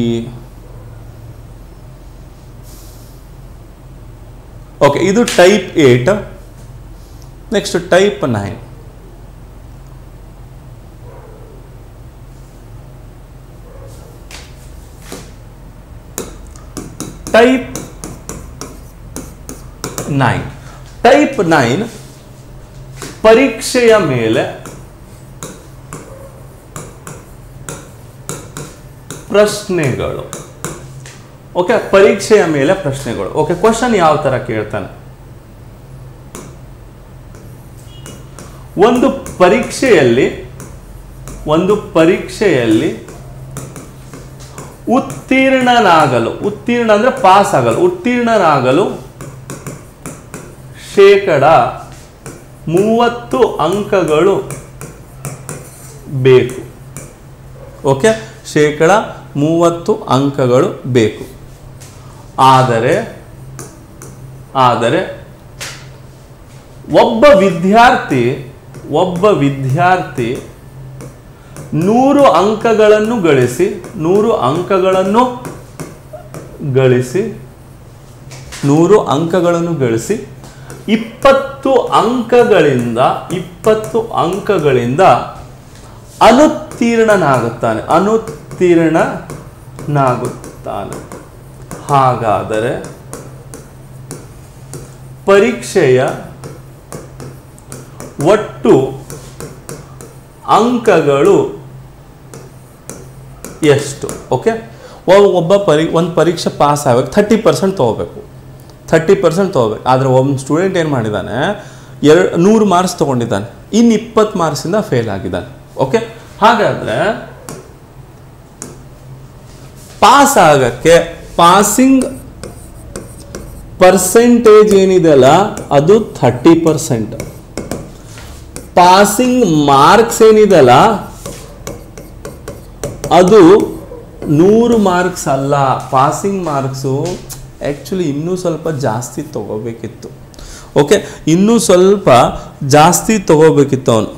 ಓಕೆ ಇದು type eight next type nine type nine type nine ಪರೀಕ್ಷೆಯ ಮೇಲೆ ಪ್ರಶ್ನೆಗಳು ಓಕೆ ಪರೀಕ್ಷೆಯ ಮೇಲೆ ಪ್ರಶ್ನೆಗಳು ಓಕೆ ಕ್ವಶನ್ ಯಾವ ತರ ಕೇಳ್ತಾನೆ ಒಂದು ಪರೀಕ್ಷೆಯಲ್ಲಿ ಒಂದು ಪರೀಕ್ಷೆಯಲ್ಲಿ ಉತ್ತೀರ್ಣನಾಗಲು ಉತ್ತೀರ್ಣ ಅಂದ್ರೆ ಪಾಸ್ ಆಗಲು ಉತ್ತೀರ್ಣನಾಗಲು ಶೇಕಡ ಮೂವತ್ತು ಅಂಕಗಳು ಬೇಕು ಓಕೆ ಶೇಕಡ ಮೂವತ್ತು ಅಂಕಗಳು ಬೇಕು ಆದರೆ ಆದರೆ ಒಬ್ಬ ವಿದ್ಯಾರ್ಥಿ ಒಬ್ಬ ವಿದ್ಯಾರ್ಥಿ ನೂರು ಅಂಕಗಳನ್ನು ಗಳಿಸಿ ನೂರು ಅಂಕಗಳನ್ನು ಗಳಿಸಿ ನೂರು ಅಂಕಗಳನ್ನು ಗಳಿಸಿ ಇಪ್ಪತ್ತು ಅಂಕಗಳಿಂದ ಇಪ್ಪತ್ತು ಅಂಕಗಳಿಂದ ಅನುತ್ತೀರ್ಣನಾಗುತ್ತಾನೆ ಅನುತ್ತೀರ್ಣನಾಗುತ್ತಾನೆ ಹಾಗಾದರೆ ಪರೀಕ್ಷೆಯ ಒಟ್ಟು ಅಂಕಗಳು ಎಷ್ಟು ಓಕೆ ಒಬ್ಬ ಪರಿ ಒಂದು ಪರೀಕ್ಷೆ ಪಾಸ್ ಆಗಬೇಕು ಥರ್ಟಿ ಪರ್ಸೆಂಟ್ ತೊಗೋಬೇಕು ಥರ್ಟಿ ಪರ್ಸೆಂಟ್ ತೊಗೋಬೇಕು ಆದರೆ ಒಬ್ಬ ಸ್ಟೂಡೆಂಟ್ ಏನು ಮಾಡಿದ್ದಾನೆ ಎರಡು ನೂರು ಮಾರ್ಕ್ಸ್ ತೊಗೊಂಡಿದ್ದಾನೆ ಇನ್ನು ಇಪ್ಪತ್ತು ಮಾರ್ಕ್ಸಿಂದ ಫೇಲ್ ಆಗಿದ್ದಾನೆ ಓಕೆ ಹಾಗಾದರೆ ಪಾಸ್ ಆಗಕ್ಕೆ ಪಾಸಿಂಗ್ ಪರ್ಸೆಂಟೇಜ್ ಏನಿದೆಯಲ್ಲ ಅದು ಥರ್ಟಿ ಪರ್ಸೆಂಟ್ ಪಾಸಿಂಗ್ ಮಾರ್ಕ್ಸ್ ಏನಿದೆಯಲ್ಲ ಅದು ನೂರು ಮಾರ್ಕ್ಸ್ ಅಲ್ಲ ಪಾಸಿಂಗ್ ಮಾರ್ಕ್ಸು ಆ್ಯಕ್ಚುಲಿ ಇನ್ನೂ ಸ್ವಲ್ಪ ಜಾಸ್ತಿ ತಗೋಬೇಕಿತ್ತು ಓಕೆ ಇನ್ನೂ ಸ್ವಲ್ಪ ಜಾಸ್ತಿ ತಗೋಬೇಕಿತ್ತು ಅವನು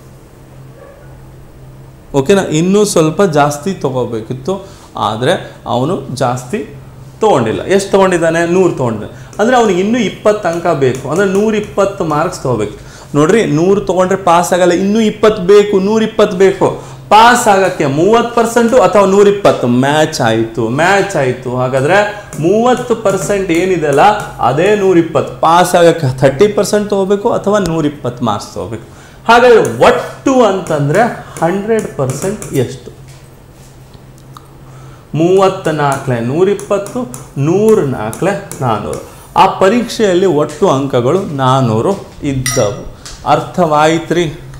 ಓಕೆನಾ ಇನ್ನೂ ಸ್ವಲ್ಪ ಜಾಸ್ತಿ ತಗೋಬೇಕಿತ್ತು ಆದರೆ ಅವನು ಜಾಸ್ತಿ ತೊಗೊಂಡಿಲ್ಲ ಎಷ್ಟು ತೊಗೊಂಡಿದ್ದಾನೆ ನೂರು ತೊಗೊಂಡಿದ್ದಾನೆ ಅಂದರೆ ಅವ್ನಿಗೆ ಇನ್ನೂ ಇಪ್ಪತ್ತು ಅಂಕ ಬೇಕು ಅಂದರೆ ನೂರ ಇಪ್ಪತ್ತು ಮಾರ್ಕ್ಸ್ ತೊಗೋಬೇಕು ನೋಡ್ರಿ ನೂರು ತೊಗೊಂಡ್ರೆ ಪಾಸ್ ಆಗಲ್ಲ ಇನ್ನೂ ಇಪ್ಪತ್ತು ಬೇಕು ನೂರ ಇಪ್ಪತ್ತು ಬೇಕು ಪಾಸ್ ಆಗಕ್ಕೆ ಮೂವತ್ತು ಪರ್ಸೆಂಟು ಅಥವಾ ನೂರಿಪ್ಪತ್ತು ಮ್ಯಾಚ್ ಆಯಿತು ಮ್ಯಾಚ್ ಆಯಿತು ಹಾಗಾದರೆ ಮೂವತ್ತು ಪರ್ಸೆಂಟ್ ಏನಿದೆಯಲ್ಲ ಅದೇ ನೂರಿಪ್ಪತ್ತು ಪಾಸ್ ಆಗಕ್ಕೆ ಥರ್ಟಿ ಪರ್ಸೆಂಟ್ ತೊಗೋಬೇಕು ಅಥವಾ ನೂರಿಪ್ಪತ್ತು ಮಾರ್ಕ್ಸ್ ತೊಗೋಬೇಕು ಹಾಗಾದರೆ ಒಟ್ಟು ಅಂತಂದರೆ ಹಂಡ್ರೆಡ್ ಪರ್ಸೆಂಟ್ ಎಷ್ಟು ಮೂವತ್ತ ನಾಲ್ಕಲೆ ನೂರಿಪ್ಪತ್ತು ನೂರು ನಾಲ್ಕಲೆ ನಾನ್ನೂರು ಆ ಪರೀಕ್ಷೆಯಲ್ಲಿ ಒಟ್ಟು ಅಂಕಗಳು ನಾನ್ನೂರು ಇದ್ದವು ಅರ್ಥವಾಯ್ತ್ರಿ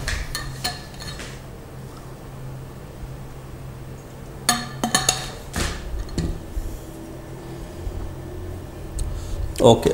ಓಕೆ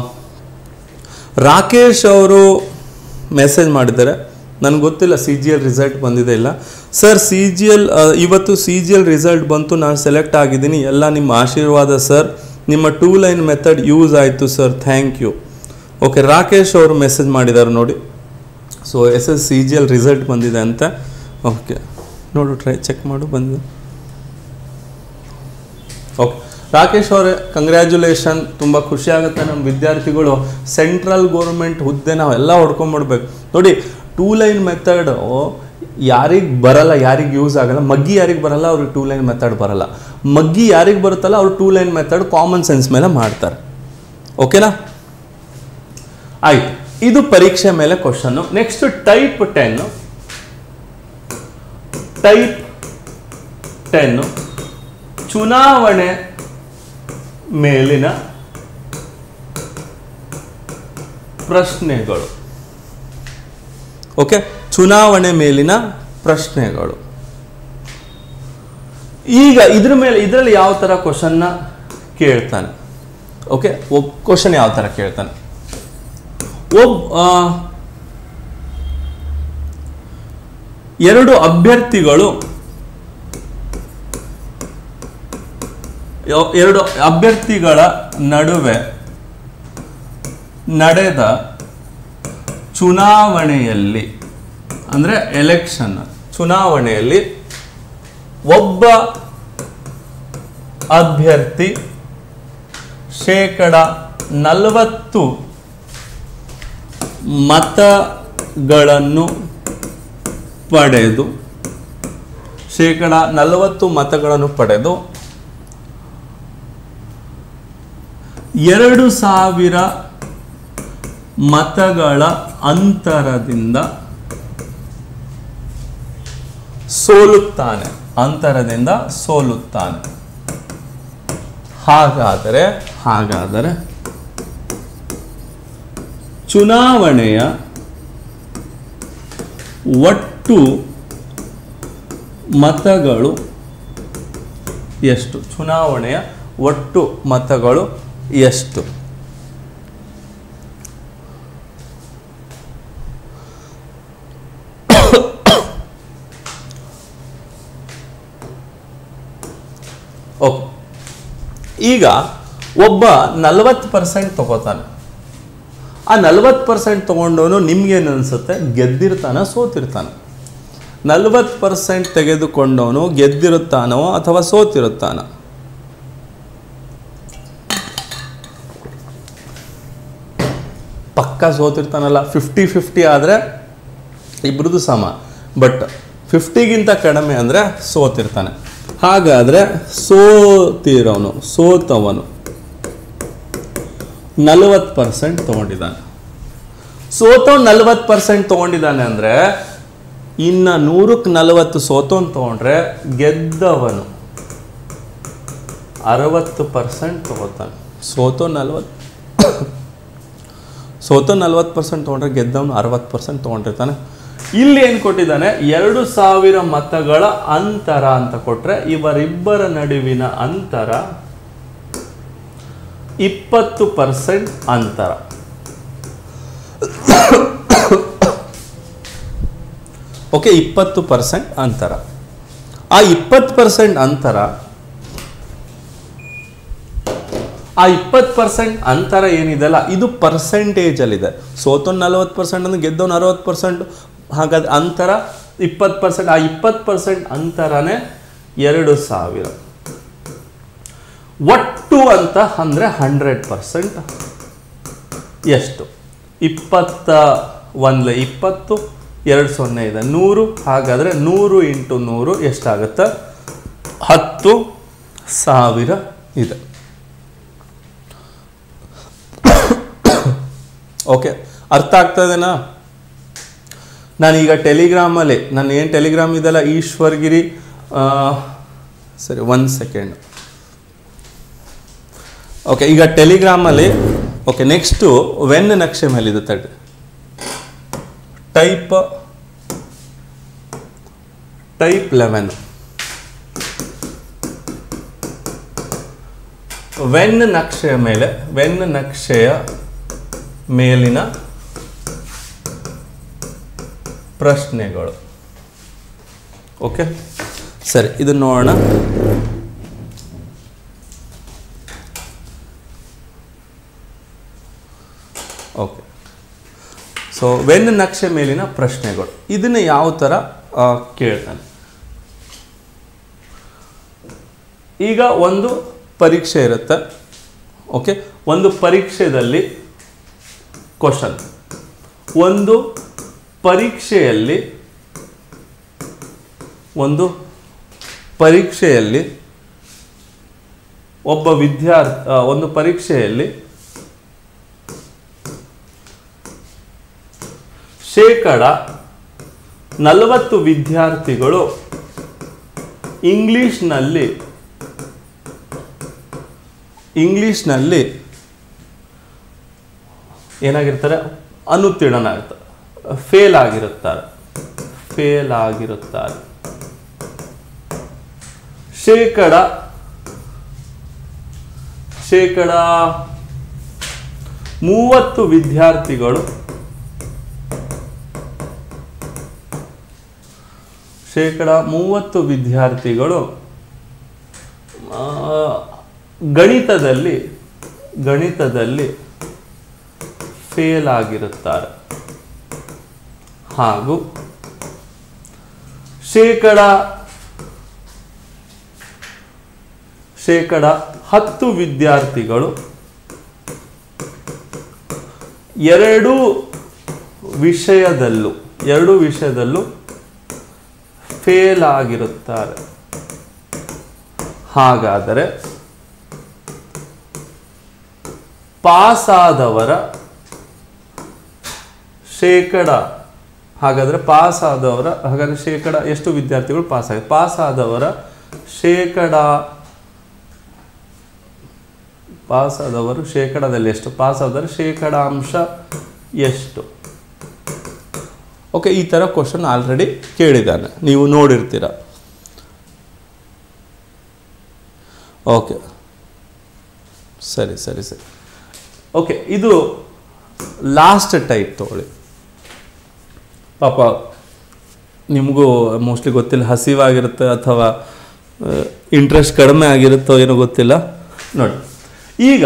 ರಾಕೇಶ್ ಅವರು ಮೆಸೇಜ್ ಮಾಡಿದ್ದಾರೆ ನನಗೆ ಗೊತ್ತಿಲ್ಲ ಸಿ ಜಿ ಎಲ್ ರಿಸಲ್ಟ್ ಬಂದಿದೆ ಇಲ್ಲ ಸರ್ ಸಿ ಜಿ ಎಲ್ ಇವತ್ತು ಸಿ ಜಿ ಎಲ್ ರಿಸಲ್ಟ್ ಬಂತು ನಾನು ಸೆಲೆಕ್ಟ್ ಆಗಿದ್ದೀನಿ ಎಲ್ಲ ನಿಮ್ಮ ಆಶೀರ್ವಾದ ಸರ್ ನಿಮ್ಮ ಟೂ ಲೈನ್ ಮೆಥಡ್ ಯೂಸ್ ಆಯಿತು sir thank you okay Rakesh ಅವರು ಮೆಸೇಜ್ ಮಾಡಿದ್ದಾರೆ ನೋಡಿ so S S C G L result ಬಂದಿದೆ ಅಂತ ಓಕೆ ನೋಡು ಟ್ರೈ ಚೆಕ್ ಮಾಡು ಬಂದಿದೆ ಓಕೆ ರಾಕೇಶ್ ಅವರೇ ಕಂಗ್ರ್ಯಾಚುಲೇಷನ್ ತುಂಬ ಖುಷಿ ಆಗುತ್ತೆ ನಮ್ಮ ವಿದ್ಯಾರ್ಥಿಗಳು ಸೆಂಟ್ರಲ್ ಗೋರ್ಮೆಂಟ್ ಹುದ್ದೆ ನಾವೆಲ್ಲ ಹೊಡ್ಕೊಂಡ್ಬಿಡ್ಬೇಕು ನೋಡಿ ಟೂ ಲೈನ್ ಮೆಥಡು ಯಾರಿಗೆ ಬರಲ್ಲ ಯಾರಿಗೆ ಯೂಸ್ ಆಗಲ್ಲ ಮಗ್ಗಿ ಯಾರಿಗೆ ಬರಲ್ಲ ಅವ್ರಿಗೆ ಟೂ ಲೈನ್ ಮೆಥಡ್ ಬರಲ್ಲ ಮಗ್ಗಿ ಯಾರಿಗೆ ಬರುತ್ತಲ್ಲ ಅವ್ರು two line method common sense ಮೇಲೆ ಮಾಡ್ತಾರೆ ಓಕೆನಾ ಆಯ್ತು ಇದು ಪರೀಕ್ಷೆ ಮೇಲೆ question next type ten type ten ಚುನಾವಣೆ ಮೇಲಿನ ಪ್ರಶ್ನೆಗಳು ಓಕೆ ಚುನಾವಣೆ ಮೇಲಿನ ಪ್ರಶ್ನೆಗಳು ಈಗ ಇದ್ರ ಮೇಲೆ ಇದರಲ್ಲಿ ಯಾವ ಥರ ಕ್ವಶನ್ನ ಕೇಳ್ತಾನೆ ಓಕೆ ಕ್ವಶನ್ ಯಾವ ಥರ ಕೇಳ್ತಾನೆ ಒಬ್ ಆ, ಎರಡು ಅಭ್ಯರ್ಥಿಗಳು ಯೊ- ಎರಡು ಅಭ್ಯರ್ಥಿಗಳ ನಡುವೆ ನಡೆದ ಚುನಾವಣೆಯಲ್ಲಿ ಅಂದರೆ ಎಲೆಕ್ಷನ್ ಚುನಾವಣೆಯಲ್ಲಿ ಒಬ್ಬ ಅಭ್ಯರ್ಥಿ ಶೇಕಡ ನಲವತ್ತು ಮತಗಳನ್ನು ಪಡೆದು ಶೇಕಡ ನಲವತ್ತು ಮತಗಳನ್ನು ಪಡೆದು ಎರಡು ಸಾವಿರ ಮತಗಳ ಅಂತರದಿಂದ ಸೋಲುತ್ತಾನೆ ಅಂತರದಿಂದ ಸೋಲುತ್ತಾನೆ ಹಾಗಾದರೆ ಹಾಗಾದರೆ ಚುನಾವಣೆಯ ಒಟ್ಟು ಮತಗಳು ಎಷ್ಟು ಚುನಾವಣೆಯ ಒಟ್ಟು ಮತಗಳು ಎಷ್ಟು ಓಕೆ ಈಗ ಒಬ್ಬ ನಲವತ್ತು ಪರ್ಸೆಂಟ್ ತಗೋತಾನೆ ಆ ನಲವತ್ತು ಪರ್ಸೆಂಟ್ ತೊಗೊಂಡವನು ನಿಮ್ಗೇನು ಅನಿಸುತ್ತೆ ಗೆದ್ದಿರ್ತಾನ ಸೋತಿರ್ತಾನೆ ನಲವತ್ತು ಪರ್ಸೆಂಟ್ ತೆಗೆದುಕೊಂಡವನು ಗೆದ್ದಿರುತ್ತಾನೋ ಅಥವಾ ಸೋತಿರುತ್ತಾನ ಪಕ್ಕ ಸೋತಿರ್ತಾನಲ್ಲ ಫಿಫ್ಟಿ ಫಿಫ್ಟಿ ಆದರೆ ಇಬ್ರದ್ದು ಸಮ ಬಟ್ ಫಿಫ್ಟಿಗಿಂತ ಕಡಿಮೆ ಅಂದರೆ ಸೋತಿರ್ತಾನೆ ಹಾಗಾದರೆ ಸೋತಿರೋನು ಸೋತವನು ನಲವತ್ತು ಪರ್ಸೆಂಟ್ ತೊಗೊಂಡಿದ್ದಾನೆ ಸೋತವನು ನಲವತ್ತು ಪರ್ಸೆಂಟ್ ತೊಗೊಂಡಿದ್ದಾನೆ ಅಂದರೆ ಇನ್ನು ನೂರಕ್ಕೆ ನಲವತ್ತು ಸೋತವನು ತೊಗೊಂಡ್ರೆ ಗೆದ್ದವನು ಅರವತ್ತು ಪರ್ಸೆಂಟ್ ತೊಗೋತಾನೆ ಸೋತೋ ನಲ್ವತ್ತು ಸೋತೋ ನಲ್ವತ್ತು ಪರ್ಸೆಂಟ್ ತೊಗೊಂಡ್ರೆ ಗೆದ್ದವನು ಅರವತ್ತು ಪರ್ಸೆಂಟ್ ತೊಗೊಂಡಿರ್ತಾನೆ ಇಲ್ಲಿ ಏನು ಕೊಟ್ಟಿದ್ದಾನೆ ಎರಡು ಸಾವಿರ ಮತಗಳ ಅಂತರ ಅಂತ ಕೊಟ್ರೆ ಇವರಿಬ್ಬರ ನಡುವಿನ ಅಂತರ ಇಪ್ಪತ್ತು ಪರ್ಸೆಂಟ್ ಅಂತರ ಓಕೆ ಇಪ್ಪತ್ತು ಪರ್ಸೆಂಟ್ ಅಂತರ ಆ ಇಪ್ಪತ್ತು ಪರ್ಸೆಂಟ್ ಅಂತರ ಆ ಇಪ್ಪತ್ತು ಪರ್ಸೆಂಟ್ ಅಂತರ ಏನಿದೆಲ್ಲ ಇದು ಪರ್ಸೆಂಟೇಜಲ್ಲಿದೆ ಸೋತೊಂದು ನಲವತ್ತು ಪರ್ಸೆಂಟ್ ಅಂದ್ರೆ ಗೆದ್ದವನು ಅರವತ್ತು ಪರ್ಸೆಂಟ್ ಹಾಗಾದ್ರೆ ಅಂತರ ಇಪ್ಪತ್ತು ಪರ್ಸೆಂಟ್ ಆ ಇಪ್ಪತ್ತು ಪರ್ಸೆಂಟ್ ಅಂತರನೇ ಎರಡು ಸಾವಿರ ಒಟ್ಟು ಅಂತ ಅಂದರೆ ಹಂಡ್ರೆಡ್ ಪರ್ಸೆಂಟ್ ಎಷ್ಟು ಇಪ್ಪತ್ತ ಒಂದು ಇಪ್ಪತ್ತು ಎರಡು ಸೊನ್ನೆ ಇದೆ ನೂರು ಹಾಗಾದರೆ ನೂರು ಇಂಟು ನೂರು ಎಷ್ಟಾಗುತ್ತೆ ಹತ್ತು ಸಾವಿರ ಇದೆ ಓಕೆ ಅರ್ಥ ಆಗ್ತದೇನಾ ನಾನೀಗ ಟೆಲಿಗ್ರಾಮಲ್ಲಿ ನಾನು ಏನು ಟೆಲಿಗ್ರಾಮ್ ಇದೆಲ್ಲ ಈಶ್ವರ್ಗಿರಿ ಆ, ಸರಿ ಒಂದು ಸೆಕೆಂಡ್ ಓಕೆ ಈಗ ಟೆಲಿಗ್ರಾಮಲ್ಲಿ ಓಕೆ ನೆಕ್ಸ್ಟು ವೆನ್ ನಕ್ಷೆ ಮೇಲಿದೆ ತಡ್ರಿ ಟೈಪ್ ಟೈಪ್ ಲೆವೆನ್ ವೆನ್ ನಕ್ಷೆಯ ಮೇಲೆ ವೆನ್ ನಕ್ಷೆಯ ಮೇಲಿನ ಪ್ರಶ್ನೆಗಳು ಓಕೆ ಸರಿ ಇದನ್ನು ನೋಡೋಣ ಓಕೆ ಸೊ ವೆನ್ ನಕ್ಷೆ ಮೇಲಿನ ಪ್ರಶ್ನೆಗಳು ಇದನ್ನು ಯಾವ ಥರ ಆ, ಕೇಳ್ತಾನೆ ಈಗ ಒಂದು ಪರೀಕ್ಷೆ ಇರುತ್ತೆ ಓಕೆ ಒಂದು ಪರೀಕ್ಷೆಯಲ್ಲಿ ಕ್ವಶನ್ ಒಂದು ಪರೀಕ್ಷೆಯಲ್ಲಿ ಒಂದು ಪರೀಕ್ಷೆಯಲ್ಲಿ ಒಬ್ಬ ವಿದ್ಯಾರ್ಥಿ ಆ, ಒಂದು ಪರೀಕ್ಷೆಯಲ್ಲಿ ಶೇಕಡ ನಲವತ್ತು ವಿದ್ಯಾರ್ಥಿಗಳು ಇಂಗ್ಲಿಷ್ನಲ್ಲಿ ಇಂಗ್ಲಿಷ್ನಲ್ಲಿ ಏನಾಗಿರ್ತಾರೆ ಅನುತ್ತೀರ್ಣ ಆಗ್ತಾರೆ ಫೇಲ್ ಆಗಿರುತ್ತಾರೆ ಫೇಲ್ ಆಗಿರುತ್ತಾರೆ ಶೇಕಡ ಶೇಕಡ ಮೂವತ್ತು ವಿದ್ಯಾರ್ಥಿಗಳು ಶೇಕಡ ಮೂವತ್ತು ವಿದ್ಯಾರ್ಥಿಗಳು ಆ, ಗಣಿತದಲ್ಲಿ ಗಣಿತದಲ್ಲಿ ಫೇಲ್ ಆಗಿರುತ್ತಾರೆ ಹಾಗೂ ಶೇಕಡ ಶೇಕಡ ಹತ್ತು ವಿದ್ಯಾರ್ಥಿಗಳು ಎರಡು ವಿಷಯದಲ್ಲೂ ಎರಡು ವಿಷಯದಲ್ಲೂ ಫೇಲ್ ಆಗಿರುತ್ತಾರೆ ಹಾಗಾದರೆ ಪಾಸಾದವರ ಶೇಕಡ ಹಾಗಾದರೆ ಪಾಸ್ ಆದವರ ಹಾಗಾದರೆ ಶೇಕಡ ಎಷ್ಟು ವಿದ್ಯಾರ್ಥಿಗಳು ಪಾಸ್ ಆಗಿದೆ ಪಾಸ್ ಆದವರ ಶೇಕಡ ಪಾಸ್ ಆದವರು ಶೇಕಡದಲ್ಲಿ ಎಷ್ಟು ಪಾಸ್ ಆದವರ ಶೇಕಡಾಂಶ ಎಷ್ಟು ಓಕೆ ಈ ಥರ ಕ್ವಶನ್ ಆಲ್ರೆಡಿ ಕೇಳಿದ್ದಾನೆ ನೀವು ನೋಡಿರ್ತೀರ ಓಕೆ ಸರಿ ಸರಿ ಸರಿ ಓಕೆ ಇದು ಲಾಸ್ಟ್ ಟೈಪ್ ತಗೊಳ್ಳಿ ಪಾಪ ನಿಮಗೂ ಮೋಸ್ಟ್ಲಿ ಗೊತ್ತಿಲ್ಲ ಹಸಿವಾಗಿರುತ್ತೆ ಅಥವಾ ಇಂಟ್ರೆಸ್ಟ್ ಕಡಿಮೆ ಆಗಿರುತ್ತೋ ಏನೋ ಗೊತ್ತಿಲ್ಲ ನೋಡಿ ಈಗ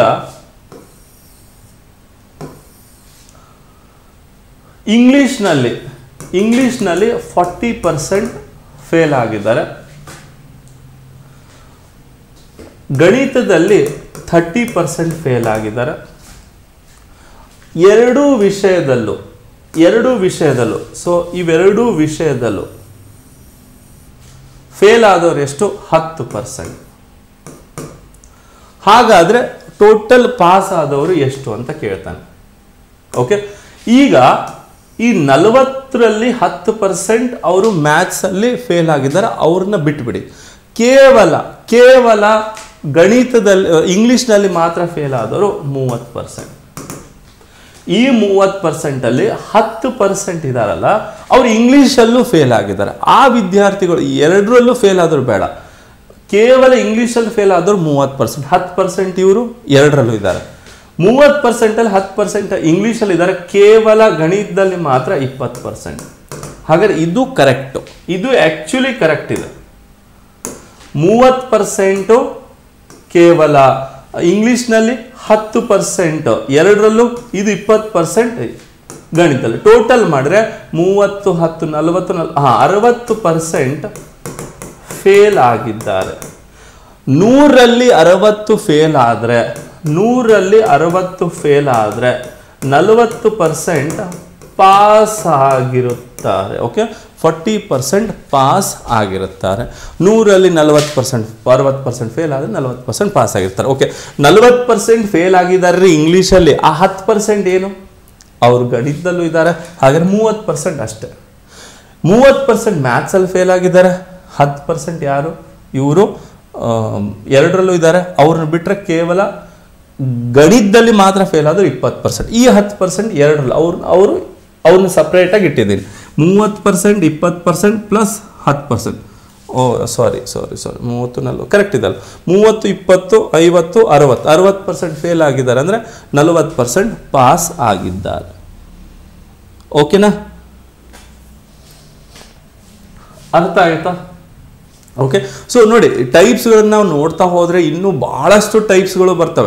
ಇಂಗ್ಲೀಷ್ನಲ್ಲಿ ಇಂಗ್ಲೀಷ್ನಲ್ಲಿ ಫಾರ್ಟಿ ಪರ್ಸೆಂಟ್ ಫೇಲ್ ಆಗಿದ್ದಾರೆ ಗಣಿತದಲ್ಲಿ ಥರ್ಟಿ ಪರ್ಸೆಂಟ್ ಫೇಲ್ ಆಗಿದ್ದಾರೆ ಎರಡೂ ವಿಷಯದಲ್ಲೂ ಎರಡೂ ವಿಷಯದಲ್ಲೂ ಸೊ ಇವೆರಡೂ ವಿಷಯದಲ್ಲೂ ಫೇಲ್ ಆದವರು ಎಷ್ಟು ಹತ್ತು ಪರ್ಸೆಂಟ್ ಹಾಗಾದ್ರೆ ಟೋಟಲ್ ಪಾಸ್ ಆದವರು ಎಷ್ಟು ಅಂತ ಕೇಳ್ತಾನೆ ಓಕೆ ಈಗ ಈ ನಲವತ್ತರಲ್ಲಿ ಹತ್ತು ಪರ್ಸೆಂಟ್ ಅವರು ಮ್ಯಾಥ್ಸಲ್ಲಿ ಫೇಲ್ ಆಗಿದ್ದಾರೆ ಅವ್ರನ್ನ ಬಿಟ್ಬಿಡಿ ಕೇವಲ ಕೇವಲ ಗಣಿತದಲ್ಲಿ ಇಂಗ್ಲೀಷ್ನಲ್ಲಿ ಮಾತ್ರ ಫೇಲ್ ಆದವರು ಮೂವತ್ತು ಪರ್ಸೆಂಟ್ ಈ ಮೂವತ್ತು ಪರ್ಸೆಂಟಲ್ಲಿ ಹತ್ತು ಪರ್ಸೆಂಟ್ ಇದಾರಲ್ಲ ಅವ್ರು ಇಂಗ್ಲೀಷಲ್ಲೂ ಫೇಲ್ ಆಗಿದ್ದಾರೆ ಆ ವಿದ್ಯಾರ್ಥಿಗಳು ಎರಡರಲ್ಲೂ ಫೇಲ್ ಆದರೂ ಬೇಡ ಕೇವಲ ಇಂಗ್ಲೀಷಲ್ಲಿ ಫೇಲ್ ಆದವರು ಮೂವತ್ತು ಪರ್ಸೆಂಟ್ ಹತ್ತು ಪರ್ಸೆಂಟ್ ಇವರು ಎರಡರಲ್ಲೂ ಇದ್ದಾರೆ ಮೂವತ್ತು ಪರ್ಸೆಂಟಲ್ಲಿ ಹತ್ತು ಪರ್ಸೆಂಟ್ ಇಂಗ್ಲೀಷಲ್ಲಿ ಇದ್ದಾರೆ ಕೇವಲ ಗಣಿತದಲ್ಲಿ ಮಾತ್ರ ಇಪ್ಪತ್ತು ಪರ್ಸೆಂಟ್ ಹಾಗಾದ್ರೆ ಇದು ಕರೆಕ್ಟು ಇದು ಆ್ಯಕ್ಚುಲಿ ಕರೆಕ್ಟ್ ಇದೆ ಮೂವತ್ತು ಪರ್ಸೆಂಟು ಕೇವಲ ಇಂಗ್ಲೀಷ್ನಲ್ಲಿ ಹತ್ತು ಪರ್ಸೆಂಟ್ ಎರಡರಲ್ಲೂ ಇದು ಇಪ್ಪತ್ತು ಪರ್ಸೆಂಟ್ ಗಣಿತದಲ್ಲಿ ಟೋಟಲ್ ಮಾಡಿದ್ರೆ ಮೂವತ್ತು ಹತ್ತು ನಲವತ್ತು ನಲ್ ಹಾಂ ಅರವತ್ತು ಪರ್ಸೆಂಟ್ ಫೇಲ್ ಆಗಿದ್ದಾರೆ ನೂರಲ್ಲಿ ಅರವತ್ತು ಫೇಲ್ ಆದರೆ ನೂರಲ್ಲಿ ಅರವತ್ತು ಫೇಲ್ ಆದರೆ ನಲವತ್ತು ಪರ್ಸೆಂಟ್ ಪಾಸ್ ಆಗಿರುತ್ತಾರೆ ಓಕೆ ಫಾರ್ಟಿ ಪರ್ಸೆಂಟ್ ಪಾಸ್ ಆಗಿರುತ್ತಾರೆ ನೂರಲ್ಲಿ ನಲವತ್ತು ಪರ್ಸೆಂಟ್ ಅರವತ್ತು ಪರ್ಸೆಂಟ್ ಫೇಲ್ ಆದರೆ ನಲವತ್ತು ಪರ್ಸೆಂಟ್ ಪಾಸ್ ಆಗಿರ್ತಾರೆ ಓಕೆ ನಲವತ್ತು ಪರ್ಸೆಂಟ್ ಫೇಲ್ ಆಗಿದ್ದಾರೆ ರೀ ಇಂಗ್ಲೀಷಲ್ಲಿ ಆ ಹತ್ತು ಪರ್ಸೆಂಟ್ ಏನು ಅವ್ರು ಗಣಿತದಲ್ಲೂ ಇದ್ದಾರೆ ಹಾಗಾದ್ರೆ ಮೂವತ್ತು ಪರ್ಸೆಂಟ್ ಅಷ್ಟೇ ಮೂವತ್ತು ಪರ್ಸೆಂಟ್ ಮ್ಯಾಥ್ಸಲ್ಲಿ ಫೇಲ್ ಆಗಿದ್ದಾರೆ ಹತ್ತು ಪರ್ಸೆಂಟ್ ಯಾರು ಇವರು ಎರಡರಲ್ಲೂ ಇದ್ದಾರೆ ಅವ್ರನ್ನ ಬಿಟ್ಟರೆ ಕೇವಲ ಗಣಿತದಲ್ಲಿ ಮಾತ್ರ ಫೇಲ್ ಆದರೂ ಇಪ್ಪತ್ತು ಪರ್ಸೆಂಟ್ ಈ ಹತ್ತು ಪರ್ಸೆಂಟ್ ಎರಡರಲ್ಲೂ ಅವ್ರು ಅವರು ಅವ್ರನ್ನ ಸಪ್ರೇಟಾಗಿ ಇಟ್ಟಿದ್ದೀನಿ ಮೂವತ್ತು ಪರ್ಸೆಂಟ್ ಇಪ್ಪತ್ತು ಪರ್ಸೆಂಟ್ ಪ್ಲಸ್ ಹತ್ತು percent oh sorry sorry sorry ಮೂವತ್ತು ನಲ್ವತ್ತು ಕರೆಕ್ಟ್ ಇದಲ್ಲ ಮೂವತ್ತು ಇಪ್ಪತ್ತು ಐವತ್ತು ಅರವತ್ತು ಅರವತ್ತು ಪರ್ಸೆಂಟ್ ಫೇಲ್ ಆಗಿದ್ದಾರೆ ಅಂದರೆ ನಲವತ್ತು ಪರ್ಸೆಂಟ್ ಪಾಸ್ ಆಗಿದ್ದಾರೆ ಓಕೆನಾ ಅರ್ಥ ಆಯ್ತಾ ಓಕೆ ಸೊ ನೋಡಿ ಟೈಪ್ಸ್ಗಳನ್ನ ನಾವು ನೋಡ್ತಾ ಹೋದರೆ ಇನ್ನೂ ಭಾಳಷ್ಟು ಟೈಪ್ಸ್ಗಳು ಬರ್ತವೆ